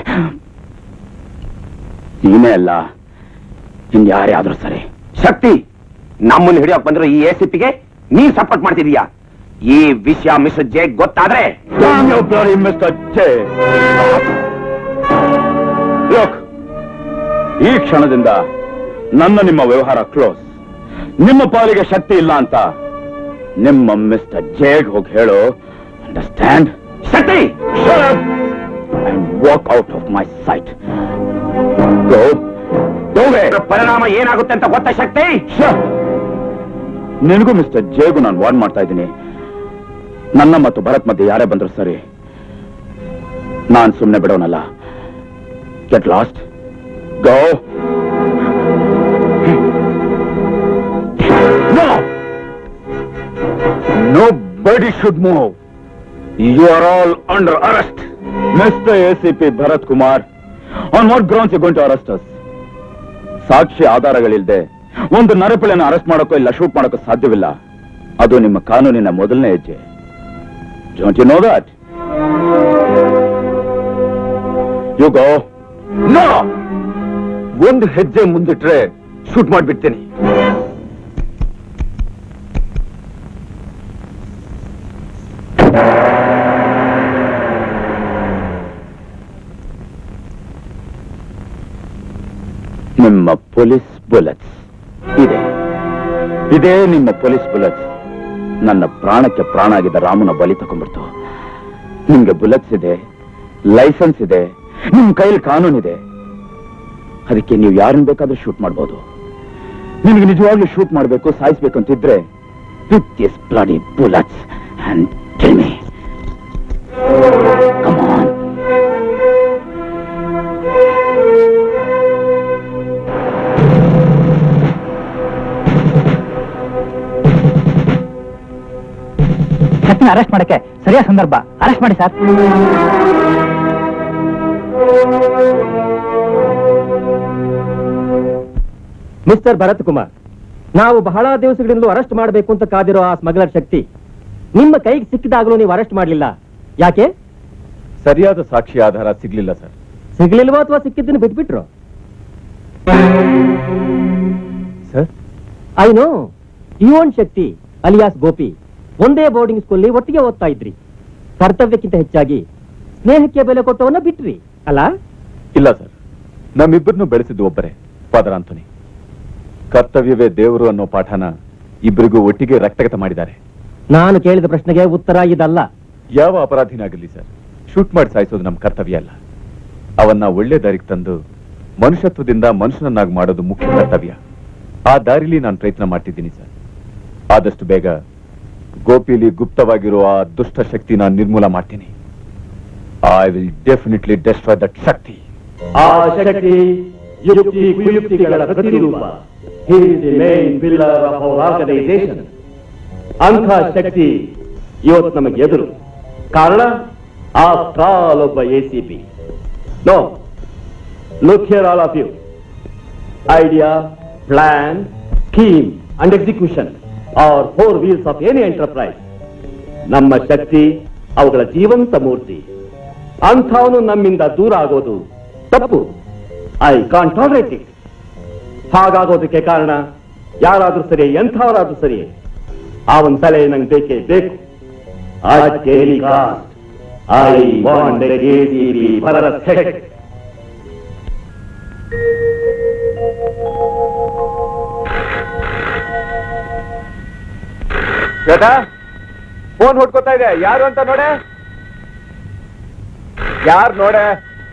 ನೀನೇ ಅಲ್ಲ ಇನ್ ಯಾರೇ ಆದ್ರೂ ಸರಿ ಶಕ್ತಿ ನಮ್ಮನ್ನು ಹಿಡಿಯೋಕ್ ಬಂದಿರೋ ಈ ಎಸಿಪಿಗೆ ನೀನ್ ಸಪೋರ್ಟ್ ಮಾಡ್ತಿದೀಯಾ ಈ ವಿಷಯ ಮಿಸ್ಟರ್ ಜೆ ಗೊತ್ತಾದ್ರೆ Damn you bloody Mr. J. Look, ಈ ಕ್ಷಣದಿಂದ ನನ್ನ ನಿಮ್ಮ ವ್ಯವಹಾರ ಕ್ಲೋಸ್ ನಿಮ್ಮ ಪಾಲಿಗೆ ಶಕ್ತಿ ಇಲ್ಲ ಅಂತ ನಿಮ್ಮ ಮಿಸ್ಟರ್ ಜೇಗ್ ಹೋಗಿ ಹೇಳು understand Shakti and walk out of my sight go ಇದ್ರ ಪರಿಣಾಮ ಏನಾಗುತ್ತೆ ಅಂತ ಗೊತ್ತಾ ಶಕ್ತಿ ನಿನಗೂ ಮಿಸ್ಟರ್ ಜೇಗೂ ನಾನು ವಾರ್ನ್ ಮಾಡ್ತಾ ಇದ್ದೀನಿ ನನ್ನ ಮತ್ತು ಭರತ್ ಮಧ್ಯೆ ಯಾರೇ ಬಂದ್ರು ಸರಿ ನಾನ್ ಸುಮ್ಮನೆ ಬಿಡೋನಲ್ಲ get lost go no nobody should move you are all under arrest mister A C P Bharat Kumar on what grounds you going to arrest us ಸಾಕ್ಷಿ ಆಧಾರಗಳಿಲ್ಲದೆ ಒಂದು ನರಪಿಳೆನ ಅರೆಸ್ಟ್ ಮಾಡೋಕ್ಕೋ ಇಲ್ಲ ಶೂಟ್ ಮಾಡೋಕ್ಕೋ ಸಾಧ್ಯವಿಲ್ಲ ಅದು ನಿಮ್ಮ ಕಾನೂನಿನ ಮೊದಲನೇ ಹೆಜ್ಜೆ don't you know that you go no ಒಂದು ಹೆಜ್ಜೆ ಮುಂದಿಟ್ರೆ ಶೂಟ್ ಮಾಡ್ಬಿಡ್ತೇನೆ ನಿಮ್ಮ ಪೊಲೀಸ್ ಬುಲೆಟ್ಸ್ ಇದೆ ಇದೇ ನಿಮ್ಮ ಪೊಲೀಸ್ ಬುಲೆಟ್ಸ್ ನನ್ನ ಪ್ರಾಣಕ್ಕೆ ಪ್ರಾಣ ಆಗಿದ್ದ ರಾಮನ ಬಲಿ ತಗೊಂಡ್ಬಿಡ್ತು ನಿಮ್ಗೆ ಬುಲೆಟ್ಸ್ ಇದೆ ಲೈಸೆನ್ಸ್ ಇದೆ ನಿಮ್ ಕೈಲಿ ಕಾನೂನಿದೆ ಅದಕ್ಕೆ ನೀವು ಯಾರನ್ನ ಬೇಕಾದ್ರೂ ಶೂಟ್ ಮಾಡ್ಬೋದು ನಿನಗೆ ನಿಜವಾಗ್ಲೂ ಶೂಟ್ ಮಾಡಬೇಕು ಸಾಯಿಸ್ಬೇಕು ಅಂತಿದ್ರೆ with this bloody bullets and kill me come on ಶಕ್ತಿನ ಅರೆಸ್ಟ್ ಮಾಡಕ್ಕೆ ಸರಿಯಾದ ಸಂದರ್ಭ ಅರೆಸ್ಟ್ ಮಾಡಿ ಸರ್ ಮಿಸ್ಟರ್ ಭರತ್ ಕುಮಾರ್ ನಾವು ಬಹಳ ದಿವಸಗಳಿಂದಲೂ ಅರೆಸ್ಟ್ ಮಾಡಬೇಕು ಅಂತ ಕಾದಿರೋ ಆ ಸ್ಮಗ್ಲರ್ ಶಕ್ತಿ ನಿಮ್ಮ ಕೈಗೆ ಸಿಕ್ಕಿದಾಗಲೂ ನೀವು ಅರೆಸ್ಟ್ ಮಾಡಲಿಲ್ಲ ಯಾಕೆ ಸರಿಯಾದ ಸಾಕ್ಷಿ ಆಧಾರ ಸಿಗ್ಲಿಲ್ಲ ಸರ್ ಸಿಗ್ಲಿಲ್ವಾ ಅಥವಾ ಸಿಕ್ಕಿದ್ದನ್ನು ಬಿಟ್ಬಿಟ್ರು ಸರ್ ಐ ನೋ ಇವನ್ ಶಕ್ತಿ ಅಲಿಯಾಸ್ ಗೋಪಿ ಒಂದೇ ಬೋರ್ಡಿಂಗ್ ಸ್ಕೂಲ್ ಒಟ್ಟಿಗೆ ಓದ್ತಾ ಇದ್ರಿ ಕರ್ತವ್ಯಕ್ಕಿಂತ ಹೆಚ್ಚಾಗಿ ಸ್ನೇಹಕ್ಕೆ ಬೆಲೆ ಕೊಟ್ಟವನ್ನ ಬಿಟ್ರಿ ಅಲ್ಲ ಇಲ್ಲ ಸರ್ ನಮ್ಮಿಬ್ಬರನ್ನು ಬೆಳೆಸಿದ್ದು ಒಬ್ಬರೇ ಫಾದರ್ ಆಂಥೋನಿ ಕರ್ತವ್ಯವೇ ದೇವರು ಅನ್ನೋ ಪಾಠನ ಇಬ್ಬರಿಗೂ ಒಟ್ಟಿಗೆ ರಕ್ತಗತ ಮಾಡಿದ್ದಾರೆ ನಾನು ಕೇಳಿದ ಪ್ರಶ್ನೆಗೆ ಉತ್ತರ ಇದಲ್ಲ ಯಾವ ಅಪರಾಧಿನಾಗಲಿ ಸರ್ ಶೂಟ್ ಮಾಡಿ ಸಾಯಿಸೋದು ನಮ್ಮ ಕರ್ತವ್ಯ ಅಲ್ಲ ಅವನ್ನ ಒಳ್ಳೆ ದಾರಿಗೆ ತಂದು ಮನುಷ್ಯತ್ವದಿಂದ ಮನುಷ್ಯನನ್ನಾಗಿ ಮಾಡೋದು ಮುಖ್ಯ ಕರ್ತವ್ಯ ಆ ದಾರಿಲಿ ನಾನು ಪ್ರಯತ್ನ ಮಾಡ್ತಿದ್ದೀನಿ ಸರ್ ಆದಷ್ಟು ಬೇಗ ಗೋಪಿಲಿ ಗುಪ್ತವಾಗಿರೋ ಆ ದುಷ್ಟ ಶಕ್ತಿನ ನಿರ್ಮೂಲ ಮಾಡ್ತೀನಿ I will definitely destroy that Shakti ಆ ಶಕ್ತಿ ಯುಕ್ತಿ ಕುಯುಕ್ತಿಗಳ ಪ್ರತಿರೂಪ he is the main pillar of our organisation ಅಂಥ ಶಕ್ತಿ ಇವತ್ತು ನಮಗೆ ಎದುರು ಕಾರಣ ಆಫ್ಟರ್ ಆಲ್ ಒಬ್ಬ A C P no look here all of you idea plan scheme and execution are four wheels of any enterprise ನಮ್ಮ ಶಕ್ತಿ ಅವುಗಳ ಜೀವಂತ ಮೂರ್ತಿ ಅಂಥವನು ನಮ್ಮಿಂದ ದೂರ ಆಗೋದು ತಪ್ಪು ಐ ಕಾನ್ ಟಾಲರೇಟ್ ಇಟ್ ಹಾಗಾಗೋದಕ್ಕೆ ಕಾರಣ ಯಾರಾದ್ರೂ ಸರಿ ಎಂಥವರಾದ್ರೂ ಸರಿ ಅವನ್ ತಲೆ ನಂಗೆ ಬೇಕೇ ಬೇಕು I want Bharat head Shweta phone ಹೊಡ್ಕೋತಾ ಇದೆ ಯಾರು ಅಂತ ನೋಡೆ ಯಾರು ನೋಡೆ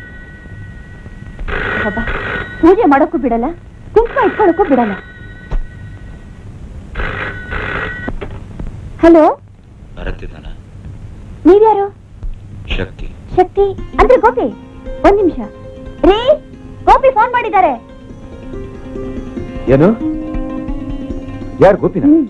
ಬಾಬಾ ಪೂಜೆ ಮಾಡೋಕ್ಕೂ ಬಿಡಲ್ಲ ಕುಂಕುಮ ಇಟ್ಕೊಳ್ಳೋಕ್ಕೂ ಬಿಡಲ್ಲ ಹಲೋ ಬರುತ್ತಿದ್ದಾನ ನೀವ್ಯಾರು ಶಕ್ತಿ ಶಕ್ತಿ ಅಂದ್ರೆ ಗೋಪಿ ಒಂದ್ ನಿಮಿಷ ರೀ ಗೋಪಿ ಫೋನ್ ಮಾಡಿದ್ದಾರೆ ಏನು ಯಾರು ಗೋಪಿನ ಹ್ಮ್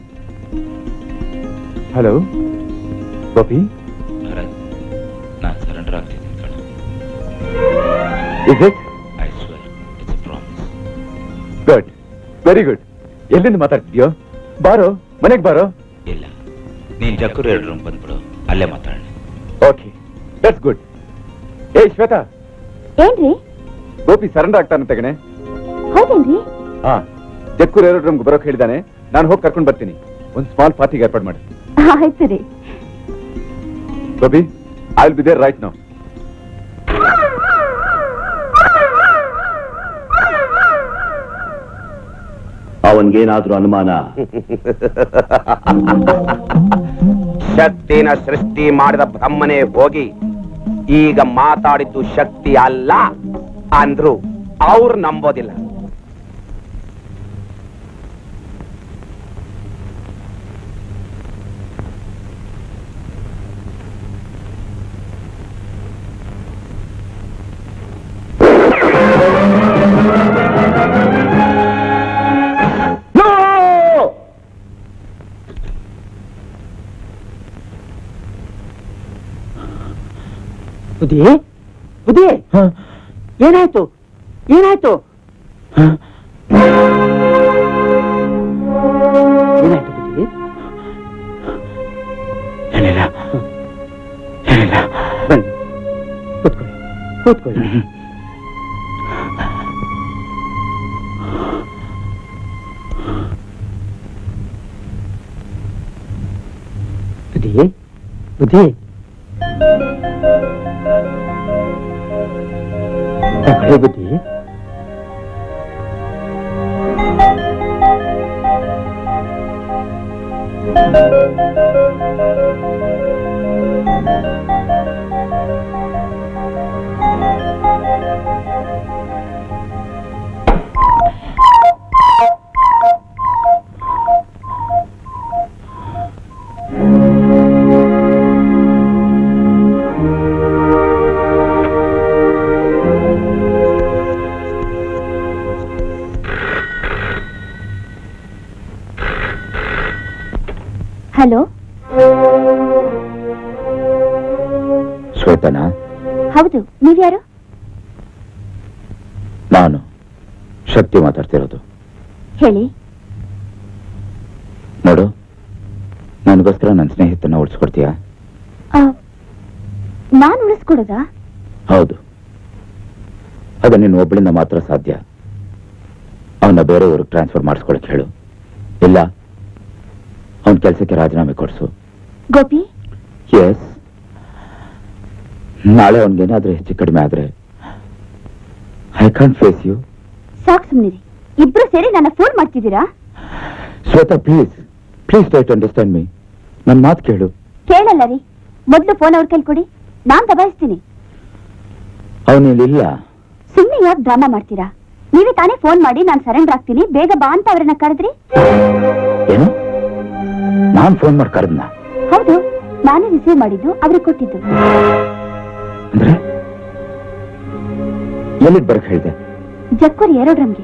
ಹಲೋ ಗೋಪಿ ಭರತ್ ನಾನು ಸರೆಂಡರ್ ಆಗ್ತಿದ್ದೀನಿ ಕಣ is it I swell it's promise good very good ಎಲ್ಲಿಂದ ಮಾತಾಡ್ತಿದ್ಯೋ ಬಾರೋ ಮನೆಗೆ ಬಾರೋ ಇಲ್ಲ ನೀನ್ ಜಕ್ಕೂರ್ ಎರಡು ರೂಮ್ ಬಂದ್ಬಿಡು ಅಲ್ಲೇ ಮಾತಾಡೋಣ ಓಕೆ ದಟ್ಸ್ ಗುಡ್ ಏ ಶ್ವೇತಾ ಏನ್ರಿ ಗೋಪಿ ಸರೆಂಡರ್ ಆಗ್ತಾನೆ ತಗಣೆ ಹೌದೇನ್ರಿ ಹಾ ಜಕ್ಕೂರ್ ಎರಡು ರೂಮ್ಗೆ ಬರೋಕ್ ಹೇಳಿದಾನೆ ನಾನು ಹೋಗಿ ಕರ್ಕೊಂಡು ಬರ್ತೀನಿ ಒಂದು ಸ್ಮಾಲ್ ಪಾರ್ಟಿಗೆ ಏರ್ಪಾಡು ಮಾಡಿ ಆಯ್ತು ರೀ Gopi I will be there right now ಅವನ್ಗೇನಾದ್ರೂ ಅನುಮಾನ ಶಕ್ತಿನ ಸೃಷ್ಟಿ ಮಾಡಿದ ಬ್ರಹ್ಮನೇ ಹೋಗಿ ಈಗ ಮಾತಾಡಿದ್ದು ಶಕ್ತಿ ಅಲ್ಲ ಅಂದ್ರು ಅವ್ರು ನಂಬೋದಿಲ್ಲ ಬುದ್ಧಿ ಬುದ್ಧಿ ಏನಾಯ್ತು ಏನಾಯ್ತು ಏನಾಯ್ತು ಬುದ್ಧಿ ಏನಿಲ್ಲ ಏನಿಲ್ಲ ಬನ್ನಿ ಕೂತ್ಕೊಳ್ಳಿ ಕೂತ್ಕೊಳ್ಳಿ ಬುದ್ಧಿ ಬುದ್ಧಿ ತಗೊಳ್ಳಿ ಬುದ್ಧಿ ಶ್ವೇತನಾ ಹೌದು ನೀವ್ಯಾರು ನಾನು ಶಕ್ತಿ ಮಾತಾಡ್ತಿರೋದು ಹೇಳಿ ನೋಡು ನನಗೋಸ್ಕರ ನನ್ನ ಸ್ನೇಹಿತನ ಉಳಿಸ್ಕೊಡ್ತೀಯಾ ಆ, ನಾನ್ ಉಳಿಸ್ಕೊಡೋದಾ ಹೌದು ಅದು ನಿನ್ನ ಒಬ್ಬಳಿಂದ ಮಾತ್ರ ಸಾಧ್ಯ ಅವನ್ನ ಬೇರೆ ಊರಿಗೆ ಟ್ರಾನ್ಸ್ಫರ್ ಮಾಡಿಸ್ಕೊಳಕ್ ಹೇಳು ಇಲ್ಲ ಅವನ ಕೆಲಸಕ್ಕೆ ರಾಜೀನಾಮೆ ಕೊಡಿಸು ಗೋಪಿ ಎಸ್ ನಾಳೆ ಅವನಿಗೇನಾದ್ರೂ ಹೆಚ್ಚು ಕಡಿಮೆ ಆದ್ರೆ ಐ ಕಾಂಟ್ ಫೇಸ್ ಯು ಸಾಕ್ ಸುಮ್ನಿರಿ ಇಬ್ರು ಸೇರಿ ನನ್ನ ಫೋನ್ ಮಾಡ್ತಿದ್ದೀರಾ Shweta please please try to understand me ನನ್ನ ಮಾತು ಕೇಳು ಕೇಳಲ್ಲ ರೀ ಮೊದ್ಲು ಫೋನ್ ಅವ್ರ ಕೈಲಿ ಕೊಡಿ ನಾನ್ ದಬಾಯಿಸ್ತೀನಿ ಅವನಿಲ್ಲ ಸುಮ್ನೆ ಯಾಕೆ ಡ್ರಾಮಾ ಮಾಡ್ತೀರಾ ನೀವೇ ತಾನೇ ಫೋನ್ ಮಾಡಿ ನಾನು ಸರೆಂಡರ್ ಆಗ್ತೀನಿ ಬೇಗ ಬಾ ಅಂತ ಅವ್ರನ್ನ ಕರೆದ್ರಿ ಏನು ನಾನ್ ಫೋನ್ ಮಾಡಿ ಕರೆದ್ನ ಹೌದು ನಾನೇ ರಿಸೀವ್ ಮಾಡಿದ್ದು ಅವ್ರಿಗೆ ಕೊಟ್ಟಿದ್ದು ಅಂದ್ರೆ ಎಲ್ಲಿಗೆ ಬರಕ್ ಹೇಳಿದೆ ಜಕ್ಕೂರ್ ಏರೋಡ್ರಮ್ಗೆ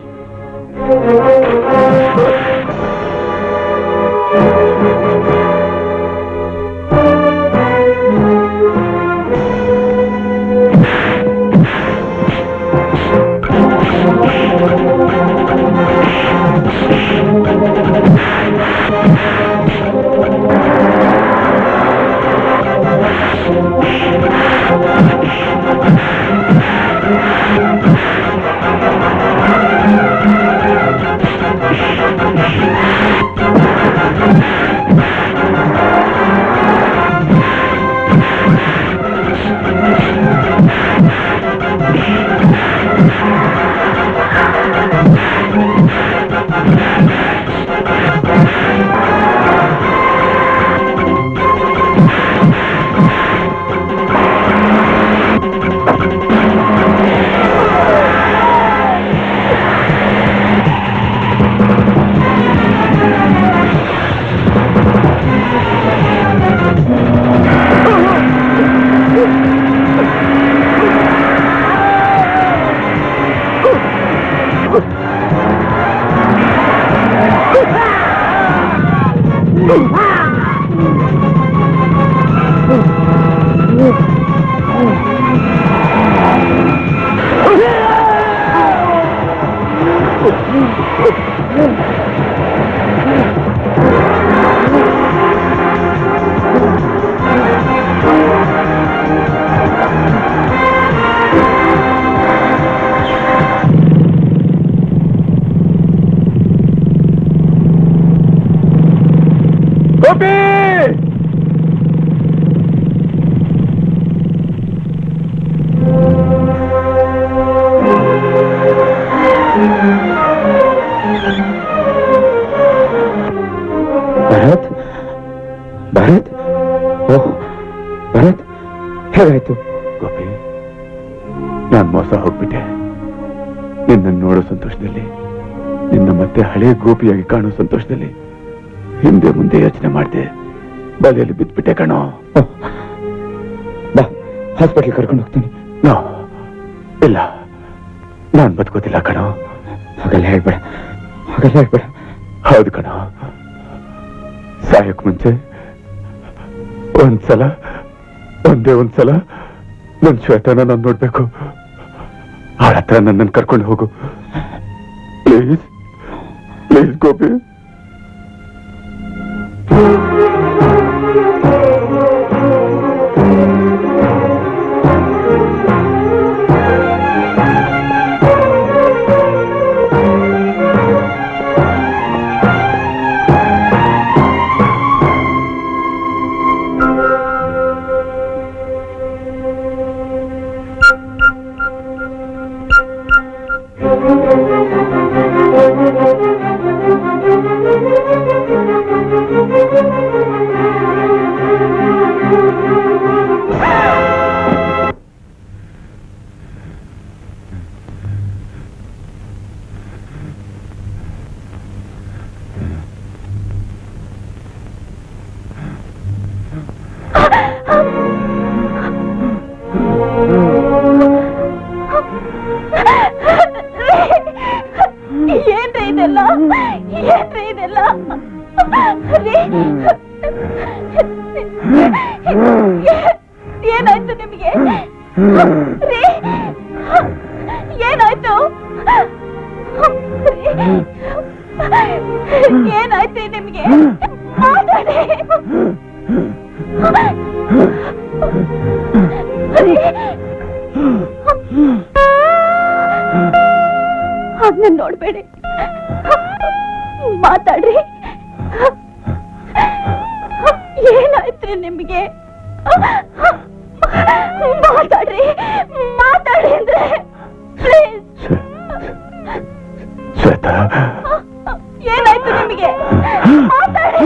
ಗೋಪಿ ಭರತ್ ಭರತ್ ಓಹ್ ಭರತ್ ಹೇಗಾಯ್ತು ಗೋಪಿ ನಾನ್ ಮೋಸ ಹೋಗ್ಬಿಟ್ಟೆ ನಿನ್ನನ್ನು ನೋಡೋ ಸಂತೋಷದಲ್ಲಿ ನಿನ್ನ ಮತ್ತೆ ಹಳೆ ಗೋಪಿಯಾಗಿ ಕಾಣೋ ಸಂತೋಷದಲ್ಲಿ ಹಿಂದೆ ಮುಂದೆ ಯೋಚನೆ ಮಾಡಿದೆ ಬಲೆಯಲ್ಲಿ ಬಿದ್ದ್ಬಿಟ್ಟೆ ಕಣೋ ಬಾ ಹಾಸ್ಪಿಟ್ಲ್ ಕರ್ಕೊಂಡು ಹೋಗ್ತೀನಿ ನೋ ಇಲ್ಲ ನಾನ್ ಬದುಕೋದಿಲ್ಲ ಕಣೋ ಹಾಗೆಲ್ಲ ಹೇಳ್ಬೇಡ ಹಾಗೆಲ್ಲ ಹೇಳ್ಬೇಡ ಹೌದು ಕಣೋ ಸಾಯಕ್ ಮುಂಚೆ ಒಂದ್ಸಲ ಒಂದೇ ಒಂದ್ಸಲ ನನ್ ಶ್ವೇತನ ನಾನು ನೋಡ್ಬೇಕು ಅವಳ ಹತ್ರ ನನ್ನನ್ನು ಕರ್ಕೊಂಡು ಹೋಗು please please Gopi Thank you. ಏನಾಯ್ತು ನಿಮಗೆ ರೀ ಏನಾಯ್ತು ರೀ, ಏನಾಯ್ತು ನಿಮಗೆ ಮಾತಾಡಿ ರೀ. ಹಾಗ್ ನನ್ ನೋಡ್ಬೇಡಿ ಮಾತಾಡ್ರಿ ಏನಾಯ್ತ್ರಿ ನಿಮ್ಗೆ ಮಾತಾಡ್ರಿ ಮಾತಾಡಿ ಅಂದ್ರೆ ಪ್ಲೀಸ್ ಶ್ವೇತಾ ಏನಾಯ್ತು ನಿಮಗೆ ಮಾತಾಡಿ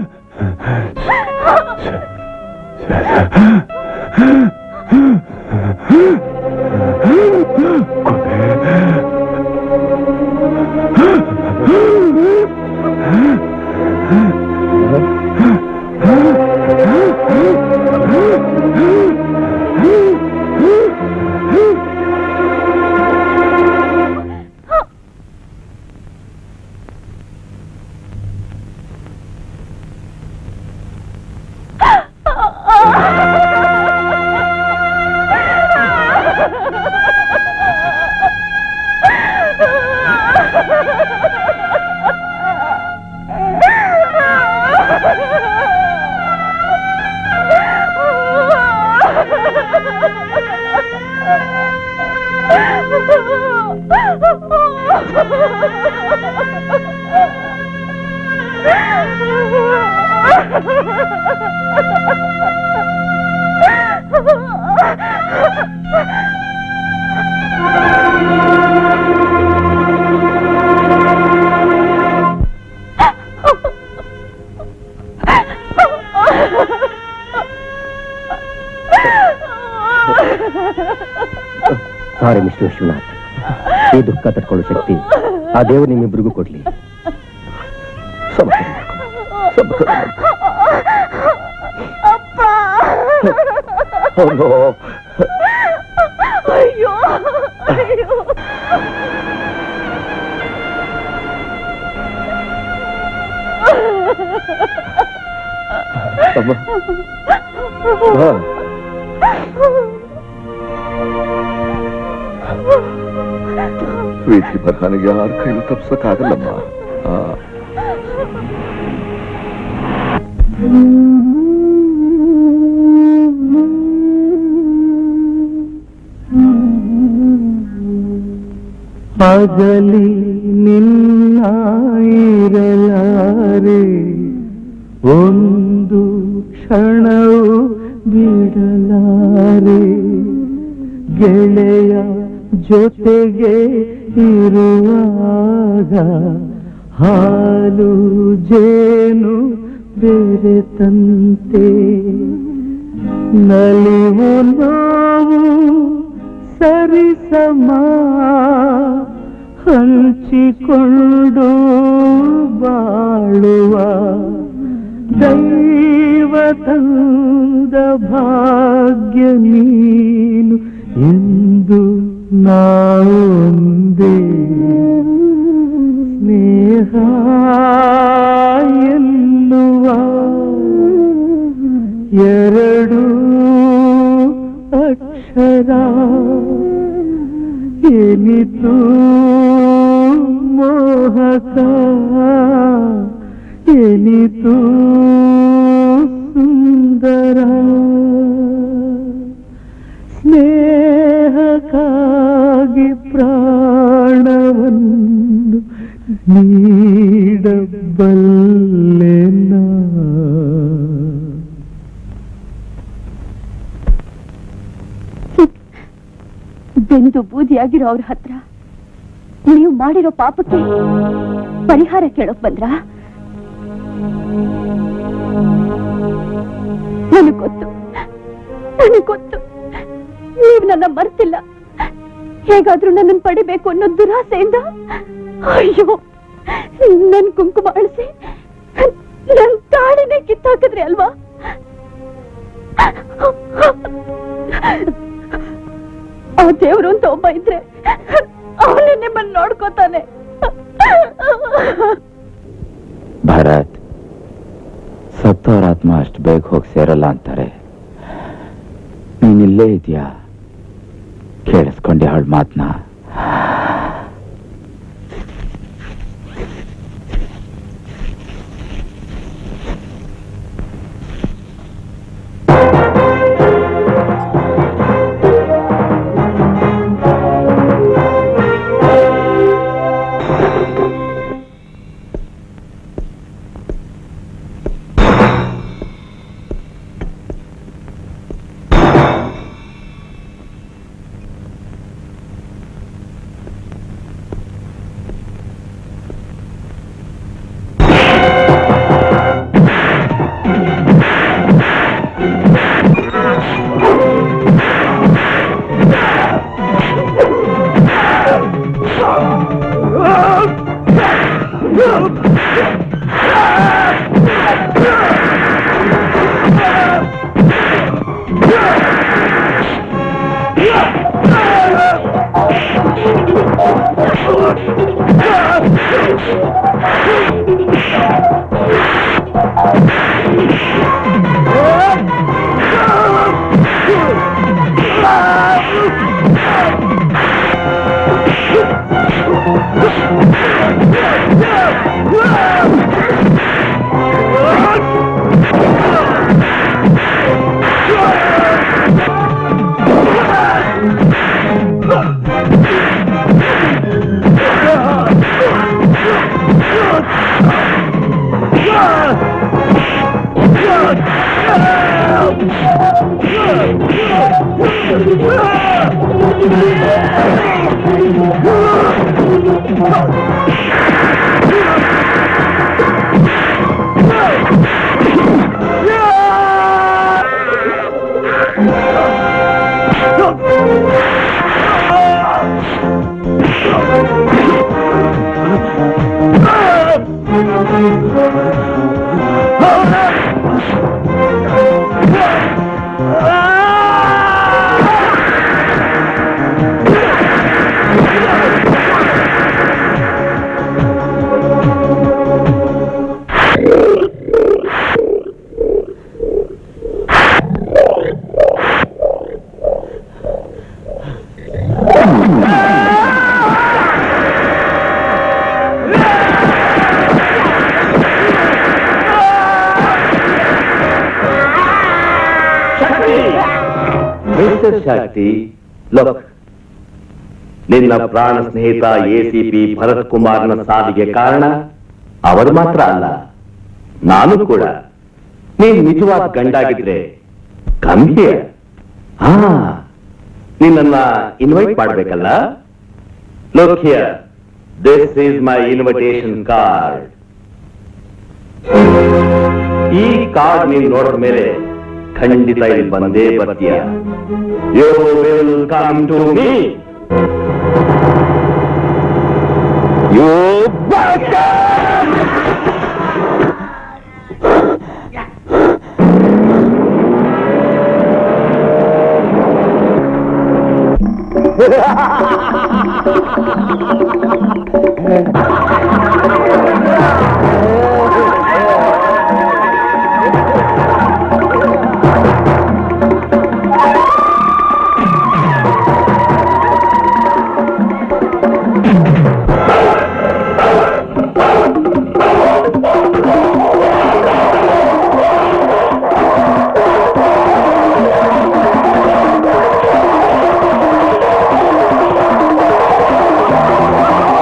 ಸಾರಿ ಮಿಸ್ಟರ್ ವಿಶ್ವನಾಥ್ ಈ ದುಃಖ ತಡ್ಕೊಳ್ಳೋ ಶಕ್ತಿ ಆ ದೇವರು ನಿಮ್ಮಿಬ್ಬರಿಗೂ ಕೊಡ್ಲಿ ಸಮಾಧಾನ ಮಾಡ್ಕೊ. ಸಮಾಧಾನ ಮಾಡ್ಕೊ. Oh, no. ಅಯ್ಯೋ ಅಯ್ಯೋ ಅಮ್ಮ ಬಾ. ಪ್ರೀತಿ ಬರಹನಿಗೆ ಯಾರ ಕೈಲೂ ತಪ್ಸಕ್ಕಾಗಲ್ಲಮ್ಮ ಆ. ಅಗಲಿ ನಿನ್ನ ಇರಲಾರೆ ಒಂದು ಕ್ಷಣವು ಬಿಡಲಾರೆ ಗೆಳೆಯ ಜೊತೆಗೆ ಇರುವಾಗ ಹಾಲು ಜೇನು ಬೆರೆತಂತೆ ನಲಿವು ನೋವು ಸರಿಸಮ ಹಂಚಿಕೊಂಡು ಬಾಳುವ ದೈವ ತಂದ ಭಾಗ್ಯ ನೀನು ಎಂದು ನಾವೊಂದೇ ಸ್ನೇಹ ಎನ್ನುವ ಎರಡು ಅಕ್ಷರ ಏನಿತು ಮೋಹಕ ಏನಿತು ಸುಂದರ ಸ್ನೇಹಕ್ಕಾಗಿ ಪ್ರಾಣವನ್ನು ನೀಡಬಲ್ಲೆನ ಬೆಂದು ಬೂದಿಯಾಗಿರೋ ಅವ್ರ ಹತ್ರ ನೀವು ಮಾಡಿರೋ ಪಾಪಕ್ಕೆ ಪರಿಹಾರ ಕೇಳೋಕ್ ಬಂದ್ರ ನನಗ್ ಗೊತ್ತು ನನಗ್ ಗೊತ್ತು ನೀವು ನನ್ನ ಮರ್ತಿಲ್ಲ ಹೇಗಾದ್ರೂ ನನ್ನನ್ನು ಪಡಿಬೇಕು ಅನ್ನೋ ದುರಾಸೆಯಿಂದ ಅಯ್ಯೋ ನನ್ ಕುಂಕುಮ ಅಳಿಸಿ ನನ್ ತಾಳಿನೇ ಕಿತ್ತಾಕಿದ್ರಿ ಅಲ್ವಾ ಆ ದೇವ್ರು ಅಂತ ಒಬ್ಬ ಇದ್ರೆ ಅವನೇ ನಿಮ್ಮನ್ನ ನೋಡ್ಕೋತಾನೆ ಭಾರತ್ ಸತ್ತು ಸತ್ತವರ ಆತ್ಮ ಅಷ್ಟು ಬೇಗ ಹೋಗಿ ಸೇರಲ್ಲ ಅಂತಾರೆ ನೀನ್ ಇಲ್ಲೇ ಇದೆಯಾ ಕೇಳಿಸ್ಕೊಂಡೆ ಅವಳ ಮಾತನ್ನ ಮಿಸ್ಟರ್ ಶಕ್ತಿ ಲೋಕ್ ನಿನ್ನ ಪ್ರಾಣ ಸ್ನೇಹಿತ ಎಸಿಪಿ ಭರತ್ ಕುಮಾರ್ನ ಸಾವಿಗೆ ಕಾರಣ ಅವರು ಮಾತ್ರ ಅಲ್ಲ ನಾನು ಕೂಡ ನೀನ್ ನಿಜವಾದ ಗಂಡಾಗಿದ್ರೆ ಗಂಭೀರ ಹಾ ನಿನ್ನನ್ನ ಇನ್ವೈಟ್ ಮಾಡ್ಬೇಕಲ್ಲ look here this is my invitation card ಈ ಕಾರ್ಡ್ ನೀನ್ ನೋಡಿದ ಮೇಲೆ ಖಂಡಿತ ಇಲ್ಲಿ ಬಂದೇ ಬರ್ತೀಯ you will come to me you ಆ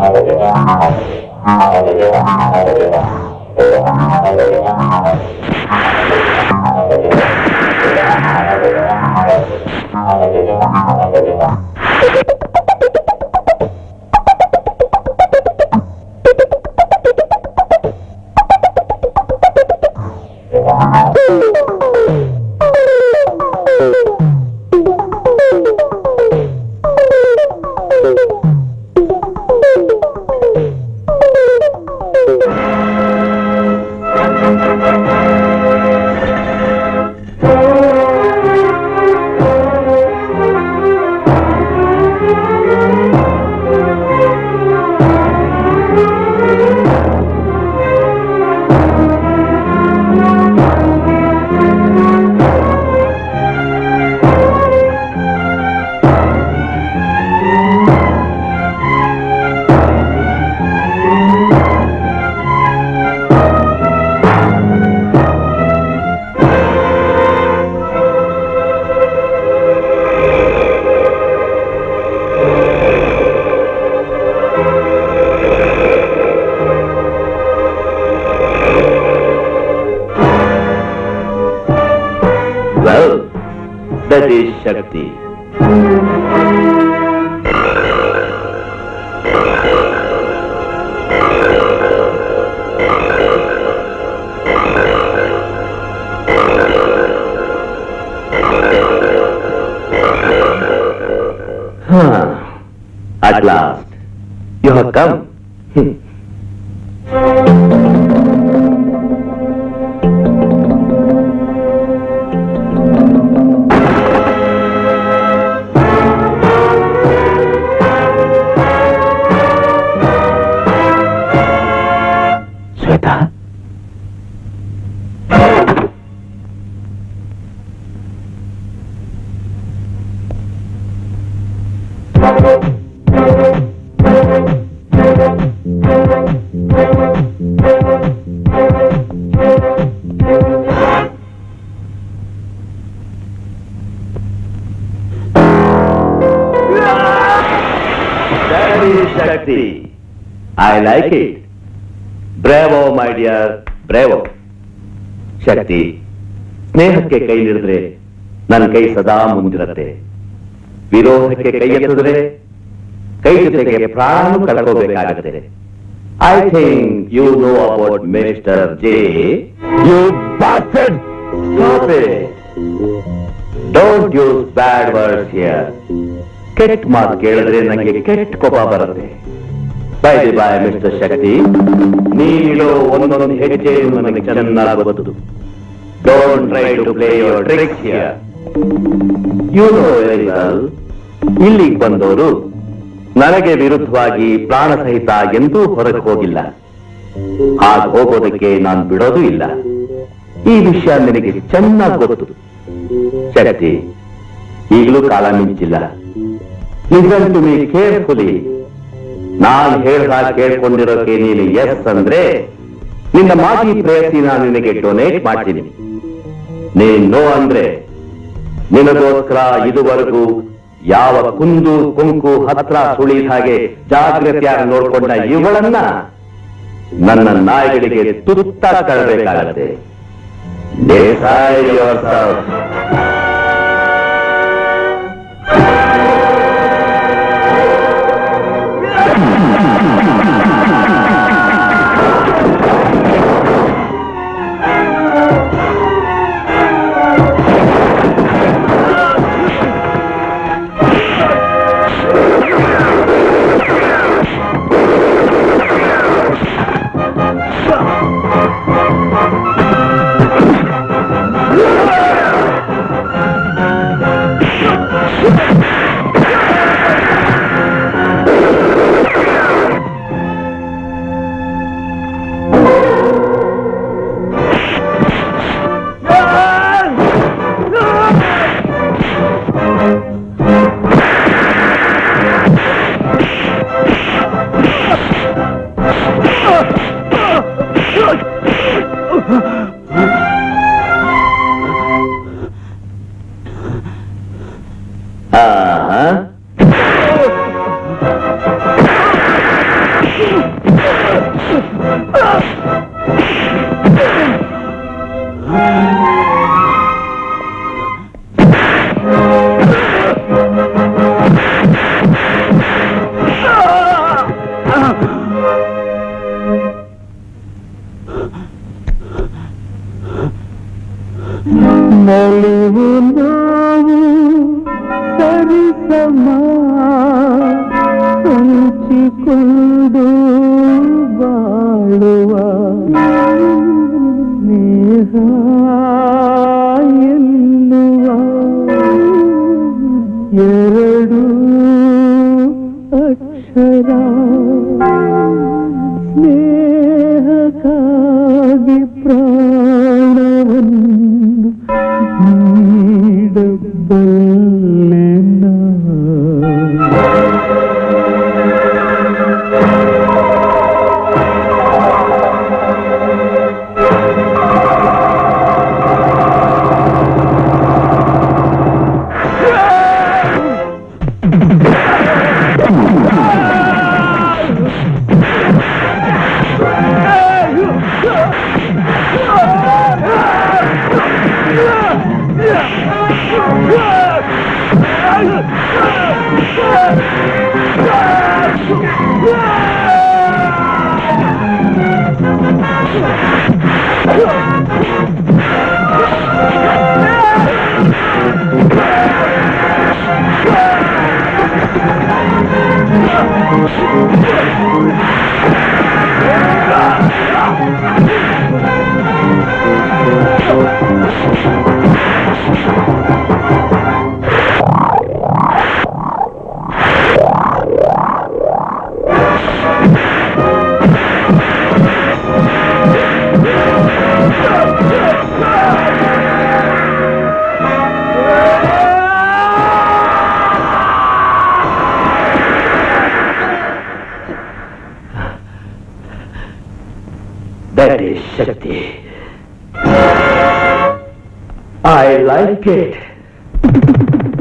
Well, that is Shakti. Huh. At last, you have come. Shweta That is Shakti. I like it. Bravo my dear bravo Shakti ಸ್ನೇಹಕ್ಕೆ ಕೈ ನೀಡಿದ್ರೆ ನನ್ನ ಕೈ ಸದಾ ಮುಂದಿರುತ್ತೆ ವಿರೋಧಕ್ಕೆ ಕೈ ಎತ್ತಿದ್ರೆ ಕೈ ಜೊತೆಗೆ ಪ್ರಾಣ ಕಳ್ಕೋಬೇಕಾಗುತ್ತೆ I think you know about mister J you bastard stop don't use bad words here ಕೆಟ್ಟ ಮಾತು ಕೇಳಿದ್ರೆ ನನಗೆ ಕೆಟ್ಟ ಕೋಪ ಬರುತ್ತೆ by the way mister Shakti ನೀನಿರೋ ಒಂದೊಂದು ಹೆಜ್ಜೆ ನನಗೆ ಚೆನ್ನಾಗಿ ಗೊತ್ತು don't try to play your tricks here you know very well ಇಲ್ಲಿಗೆ ಬಂದವರು ನನಗೆ ವಿರುದ್ಧವಾಗಿ ಪ್ರಾಣ ಸಹಿತ ಎಂದೂ ಹೊರಗೆ ಹೋಗಿಲ್ಲ ಹಾಗೆ ಹೋಗೋದಕ್ಕೆ ನಾನು ಬಿಡೋದು ಇಲ್ಲ ಈ ವಿಷಯ ನಿನಗೆ ಚೆನ್ನಾಗಿ ಗೊತ್ತು ಶಕ್ತಿ ಈಗಲೂ ಕಾಲ ಮಿಂಚಿಲ್ಲ ಲಿಸನ್ ಟು ಮೀ ಕೇರ್ಫುಲಿ ನಾನು ಹೇಳ್ದ ಕೇಳ್ಕೊಂಡಿರೋಕೆ ನೀನು ಎಸ್ ಅಂದ್ರೆ ನಿನ್ನ ಮಾಜಿ ಪ್ರೇಯಸಿ ನಾನು ನಿನಗೆ ಡೊನೇಟ್ ಮಾಡ್ತೀನಿ ನೀನ್ ನೋ ಅಂದ್ರೆ ನಿನಗೋಸ್ಕರ ಇದುವರೆಗೂ ಯಾವ ಕುಂದು ಕುಂಕು ಹತ್ರ ಸುಳಿದ ಹಾಗೆ ಜಾಗ್ರತೆಯಾಗಿ ನೋಡ್ಕೊಂಡ ಇವುಗಳನ್ನ ನನ್ನ ನಾಯಿಗಳಿಗೆ ತುತ್ತ ತರಬೇಕಾಗತ್ತೆ Decide yourself. ದುಡಿದು ಬಾಳುವ ಸ್ನೇಹ ಎನ್ನುವ ಎರಡು ಅಕ್ಷರ ಸ್ನೇಹಕ್ಕಾಗಿ ಪ್ರಾಣವನ್ನು ನೀಡಬಲ್ಲೆನ That is Shakti. I like it.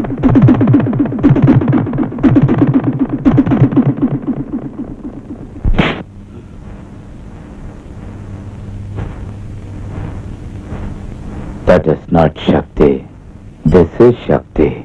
That is not Shakti. This is Shakti.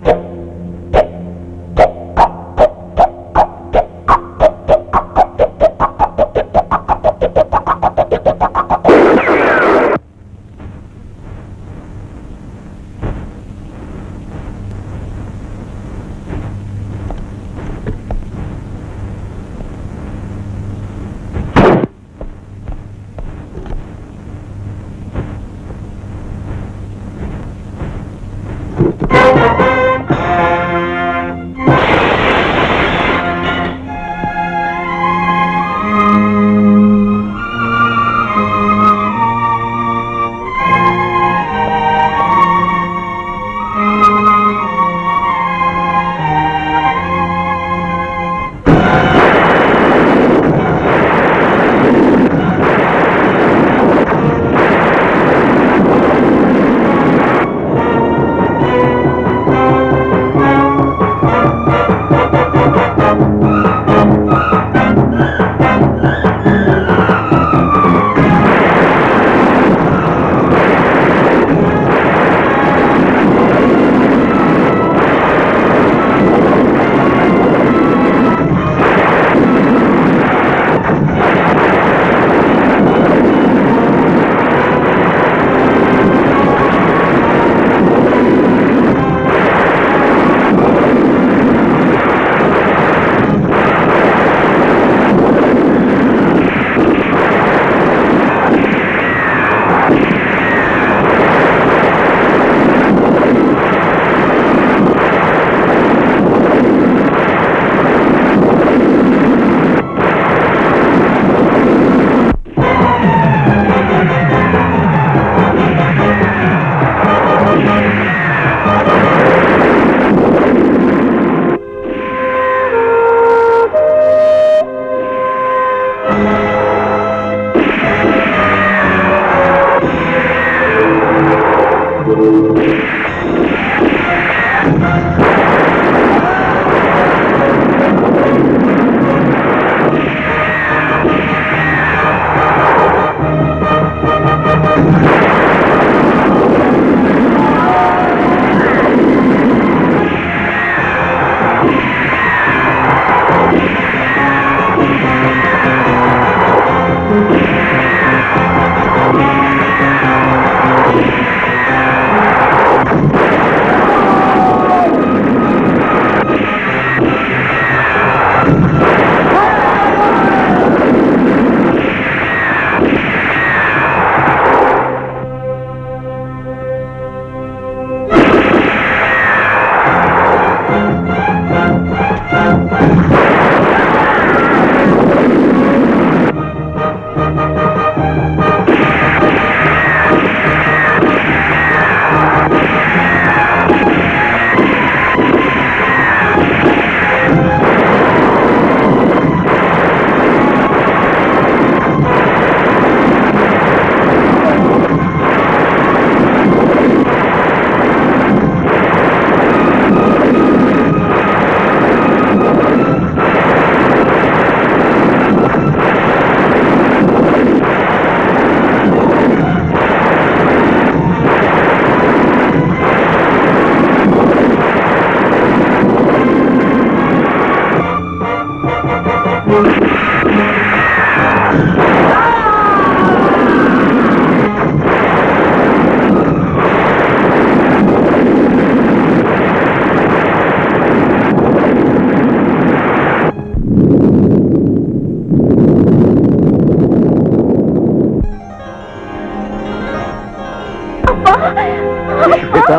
ಗೊತ್ತಾಯ್ತಾ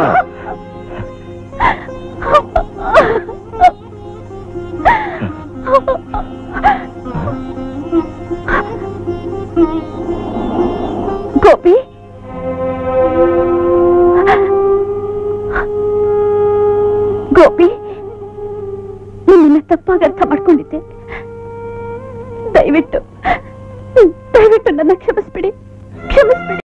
ಗೋಪಿ ಗೋಪಿ ನಿಮ್ಮನ್ನ ತಪ್ಪಾಗಿ ಅರ್ಥ ಮಾಡ್ಕೊಂಡಿದ್ದೆ ದಯವಿಟ್ಟು ದಯವಿಟ್ಟು ನನ್ನ ಕ್ಷಮಿಸ್ಬಿಡಿ ಕ್ಷಮಿಸ್ಬಿಡಿ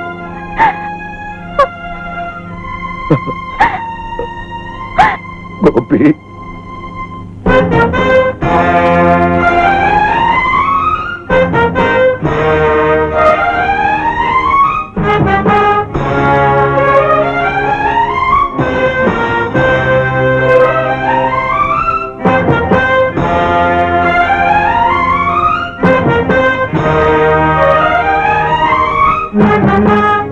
ಗೋಪಿ Thank you.